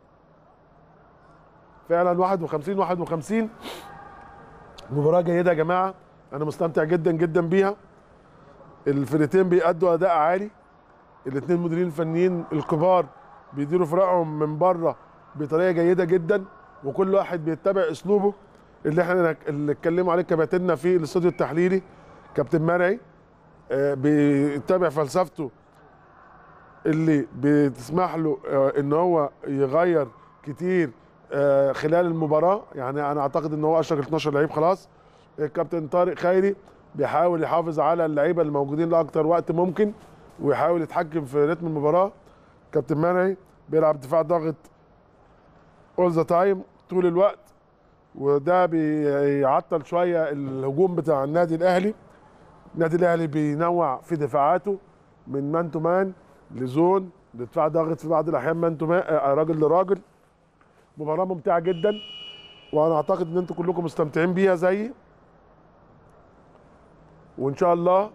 فعلا 51 51 مباراة جيدة يا جماعة أنا مستمتع جدا جدا بيها الفرقتين بيأدوا أداء عالي الاثنين مديرين الفنيين الكبار بيديروا فرقهم من بره بطريقة جيدة جدا وكل واحد بيتبع أسلوبه اللي احنا اللي اتكلموا عليه كباتننا في الاستوديو التحليلي كابتن مرعي آه، بيتبع فلسفته اللي بتسمح له آه، ان هو يغير كتير آه، خلال المباراه يعني انا اعتقد ان هو اشرك 12 لعيب خلاص الكابتن طارق خيري بيحاول يحافظ على اللعيبه الموجودين لاكتر وقت ممكن ويحاول يتحكم في رتم المباراه كابتن منعي بيلعب دفاع ضاغط اول ذا تايم طول الوقت وده بيعطل شويه الهجوم بتاع النادي الاهلي النادي الاهلي بينوع في دفاعاته من مان تو مان لزون لدفاع ضاغط في بعض الاحيان مان تو مان آه، راجل لراجل مباراه ممتعه جدا وانا اعتقد ان انتم كلكم مستمتعين بيها زيي وان شاء الله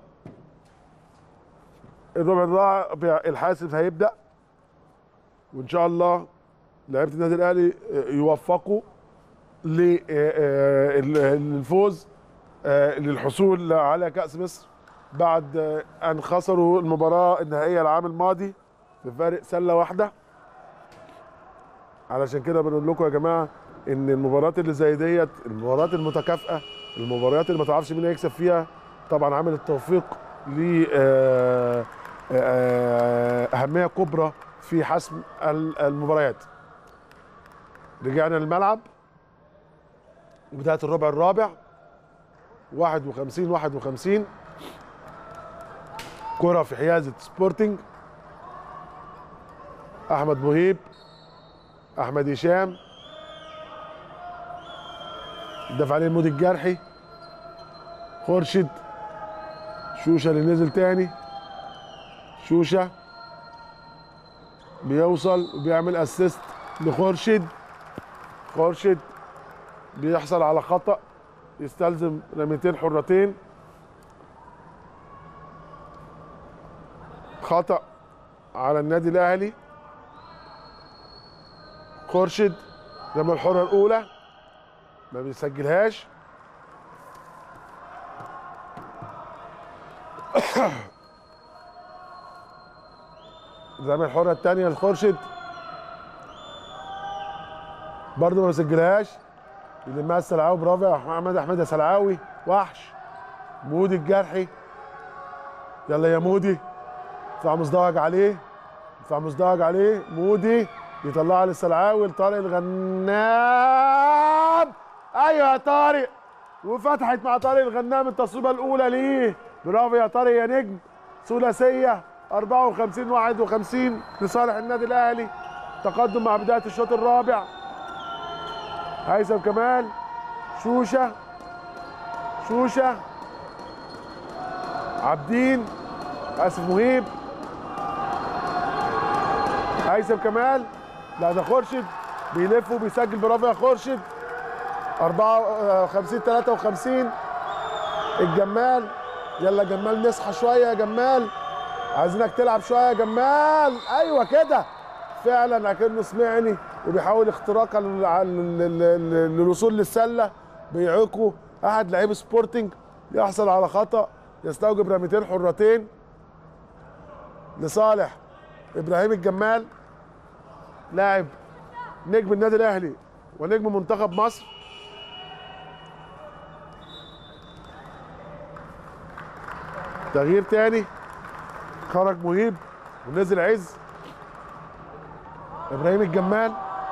الربع الرابع الحاسم هيبدا وان شاء الله لعيبه النادي الاهلي آه، يوفقوا للفوز آه، للحصول على كاس مصر بعد آه، ان خسروا المباراه النهائيه العام الماضي بفارق سله واحده علشان كده بنقول لكم يا جماعه ان المباريات اللي زي ديت المباريات المتكافئه المباريات اللي ما تعرفش مين هيكسب فيها طبعا عامل التوفيق ل آه، آه، اهميه كبرى في حسم ال- المباريات رجعنا للملعب وبدايه الربع الرابع 51 51 كرة في حيازة سبورتنج أحمد مهيب أحمد هشام دفع عليه المود الجرحي خورشيد شوشة اللي نزل تاني شوشة بيوصل وبيعمل اسيست لخورشيد خورشيد بيحصل على خطأ يستلزم رميتين حرتين خطأ على النادي الأهلي خورشيد رمى الحرة الأولى ما بيسجلهاش رمى الحرة الثانية لخورشيد برضه ما بيسجلهاش يلمها السلعاوي برافو يا محمد احمد يا سلعاوي وحش مودي الجرحي يلا يا مودي دفاع مزدوج عليه دفاع مزدوج عليه مودي يطلعها للسلعاوي لطارق الغنام ايوه يا طارق وفتحت مع طارق الغنام التصويبه الاولى ليه برافو يا طارق يا نجم ثلاثيه 54 51 لصالح النادي الاهلي تقدم مع بدايه الشوط الرابع هيثم كمال شوشه شوشه عابدين اسف مهيب هيثم كمال لا ده خورشيد بيلف وبيسجل برافو يا خورشيد 54 53 الجمال يلا يا جمال نصحى شويه يا جمال عايزينك تلعب شويه يا جمال ايوه كده فعلا اكنه سمعني وبيحاول اختراقا لل- لل- لل- للوصول للسله بيعيقوا احد لعيب سبورتنج يحصل على خطا يستوجب رميتين حرتين لصالح ابراهيم الجمال لاعب نجم النادي الاهلي ونجم منتخب مصر تغيير تاني خرج مهيب ونزل عز ابراهيم الجمال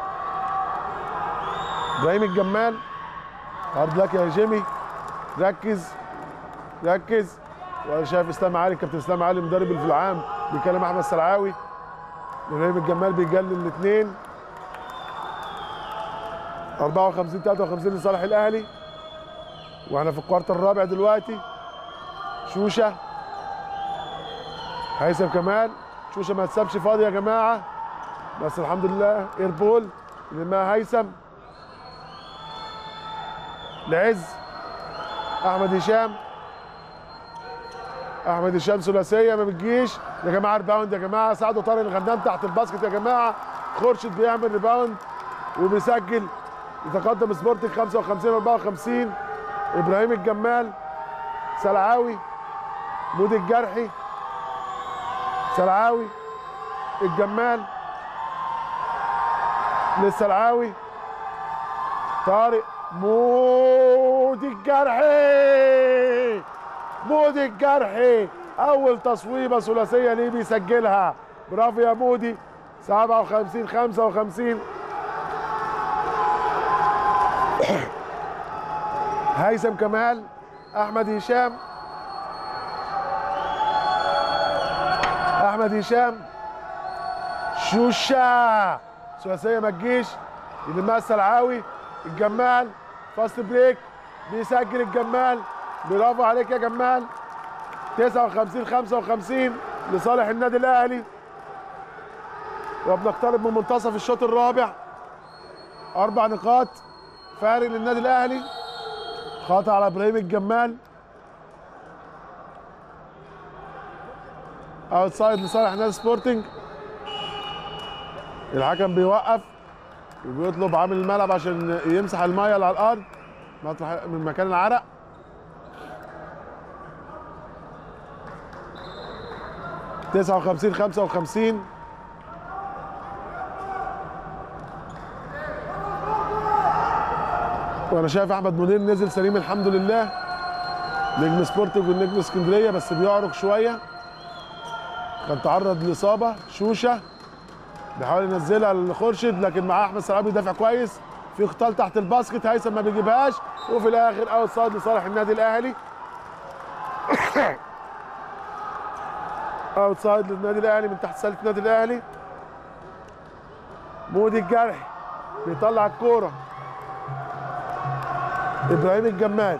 ابراهيم الجمال عرض لك يا جيمي ركز ركز وانا شايف اسلام علي كابتن اسلام علي مدرب في العام بيكلم احمد سلعاوي ابراهيم الجمال بيجلل الاثنين 54 53 لصالح الاهلي واحنا في الكوارتر الرابع دلوقتي شوشه هيثم كمال شوشه ما تسابش فاضي يا جماعه بس الحمد لله ايربول لما هيثم لعز احمد هشام احمد هشام ثلاثيه ما بتجيش يا جماعه ريباوند يا جماعه ساعدوا طارق الغنام تحت الباسكت يا جماعه خورشيد بيعمل ريباوند وبيسجل يتقدم سبورتنج 55 54 ابراهيم الجمال سلعاوي مودي الجرحي سلعاوي الجمال للسلعاوي طارق مودي الجرحي مودي الجرحي اول تصويبه ثلاثيه ليه بيسجلها برافو يا مودي 57 55 هيثم كمال احمد هشام احمد هشام شوشه ثلاثيه ما تجيش يلمها السلعاوي الجمال فاست بريك بيسجل الجمال برافو عليك يا جمال 59 55 لصالح النادي الاهلي وبنقترب من منتصف الشوط الرابع اربع نقاط فارق للنادي الاهلي خاطئ على ابراهيم الجمال اوتسايد لصالح نادي سبورتنج الحكم بيوقف وبيطلب عامل الملعب عشان يمسح الميه اللي على الارض مطرح من مكان العرق تسعة وخمسين خمسة وخمسين وانا شايف احمد منير نزل سليم الحمد لله نجم سبورتنج والنجم اسكندريه بس بيعرق شويه كان تعرض لاصابه شوشه بيحاول ينزلها لخورشيد لكن معاه احمد سلام بيدافع كويس في قتال تحت الباسكت هيثم ما بيجيبهاش وفي الاخر اوت سايد لصالح النادي الاهلي اوت سايد للنادي الاهلي من تحت سله النادي الاهلي مودي الجرح بيطلع الكوره ابراهيم الجمال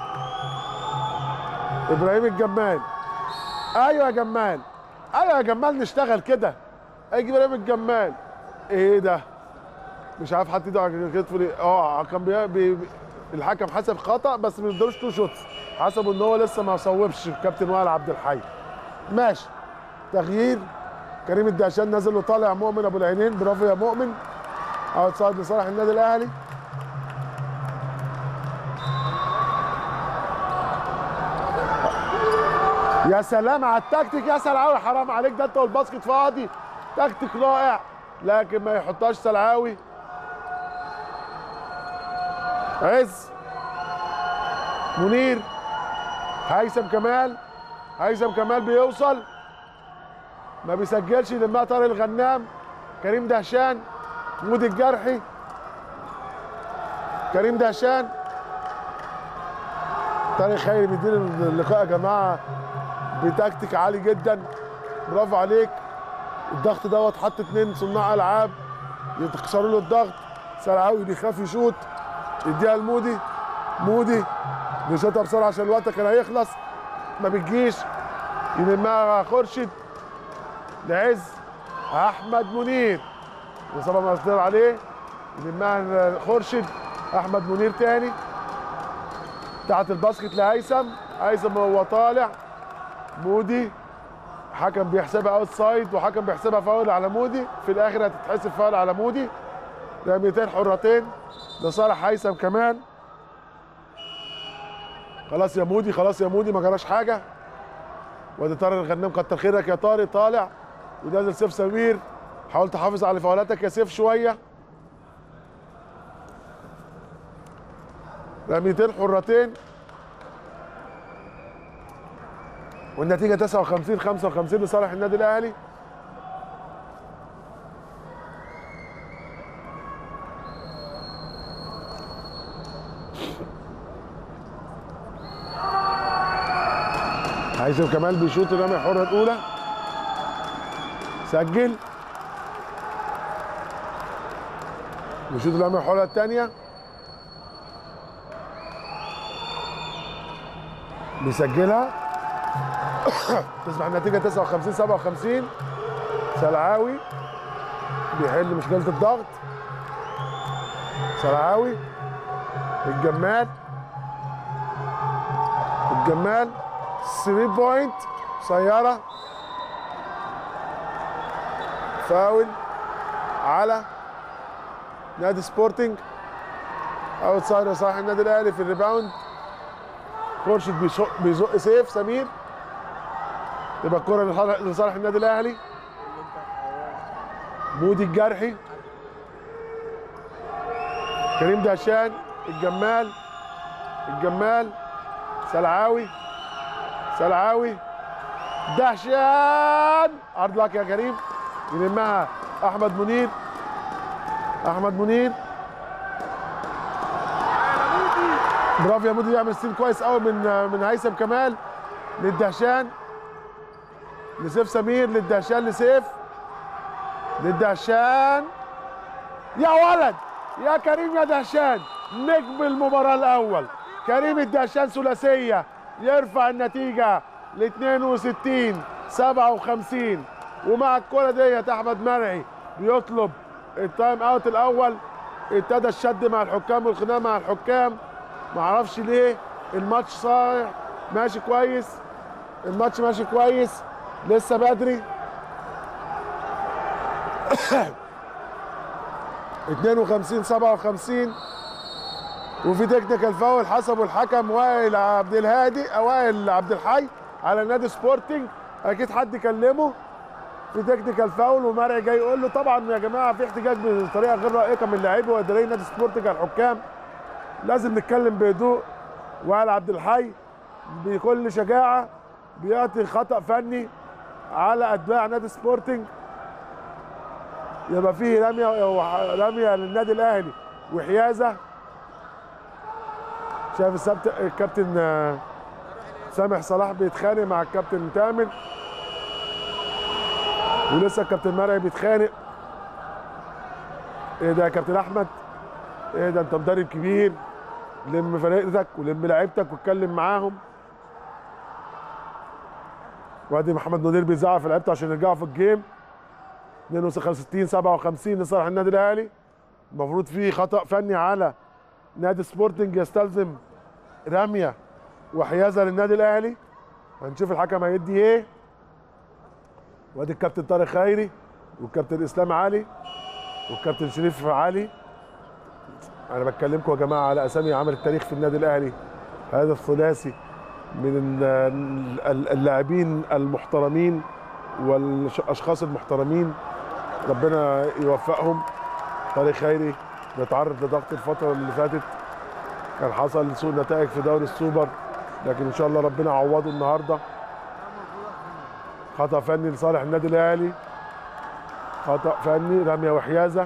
ابراهيم الجمال ايوه يا جمال ايوه يا جمال نشتغل كده هيجي ابراهيم الجمال ايه ده مش عارف حط ايده على كتفه ليه اه كان بي... بي... بي- الحكم حسب خطا بس ما ادالوش تو شوتس حسبوا ان هو لسه ما صوبش كابتن وائل عبد الحي ماشي تغيير كريم الدهشان نازل وطالع مؤمن ابو العينين برافو يا مؤمن اوت سايد لصالح النادي الاهلي يا سلام على التكتيك يا سلعاوي حرام عليك ده انت والباسكت فاضي تكتيك رائع لكن ما يحطهاش سلعاوي عز منير هيثم كمال هيثم كمال بيوصل ما بيسجلش لما طارق الغنام كريم دهشان مودي الجرحي كريم دهشان طارق خيري بيدير اللقاء يا جماعه بتكتيك عالي جدا برافو عليك الضغط دوت حط اتنين صناع العاب يكسروا له الضغط سلعاوي بيخاف يشوط يديها لمودي مودي بيشوطها بسرعه عشان الوقت كان هيخلص ما بتجيش يلمها خورشيد لعز احمد منير الاصابه مأثر عليه يلمها خورشيد احمد منير تاني تحت الباسكت لهيثم هيثم هو طالع مودي حكم بيحسبها اوت سايد وحكم بيحسبها فاول على مودي في الاخر هتتحسب فاول على مودي رميتين حرتين لصالح هيثم كمان خلاص يا مودي خلاص يا مودي ما جراش حاجه وادي طارق الغنام كتر خيرك يا طارق طالع ونازل سيف سمير حاول تحافظ على فاولاتك يا سيف شويه رميتين حرتين والنتيجه 59 55 لصالح النادي الاهلي هيثم كمال بيشوط الرميه الحره الاولى سجل بيشوط الرميه الحره الثانيه بيسجلها تصبح النتيجه 59 57 سلعاوي بيحل مشكله الضغط سلعاوي الجمال الجمال 3 بوينت سيارة فاول على نادي سبورتنج اوت سايد لصالح النادي الاهلي في الريباوند خورشيد بيشق- بيزق سيف سمير تبقى الكرة لصالح- لصالح النادي الاهلي مودي الجرحي كريم دهشان الجمال الجمال سلعاوي سلعاوي دهشان عرض لك يا كريم يلمها احمد منير احمد منير برافو يا مودي يعمل ستيل كويس قوي من من هيثم كمال للدهشان لسيف سمير للدهشان لسيف للدهشان يا ولد يا كريم يا دهشان نجم المباراة الأول كريم الدهشان ثلاثية يرفع النتيجة ل 62 57 ومع الكرة ديت أحمد مرعي بيطلب التايم أوت الأول ابتدى الشد مع الحكام والخناقة مع الحكام معرفش ليه الماتش صايع ماشي كويس الماتش ماشي كويس لسه بدري 52 57 وفي تكنيكال فاول حسبه الحكم وائل عبد الهادي او وائل عبد الحي على نادي سبورتنج اكيد حد كلمه في تكنيكال فاول ومرعي جاي يقول له طبعا يا جماعه في احتجاج بطريقه غير لائقه من لاعبي واداري نادي سبورتنج على الحكام لازم نتكلم بهدوء وائل عبد الحي بكل شجاعه بيعطي خطا فني على اتباع نادي سبورتنج يبقى فيه رميه رميه للنادي الاهلي وحيازه شايف السبت الكابتن آه، سامح صلاح بيتخانق مع الكابتن تامر ولسه الكابتن مرعي بيتخانق ايه ده يا كابتن احمد ايه ده انت مدرب كبير لم فرقتك ولم لعيبتك واتكلم معاهم وادي محمد منير بيزعق في لعيبته عشان يرجعوا في الجيم 62 57 لصالح النادي الاهلي المفروض في خطا فني على نادي سبورتنج يستلزم رميه وحيازه للنادي الاهلي هنشوف الحكم هيدي ايه وادي الكابتن طارق خيري والكابتن اسلام علي والكابتن شريف علي انا بتكلمكم يا جماعه على اسامي عمل التاريخ في النادي الاهلي هذا الثلاثي من ال- ال- اللاعبين المحترمين والاشخاص المحترمين ربنا يوفقهم طارق خيري بيتعرض لضغط الفتره اللي فاتت كان حصل سوء نتائج في دوري السوبر لكن ان شاء الله ربنا يعوضه النهارده خطا فني لصالح النادي الاهلي خطا فني رميه وحيازه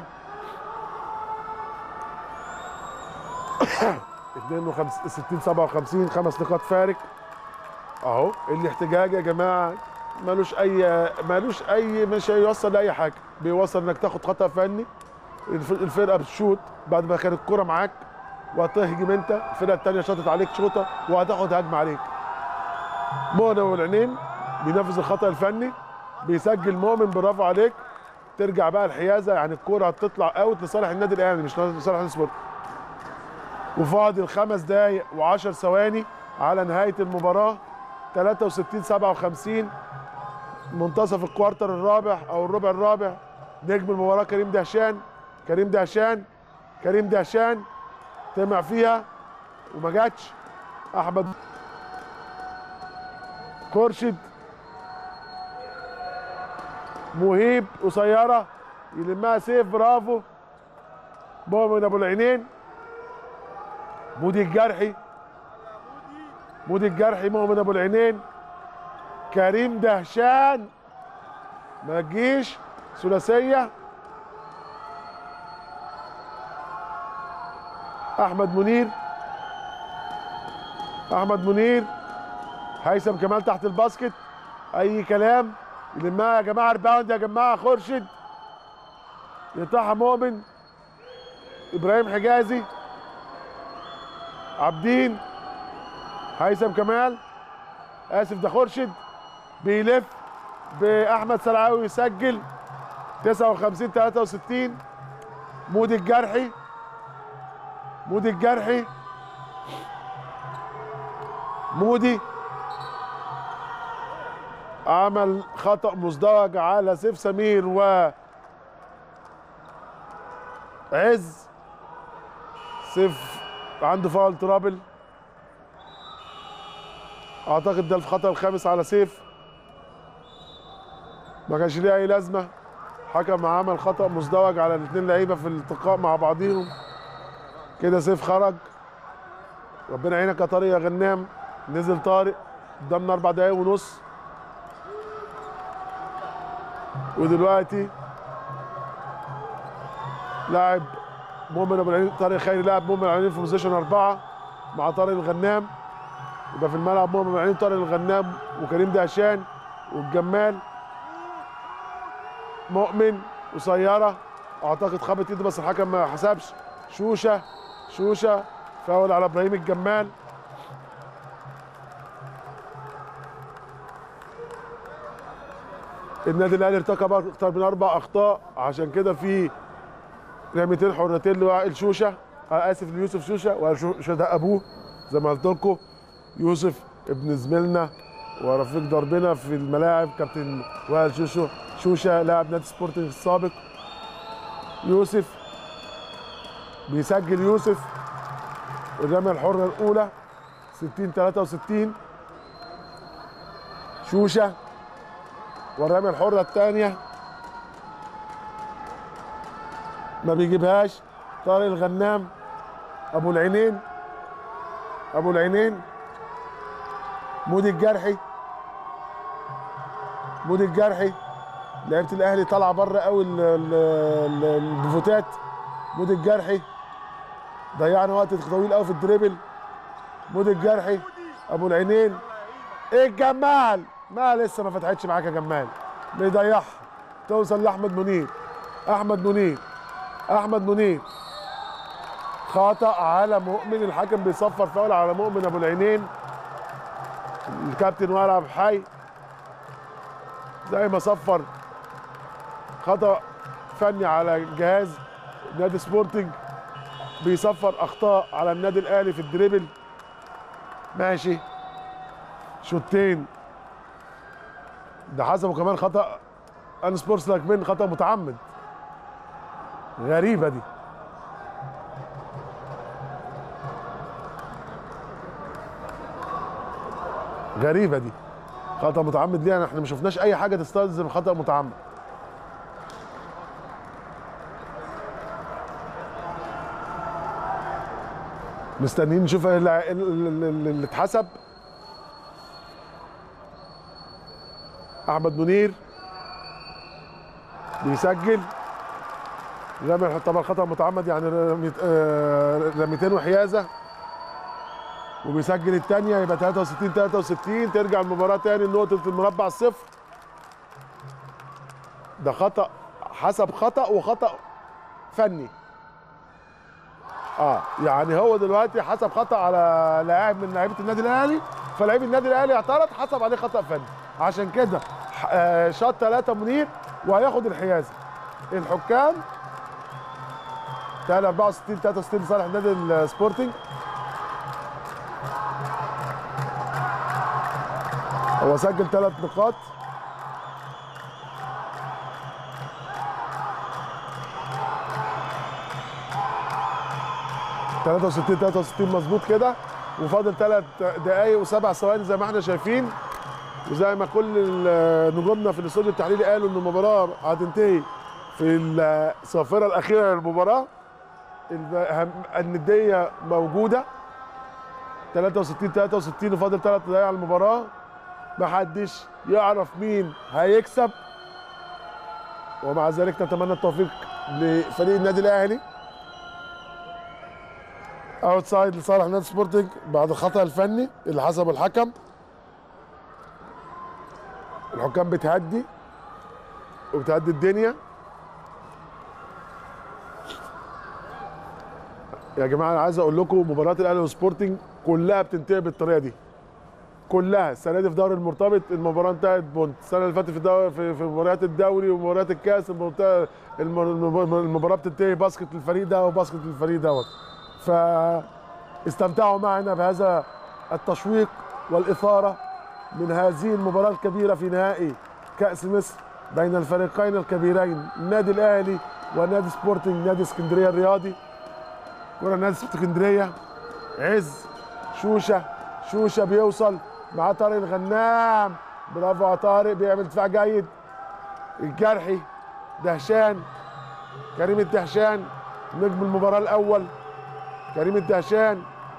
52 60 57 خمس نقاط فارق اهو الاحتجاج يا جماعه ملوش اي ملوش اي مش هيوصل لاي حاجه بيوصل انك تاخد خطا فني الف- الفرقه بتشوط بعد ما كانت الكره معاك وهتهجم انت الفرقه الثانيه شاطت عليك شوطه وهتاخد هجمه عليك مؤمن ابو العينين بينفذ الخطا الفني بيسجل مؤمن برافو عليك ترجع بقى الحيازه يعني الكره هتطلع اوت لصالح النادي الاهلي مش لصالح النادي سبورت وفاضل خمس دقايق و10 ثواني على نهايه المباراه 63 57 منتصف الكوارتر الرابع او الربع الرابع نجم المباراه كريم دهشان كريم دهشان كريم دهشان طمع فيها وما جاتش احمد خورشيد مهيب قصيره يلمها سيف برافو مؤمن ابو العينين مودي الجرحي مودي الجرحي مؤمن ابو العينين كريم دهشان ما تجيش ثلاثيه احمد منير احمد منير هيثم كمال تحت الباسكت اي كلام يلمها يا جماعه ريباوند يا جماعه خورشيد يقطعها مؤمن ابراهيم حجازي عابدين هيثم كمال اسف ده خورشيد بيلف باحمد سلعاوي يسجل 59 63 مودي الجرحي مودي الجرحي مودي عمل خطأ مزدوج على سيف سمير و عز سيف عنده فاول ترابل اعتقد ده الخطأ الخامس على سيف ما كانش ليه اي لازمه حكم عمل خطأ مزدوج على الاثنين لعيبه في الالتقاء مع بعضيهم كده سيف خرج ربنا يعينك يا طارق يا غنام نزل طارق قدامنا اربع دقايق ونص ودلوقتي لاعب مؤمن ابو العين طارق خيري لاعب مؤمن ابو العين في بوزيشن اربعه مع طارق الغنام يبقى في الملعب مؤمن ابو العين طارق الغنام وكريم دهشان والجمال مؤمن قصيره اعتقد خبط ايده بس الحكم ما حسبش شوشه شوشه فاول على ابراهيم الجمال النادي الاهلي ارتكب اكثر من اربع اخطاء عشان كده في رميتين حرتين لوائل شوشه آه اسف ليوسف شوشه وشوشه ده ابوه زي ما قلت لكم يوسف ابن زميلنا ورفيق دربنا في الملاعب كابتن وائل شوشه شوشه لاعب نادي سبورتنج السابق يوسف بيسجل يوسف الرميه الحره الاولى 60 63 شوشه والرميه الحره الثانيه ما بيجيبهاش طارق الغنام ابو العينين ابو العينين مودي الجرحي مودي الجرحي لعيبه الاهلي طالعه بره قوي ال- ال- ال- البفوتات مودي الجرحي ضيعنا وقت طويل قوي في الدريبل مودي الجرحي ابو العينين ايه الجمال ما لسه ما فتحتش معاك يا جمال بيضيعها توصل لاحمد منير احمد منير احمد منير خطا على مؤمن الحكم بيصفر فاول على مؤمن ابو العينين الكابتن وائل عبد الحي زي ما صفر خطا فني على جهاز نادي سبورتنج بيصفر اخطاء على النادي الاهلي في الدريبل ماشي شوطين ده حسبه كمان خطا ان سبورتس لايك من خطا متعمد غريبه دي غريبه دي خطا متعمد ليه احنا ما شفناش اي حاجه تستلزم خطا متعمد مستنيين نشوف ايه اللي, اللي اللي اتحسب احمد منير بيسجل رمي طبعا خطا متعمد يعني رميت- آه، رميتين وحيازه وبيسجل الثانيه يبقى 63 63 ترجع المباراه تاني لنقطه المربع الصفر ده خطا حسب خطا وخطا فني اه يعني هو دلوقتي حسب خطا على لاعب من لعيبه النادي الاهلي فلاعب النادي الاهلي اعترض حسب عليه خطا فني عشان كده ح- آه، شاط ثلاثه منير وهياخد الحيازه الحكام تعالى 64 63 لصالح نادي السبورتنج هو سجل ثلاث نقاط تلاتة وستين تلاتة وستين مظبوط كده وفاضل ثلاث دقايق وسبع ثواني زي ما احنا شايفين وزي ما كل ال- نجومنا في الاستوديو التحليلي قالوا ان المباراه هتنتهي في الصافره الاخيره للمباراه الب- هم- النديه موجوده 63 63 وفاضل ثلاث دقايق على المباراه محدش يعرف مين هيكسب ومع ذلك نتمنى التوفيق لفريق النادي الاهلي اوت سايد لصالح نادي سبورتنج بعد الخطا الفني اللي حسبه الحكم الحكام بتهدي وبتهدي الدنيا يا جماعه انا عايز اقول لكم مباراه الاهلي وسبورتنج كلها بتنتهي بالطريقه دي كلها السنه دي في دوري المرتبط المباراه انتهت بونت السنه اللي فاتت في دوري في, في مباريات الدوري ومباريات الكاس المباراه الم- المباراه بتنتهي باسكت للفريق ده وباسكت للفريق دوت فاستمتعوا معنا بهذا التشويق والاثاره من هذه المباراه الكبيره في نهائي كاس مصر بين الفريقين الكبيرين النادي الاهلي ونادي سبورتنج نادي اسكندريه الرياضي كره نادي اسكندريه عز شوشه شوشه بيوصل مع طارق الغنام برافو على طارق بيعمل دفاع جيد الجرحي دهشان كريم الدهشان نجم المباراه الاول كريم الدهشان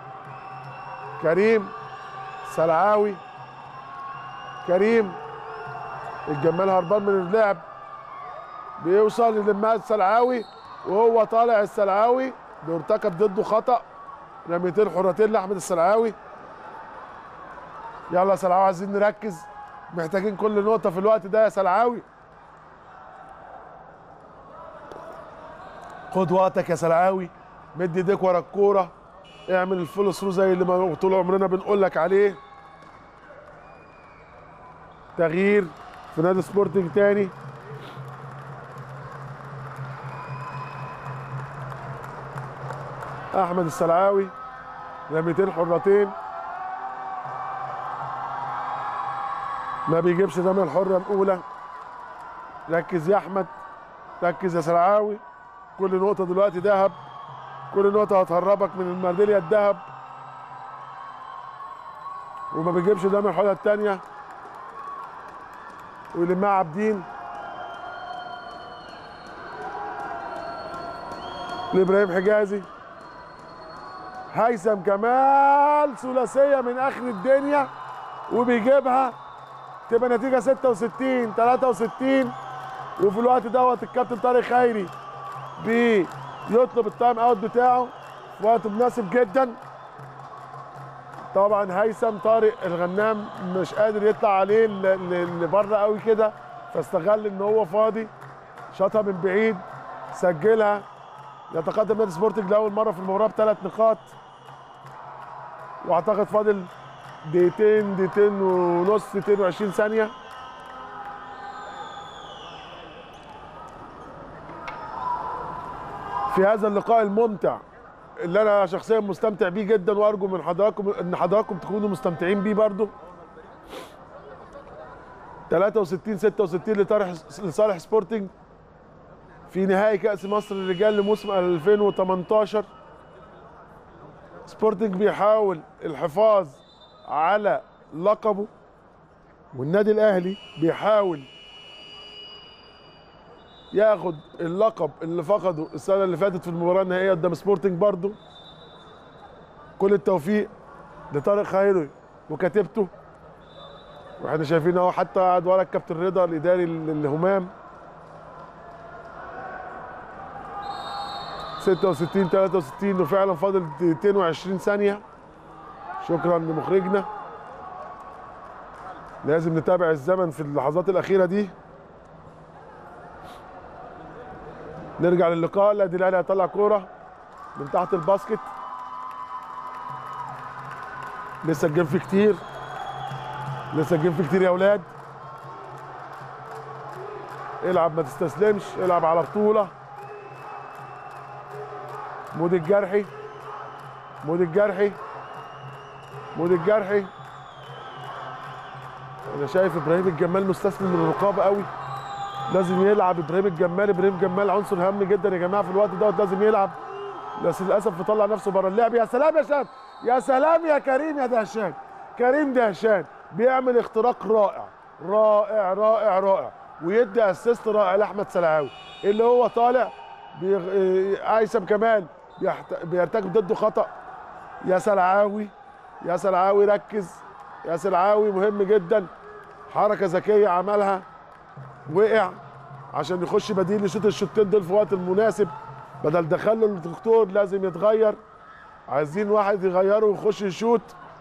كريم سلعاوي كريم الجمال هربان من اللعب بيوصل للماء السلعاوي وهو طالع السلعاوي بيرتكب ضده خطأ رميتين حرتين لاحمد السلعاوي يلا يا سلعاوي عايزين نركز محتاجين كل نقطة في الوقت ده يا سلعاوي خد وقتك يا سلعاوي مد ايديك ورا الكورة اعمل الفول ثرو زي اللي ما طول عمرنا بنقول لك عليه تغيير في نادي سبورتنج تاني احمد السلعاوي رميتين حرتين ما بيجيبش رمي الحره الاولى ركز يا احمد ركز يا سلعاوي كل نقطه دلوقتي ذهب كل نقطه هتهربك من الميداليه الذهب وما بيجيبش رمي الحره الثانيه ويلمها عابدين لابراهيم حجازي هيثم كمال ثلاثيه من اخر الدنيا وبيجيبها تبقى نتيجه 66 63 وفي الوقت دوت الكابتن طارق خيري بيطلب التايم اوت بتاعه في وقت مناسب جدا طبعا هيثم طارق الغنام مش قادر يطلع عليه ل- ل- لبره قوي كده فاستغل ان هو فاضي شاطها من بعيد سجلها يتقدم نادي سبورتنج لاول مره في المباراه بثلاث نقاط واعتقد فاضل دقيقتين دقيقتين ونص دقيقتين وعشرين ثانيه في هذا اللقاء الممتع اللي انا شخصيا مستمتع بيه جدا وارجو من حضراتكم ان حضراتكم تكونوا مستمتعين بيه برضو 63 66 لطارح لصالح سبورتنج في نهائي كأس مصر للرجال لموسم 2018 سبورتنج بيحاول الحفاظ على لقبه والنادي الاهلي بيحاول ياخد اللقب اللي فقده السنه اللي فاتت في المباراه النهائيه قدام سبورتنج برضو كل التوفيق لطارق خيري وكتيبته واحنا شايفين اهو حتى قاعد ورا الكابتن رضا الاداري الهمام 66 63 وفعلا فاضل دقيقتين و20 ثانيه شكرا لمخرجنا لازم نتابع الزمن في اللحظات الاخيره دي نرجع للقاء النادي الاهلي هيطلع كوره من تحت الباسكت لسه الجيم فيه كتير لسه الجيم فيه كتير يا اولاد العب ما تستسلمش العب على بطوله مود الجرحي مود الجرحي مود الجرحي انا شايف ابراهيم الجمال مستسلم من الرقابه قوي لازم يلعب ابراهيم الجمال ابراهيم الجمال عنصر هام جدا يا جماعه في الوقت دوت لازم يلعب بس للاسف مطلع نفسه بره اللعب يا سلام يا شاب يا سلام يا كريم يا دهشان كريم دهشان بيعمل اختراق رائع رائع رائع رائع ويدي اسيست رائع لاحمد سلعاوي اللي هو طالع بيغ... آه، هيثم كمال بيحت... بيرتكب ضده خطا يا سلعاوي يا سلعاوي ركز يا سلعاوي مهم جدا حركه ذكيه عملها وقع عشان يخش بديل يشوط الشوطين دول في وقت المناسب بدل دخله الدكتور لازم يتغير عايزين واحد يغيره ويخش يشوط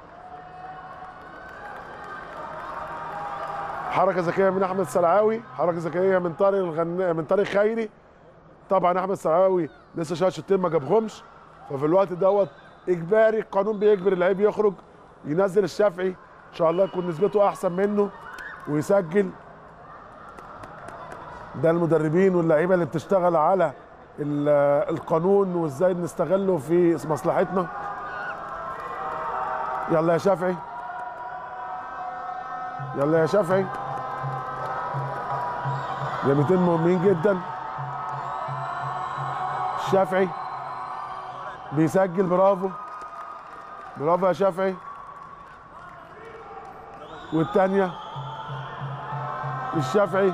حركه ذكيه من احمد سلعاوي حركه ذكيه من طارق الغن... من طارق خيري طبعا احمد سلعاوي لسه شاط شوطين ما جابهمش ففي الوقت دوت اجباري القانون بيجبر اللعيب يخرج ينزل الشافعي ان شاء الله يكون نسبته احسن منه ويسجل ده المدربين واللعيبه اللي بتشتغل على ال- القانون وازاي نستغله في مصلحتنا يلا يا شافعي يلا يا شافعي لميتين مهمين جدا الشافعي بيسجل برافو برافو يا شافعي والتانية الشافعي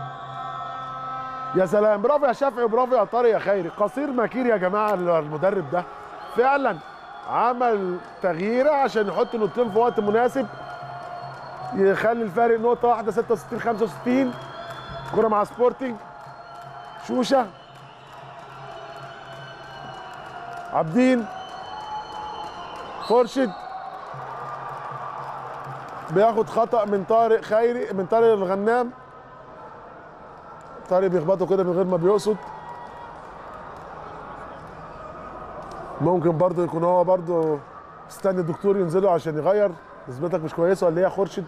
يا سلام برافو يا شافعي وبرافو يا طارق يا خيري قصير مكير يا جماعه المدرب ده فعلا عمل تغييره عشان يحط نقطتين في وقت مناسب يخلي الفارق نقطه واحده 66 65 كره مع سبورتنج شوشه عابدين خورشيد بياخد خطا من طارق خيري من طارق الغنام طارق بيخبطه كده من غير ما بيقصد ممكن برضه يكون هو برضه استنى الدكتور ينزله عشان يغير نسبتك مش كويسه ولا ايه يا خورشيد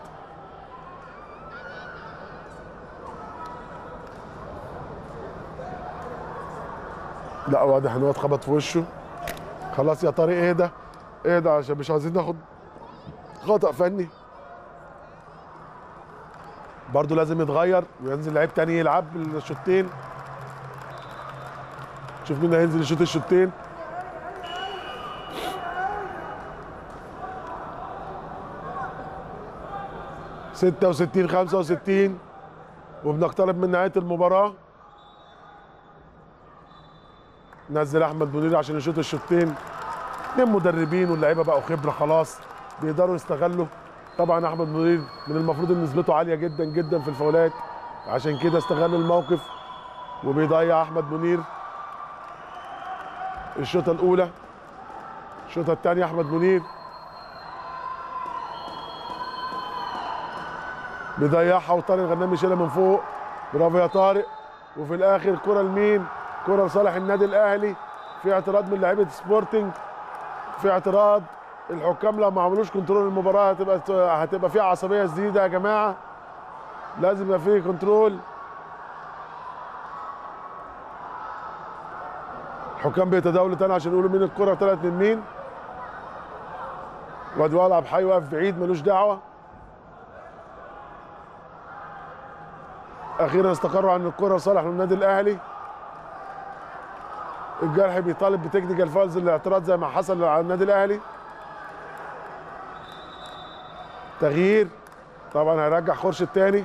لا واضح ان هو اتخبط في وشه خلاص يا طارق اهدى اهدى عشان مش عايزين ناخد خطأ فني برضه لازم يتغير وينزل لعيب تاني يلعب الشوطين شوف مين هينزل يشوط الشوطين ستة وستين خمسة وستين وبنقترب من نهاية المباراة نزل أحمد منير عشان يشوط الشوطين اتنين مدربين واللعيبة بقوا خبرة خلاص بيقدروا يستغلوا طبعا أحمد منير من المفروض إن نسبته عالية جدا جدا في الفاولات عشان كده استغل الموقف وبيضيع أحمد منير الشوطة الأولى الشوطة الثانية أحمد منير بيضيعها وطارق الغنام يشيلها من فوق برافو يا طارق وفي الاخر كره لمين؟ كره لصالح النادي الاهلي في اعتراض من لعيبه سبورتنج في اعتراض الحكام لو ما عملوش كنترول المباراه هتبقى هتبقى فيها عصبيه شديده يا جماعه لازم يبقى فيه كنترول الحكام بيتداولوا تاني عشان يقولوا مين الكره طلعت من مين وادي ولعب حي واقف بعيد ملوش دعوه اخيرا استقروا عن الكره لصالح النادي الاهلي الجرح بيطالب بتكنيكال فاولز الاعتراض زي ما حصل على النادي الاهلي تغيير طبعا هيرجع خورشيد تاني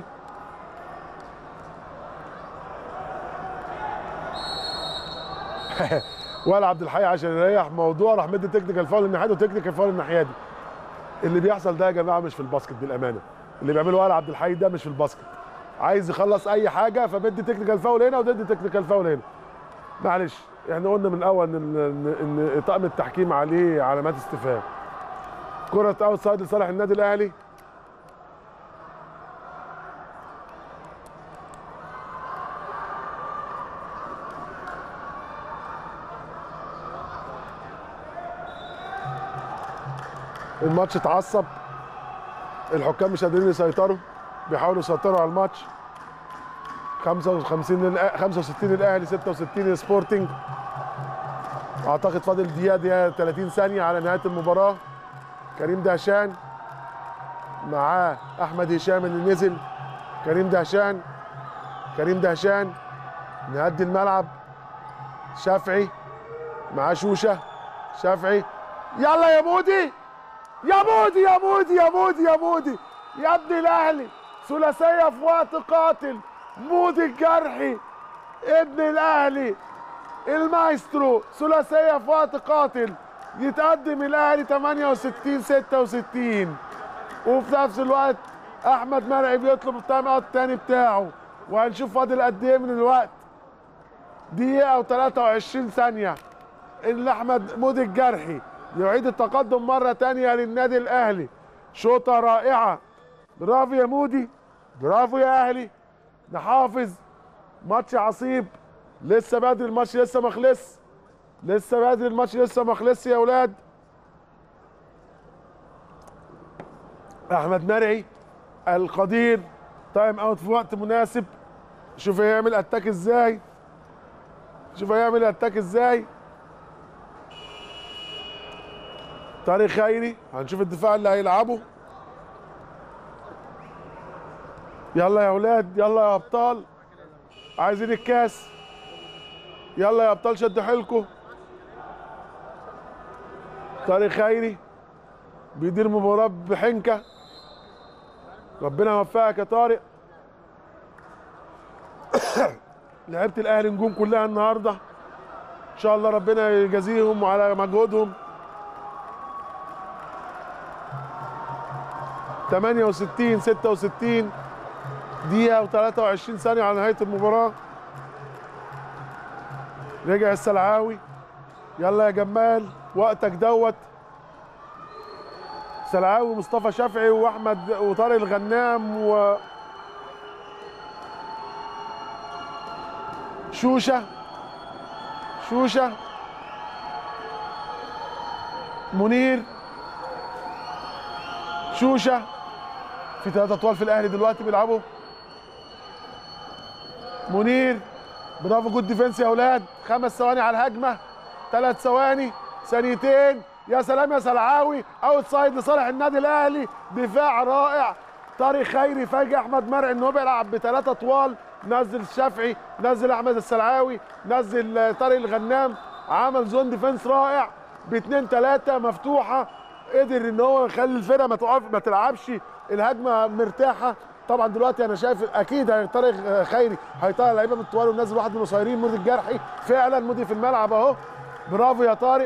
ولا عبد الحي عشان يريح موضوع راح مدي تكنيكال فاول الناحيه دي وتكنيكال فاول الناحيه دي اللي بيحصل ده يا جماعه مش في الباسكت بالامانه اللي بيعمله ولا عبد الحي ده مش في الباسكت عايز يخلص اي حاجه فبدي تكنيكال فاول هنا وتدي تكنيكال فاول هنا معلش احنا قلنا من الاول ان ان إن طقم التحكيم عليه علامات استفهام كره اوت سايد لصالح النادي الاهلي الماتش اتعصب الحكام مش قادرين يسيطروا بيحاولوا يسيطروا على الماتش 55 للأ- 65 الاهلي 66 سبورتنج اعتقد فاضل دقيقه دقيقه 30 ثانيه على نهايه المباراه كريم دهشان معاه احمد هشام اللي نزل كريم دهشان كريم دهشان نهدي الملعب شافعي معاه شوشه شافعي يلا يا مودي يا مودي يا مودي يا مودي يا مودي يا ابن الاهلي ثلاثيه في وقت قاتل مودي الجرحي ابن الاهلي المايسترو ثلاثيه في وقت قاتل يتقدم الاهلي 68 66 وفي نفس الوقت احمد مرعي بيطلب التايم اوت الثاني بتاعه وهنشوف فاضل قد ايه من الوقت دقيقه و23 ثانيه ان احمد مودي الجرحي يعيد التقدم مره تانية للنادي الاهلي شوطه رائعه برافو يا مودي برافو يا اهلي نحافظ ماتش عصيب لسه بدري الماتش لسه ما خلص لسه بدري الماتش لسه ما خلصش يا اولاد احمد مرعي القدير تايم اوت في وقت مناسب شوف هيعمل اتاك ازاي شوف هيعمل اتاك ازاي طارق خيري هنشوف الدفاع اللي هيلعبه يلا يا اولاد يلا يا ابطال عايزين الكاس يلا يا ابطال شدوا حيلكم طارق خيري بيدير مباراة بحنكة ربنا يوفقك يا طارق لعيبة الاهلي نجوم كلها النهارده ان شاء الله ربنا يجازيهم على مجهودهم 68 66 دقيقة و23 ثانية على نهاية المباراة رجع السلعاوي يلا يا جمال وقتك دوت سلعاوي مصطفى شافعي واحمد وطارق الغنام و شوشه شوشه منير شوشه في ثلاثة اطوال في الاهلي دلوقتي بيلعبوا منير برافو جود ديفنس يا اولاد خمس ثواني على الهجمه ثلاث ثواني ثانيتين يا سلام يا سلعاوي اوت سايد لصالح النادي الاهلي دفاع رائع طارق خيري فاجئ احمد مرعي ان هو بيلعب بثلاثه طوال نزل الشافعي نزل احمد السلعاوي نزل طارق الغنام عمل زون ديفنس رائع باثنين ثلاثه مفتوحه قدر ان هو يخلي الفرقه ما تقف ما تلعبش الهجمه مرتاحه طبعا دلوقتي انا شايف اكيد طارق خيري هيطلع لعيبه من الطوال ونزل واحد من القصيرين مودي الجرحي فعلا مودي في الملعب اهو برافو يا طارق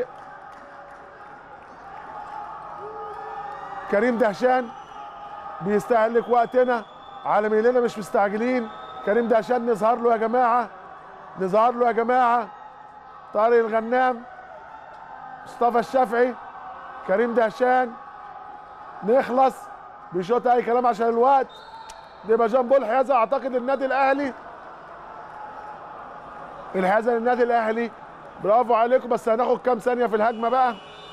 كريم دهشان بيستهلك وقتنا على ميلنا مش مستعجلين كريم دهشان نظهر له يا جماعه نظهر له يا جماعه طارق الغنام مصطفى الشافعي كريم دهشان نخلص بيشوط اي كلام عشان الوقت يبقى جنب الحيازه اعتقد النادي الاهلي الحيازه للنادي الاهلي برافو عليكم بس هناخد كام ثانيه في الهجمه بقى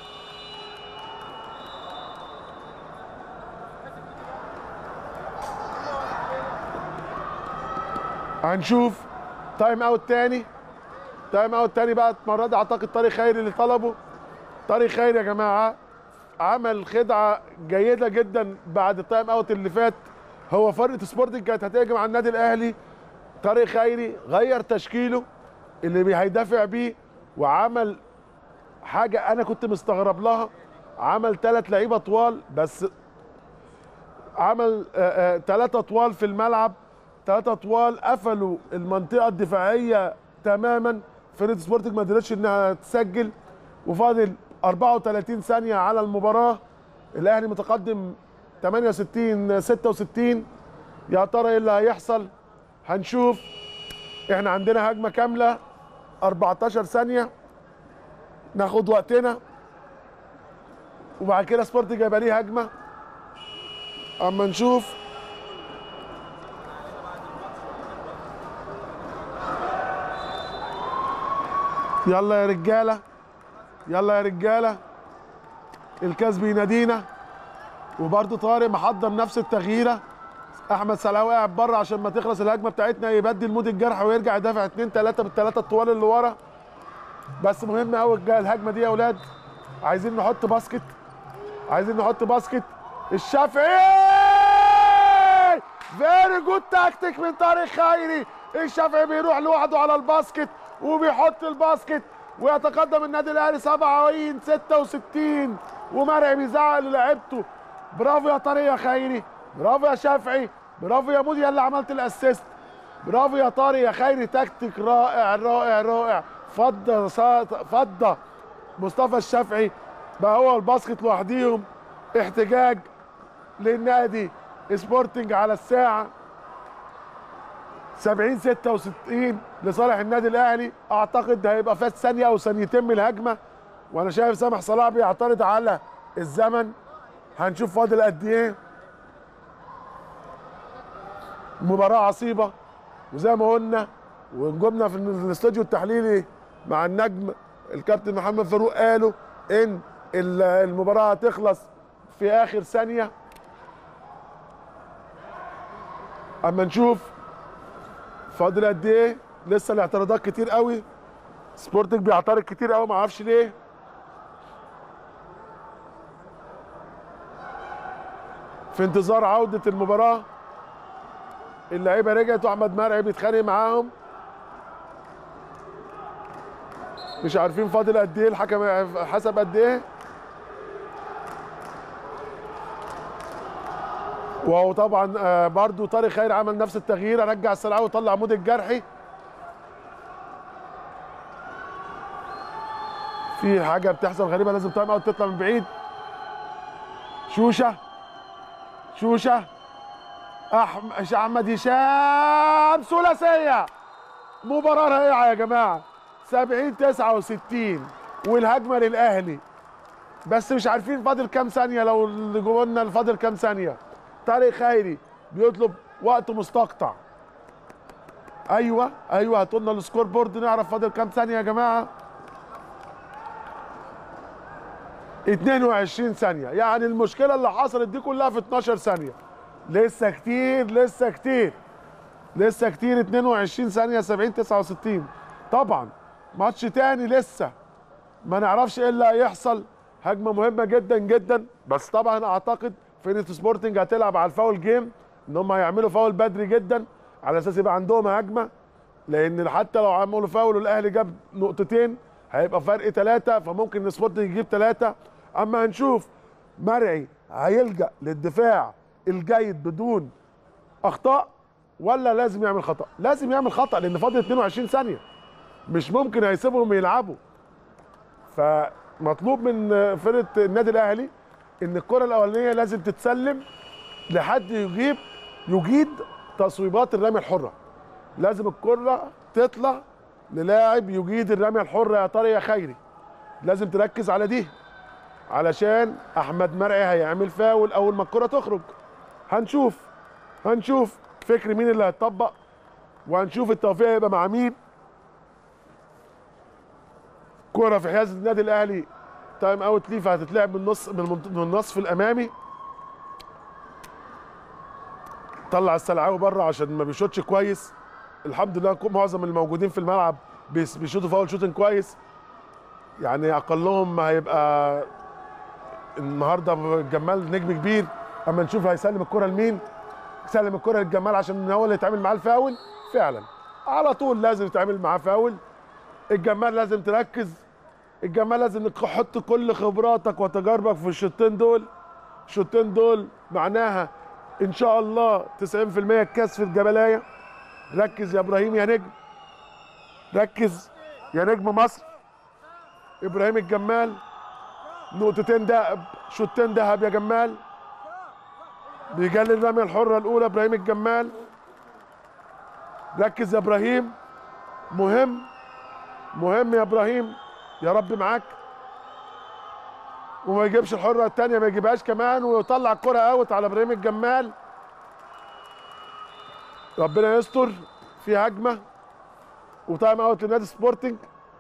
هنشوف تايم اوت تاني تايم اوت تاني بقى المره دي اعتقد طارق خيري اللي طلبه طارق خيري يا جماعه عمل خدعه جيده جدا بعد التايم اوت اللي فات هو فرقه سبورتنج كانت هتهجم على النادي الاهلي طارق خيري غير تشكيله اللي هيدافع بيه وعمل حاجه انا كنت مستغرب لها عمل ثلاث لعيبه طوال بس عمل ثلاثه طوال في الملعب ثلاثه طوال قفلوا المنطقه الدفاعيه تماما فرقه سبورتنج ما قدرتش انها تسجل وفاضل 34 ثانيه على المباراه الاهلي متقدم 68 66 يا ترى ايه اللي هيحصل هنشوف احنا عندنا هجمه كامله 14 ثانيه ناخد وقتنا وبعد كده سبورتنج هيبقى ليه هجمه اما نشوف يلا يا رجاله يلا يا رجاله الكاس بينادينا وبرده طارق محضر نفس التغييره احمد سلاوي قاعد بره عشان ما تخلص الهجمه بتاعتنا يبدل مود الجرح ويرجع يدافع اتنين تلاته بالثلاثه الطوال اللي ورا بس مهم قوي الهجمه دي يا اولاد عايزين نحط باسكت عايزين نحط باسكت الشافعي فيري جود تاكتيك من طارق خيري الشافعي بيروح لوحده على الباسكت وبيحط الباسكت ويتقدم النادي الاهلي 70 66 ومرعي بيزعق للاعيبته برافو يا طارق يا خيري برافو يا شافعي برافو يا مودي اللي عملت الاسيست برافو يا طارق يا خيري تكتيك رائع رائع رائع فضه فضه مصطفى الشافعي بقى هو الباسكت لوحديهم احتجاج للنادي سبورتنج على الساعه 70 66 لصالح النادي الاهلي اعتقد هيبقى فات ثانيه او ثانيتين من الهجمه وانا شايف سامح صلاح بيعترض على الزمن هنشوف فاضل قد ايه مباراه عصيبه وزي ما قلنا ونجومنا في الاستوديو التحليلي مع النجم الكابتن محمد فاروق قالوا ان المباراه هتخلص في اخر ثانيه اما نشوف فاضل قد ايه لسه الاعتراضات كتير قوي سبورتنج بيعترض كتير قوي ما اعرفش ليه في انتظار عوده المباراه اللعيبه رجعت واحمد مرعي بيتخانق معاهم مش عارفين فاضل قد ايه الحكم حسب قد ايه وهو طبعا آه، برضو طارق خير عمل نفس التغيير رجع السلعاوي وطلع عمود الجرحي في حاجه بتحصل غريبه لازم تايم اوت تطلع من بعيد شوشه شوشه احمد احمد هشام ثلاثيه مباراه رائعه يا جماعه 70 69 والهجمه للاهلي بس مش عارفين فاضل كام ثانيه لو اللي جوانا فاضل كام ثانيه طارق خيري بيطلب وقت مستقطع ايوه ايوه هاتوا لنا السكور بورد نعرف فاضل كام ثانيه يا جماعه 22 ثانيه يعني المشكله اللي حصلت دي كلها في 12 ثانيه لسه كتير لسه كتير لسه كتير 22 ثانيه 70 69 طبعا ماتش تاني لسه ما نعرفش ايه اللي هيحصل هجمه مهمه جدا جدا بس طبعا اعتقد فرقه سبورتنج هتلعب على الفاول جيم ان هم هيعملوا فاول بدري جدا على اساس يبقى عندهم هجمه لان حتى لو عملوا فاول والاهلي جاب نقطتين هيبقى فرق ثلاثه فممكن سبورتنج يجيب ثلاثه اما هنشوف مرعي هيلجا للدفاع الجيد بدون اخطاء ولا لازم يعمل خطا لازم يعمل خطا لان فاضل 22 ثانيه مش ممكن هيسيبهم يلعبوا فمطلوب من فرقه النادي الاهلي ان الكره الاولانيه لازم تتسلم لحد يجيب يجيد تصويبات الرميه الحره لازم الكره تطلع للاعب يجيد الرميه الحره يا طارق يا خيري لازم تركز على دي علشان احمد مرعي هيعمل فاول اول ما الكره تخرج هنشوف هنشوف فكر مين اللي هيطبق وهنشوف التوفيق هيبقى مع مين كرة في حيازة النادي الاهلي تايم اوت ليه فهتتلعب من النص من المنط- من النصف الامامي طلع السلعاوي بره عشان ما بيشوطش كويس الحمد لله كو- معظم الموجودين في الملعب بيس- بيشوطوا فاول شوتنج كويس يعني اقلهم هيبقى النهارده جمال نجم كبير اما نشوف هيسلم الكره لمين سلم الكره للجمال عشان هو اللي يتعمل معاه الفاول فعلا على طول لازم يتعمل معاه فاول الجمال لازم تركز الجمال لازم تحط كل خبراتك وتجاربك في الشوطين دول الشوطين دول معناها ان شاء الله 90% الكاس في الجبلايه ركز يا ابراهيم يا نجم ركز يا نجم مصر ابراهيم الجمال نقطتين دهب شوطين دهب يا جمال بيجلي الرميه الحره الاولى ابراهيم الجمال ركز يا ابراهيم مهم مهم يا ابراهيم يا رب معاك وما يجيبش الحره الثانيه ما يجيبهاش كمان ويطلع الكره اوت على ابراهيم الجمال ربنا يستر في هجمه وتايم اوت لنادي سبورتنج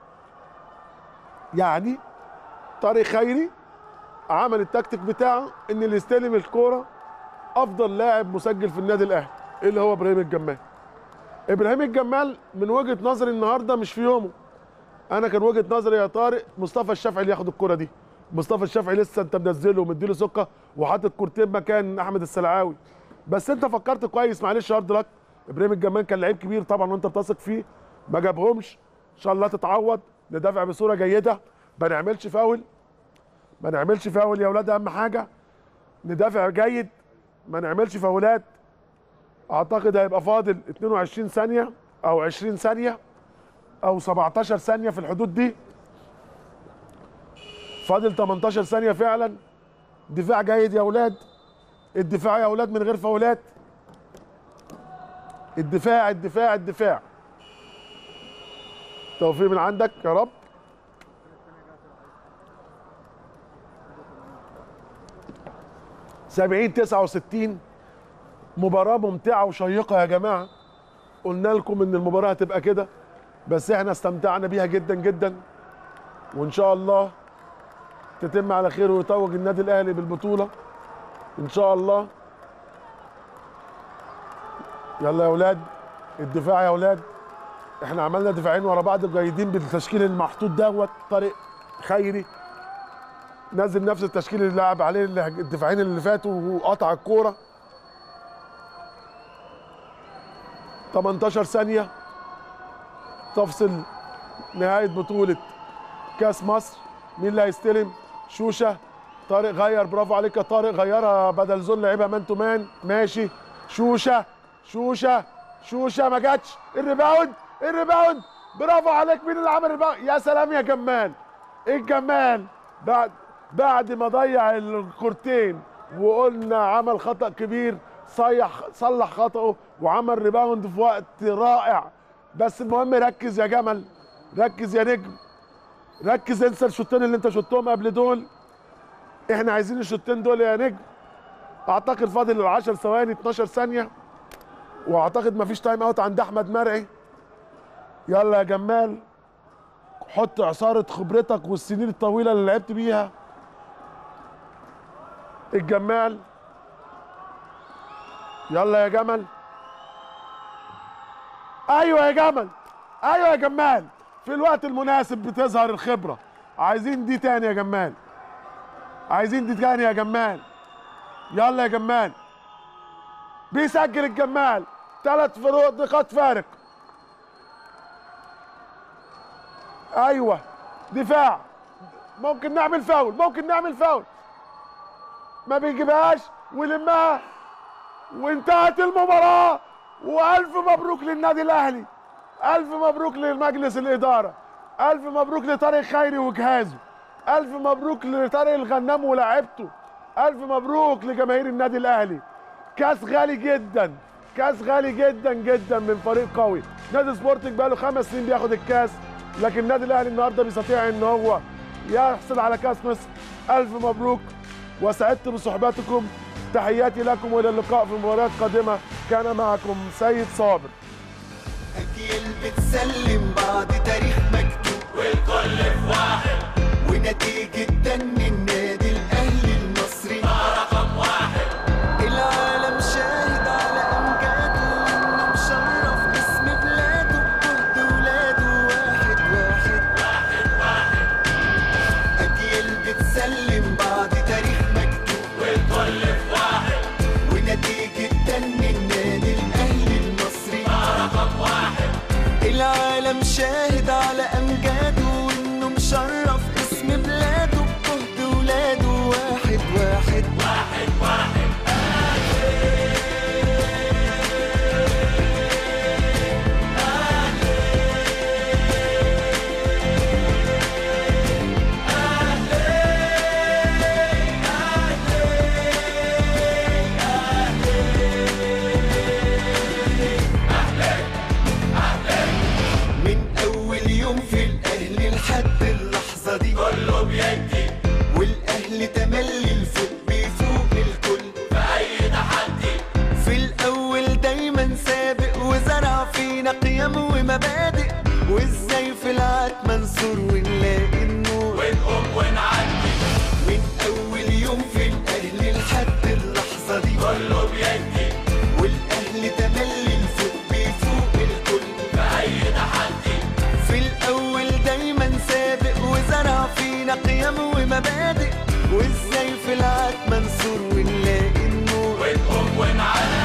يعني طارق خيري عمل التكتيك بتاعه ان اللي يستلم الكوره افضل لاعب مسجل في النادي الاهلي اللي هو ابراهيم الجمال ابراهيم الجمال من وجهه نظري النهارده مش في يومه انا كان وجهه نظري يا طارق مصطفى الشافعي اللي ياخد الكره دي مصطفى الشافعي لسه انت منزله ومديله سكه وحاطط كورتين مكان احمد السلعاوي بس انت فكرت كويس معلش هارد لك ابراهيم الجمال كان لعيب كبير طبعا وانت بتثق فيه ما جابهمش ان شاء الله تتعوض ندافع بصوره جيده ما نعملش فاول ما نعملش فاول يا اولاد اهم حاجه ندافع جيد ما نعملش فاولات اعتقد هيبقى فاضل 22 ثانيه او 20 ثانيه او 17 ثانيه في الحدود دي فاضل 18 ثانيه فعلا دفاع جيد يا اولاد الدفاع يا اولاد من غير فاولات الدفاع الدفاع الدفاع توفيق من عندك يا رب سبعين تسعة وستين مباراة ممتعة وشيقة يا جماعة قلنا لكم ان المباراة هتبقى كده بس احنا استمتعنا بيها جدا جدا وان شاء الله تتم على خير ويتوج النادي الاهلي بالبطولة ان شاء الله يلا يا اولاد الدفاع يا اولاد احنا عملنا دفاعين ورا بعض جيدين بالتشكيل المحطوط دوت طارق خيري نزل نفس التشكيل اللي لعب عليه الدفاعين اللي فاتوا وقطع الكوره 18 ثانيه تفصل نهايه بطوله كاس مصر مين اللي هيستلم شوشه طارق غير برافو عليك يا طارق غيرها بدل زول لعبها مان تو مان ماشي شوشه شوشه شوشه ما جاتش الريباوند الريباوند برافو عليك مين اللي عمل الريباوند يا سلام يا جمال ايه الجمال بعد بعد ما ضيع الكورتين وقلنا عمل خطا كبير صيح صلح خطأه وعمل ريباوند في وقت رائع بس المهم ركز يا جمل ركز يا نجم ركز انسى الشوطين اللي انت شطهم قبل دول احنا عايزين الشوطين دول يا نجم اعتقد فاضل 10 ثواني 12 ثانيه واعتقد مفيش تايم اوت عند احمد مرعي يلا يا جمال حط عصاره خبرتك والسنين الطويله اللي لعبت بيها الجمال يلا يا جمل ايوه يا جمل ايوه يا جمال في الوقت المناسب بتظهر الخبره عايزين دي تاني يا جمال عايزين دي تاني يا جمال يلا يا جمال بيسجل الجمال ثلاث فروق نقاط فارق ايوه دفاع ممكن نعمل فاول ممكن نعمل فاول ما بيجيبهاش ولمها وانتهت المباراة وألف مبروك للنادي الأهلي ألف مبروك لمجلس الإدارة ألف مبروك لطارق خيري وجهازه ألف مبروك لطارق الغنام ولاعيبته ألف مبروك لجماهير النادي الأهلي كاس غالي جدا كاس غالي جدا جدا من فريق قوي نادي سبورتنج بقاله خمس سنين بياخد الكاس لكن النادي الأهلي النهارده بيستطيع ان هو يحصل على كاس مصر ألف مبروك وسعدت بصحبتكم تحياتي لكم والى اللقاء في مباريات قادمه كان معكم سيد صابر أجيال بتسلم بعض تاريخ مكتوب والكل في واحد ونتيجة دن النادي الأهلي المصري رقم واحد العالم شاهد على أمجاده إنه مشرف اسم بلاده بجهد ولاده واحد واحد أجيال بتسلم بعض تاريخ مكتوب والكل في واحد ونتيجة دن النادي الأهلي المصري رقم واحد العالم شاهد على امجاده وانه مشرف اسم بلاده بجهد ولاده واحد واحد واحد واحد من اول يوم في الاهلي لحد اللحظه دي كله بيدي والاهلي تملي الفوق بيفوق الكل في اي تحدي في الاول دايما سابق وزرع فينا قيم ومبادئ وازاي في العاد منصور ونلاقي النور ونقوم ونعدي من اول يوم في الاهلي لحد اللحظه دي كله بيدي والاهلي تملي الفوق بيفوق الكل في اي تحدي في الاول دايما سابق وزرع فينا قيم ومبادئ وازاي في العاد منصور ونلاقي النور ونقوم ونعدي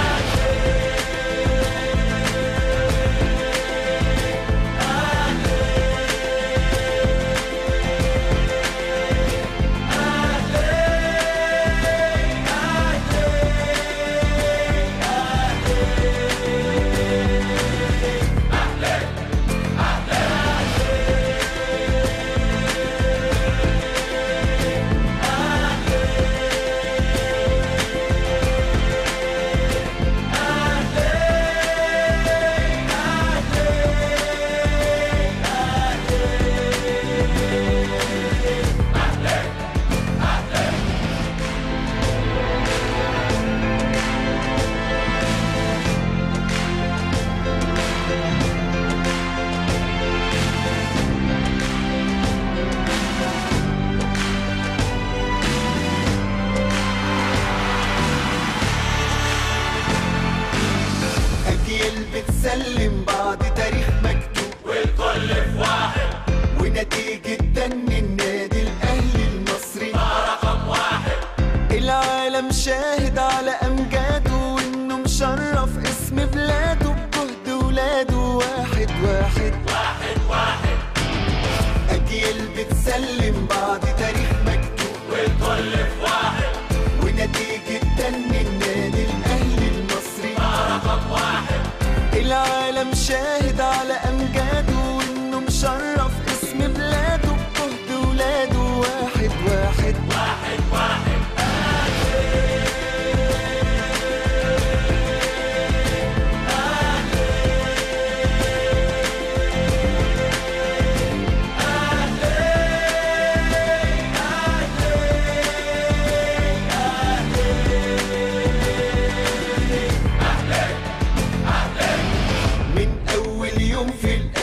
واحد واحد واحد واحد أجيال بتسلم بعض تاريخ مكتوب والكل في واحد ونتيجة تن النادي الأهلي المصري رقم واحد العالم شاهد على أمجاده وإنه مشرف اسم بلاده بجهد ولاده واحد واحد واحد واحد من أول يوم في الأهلي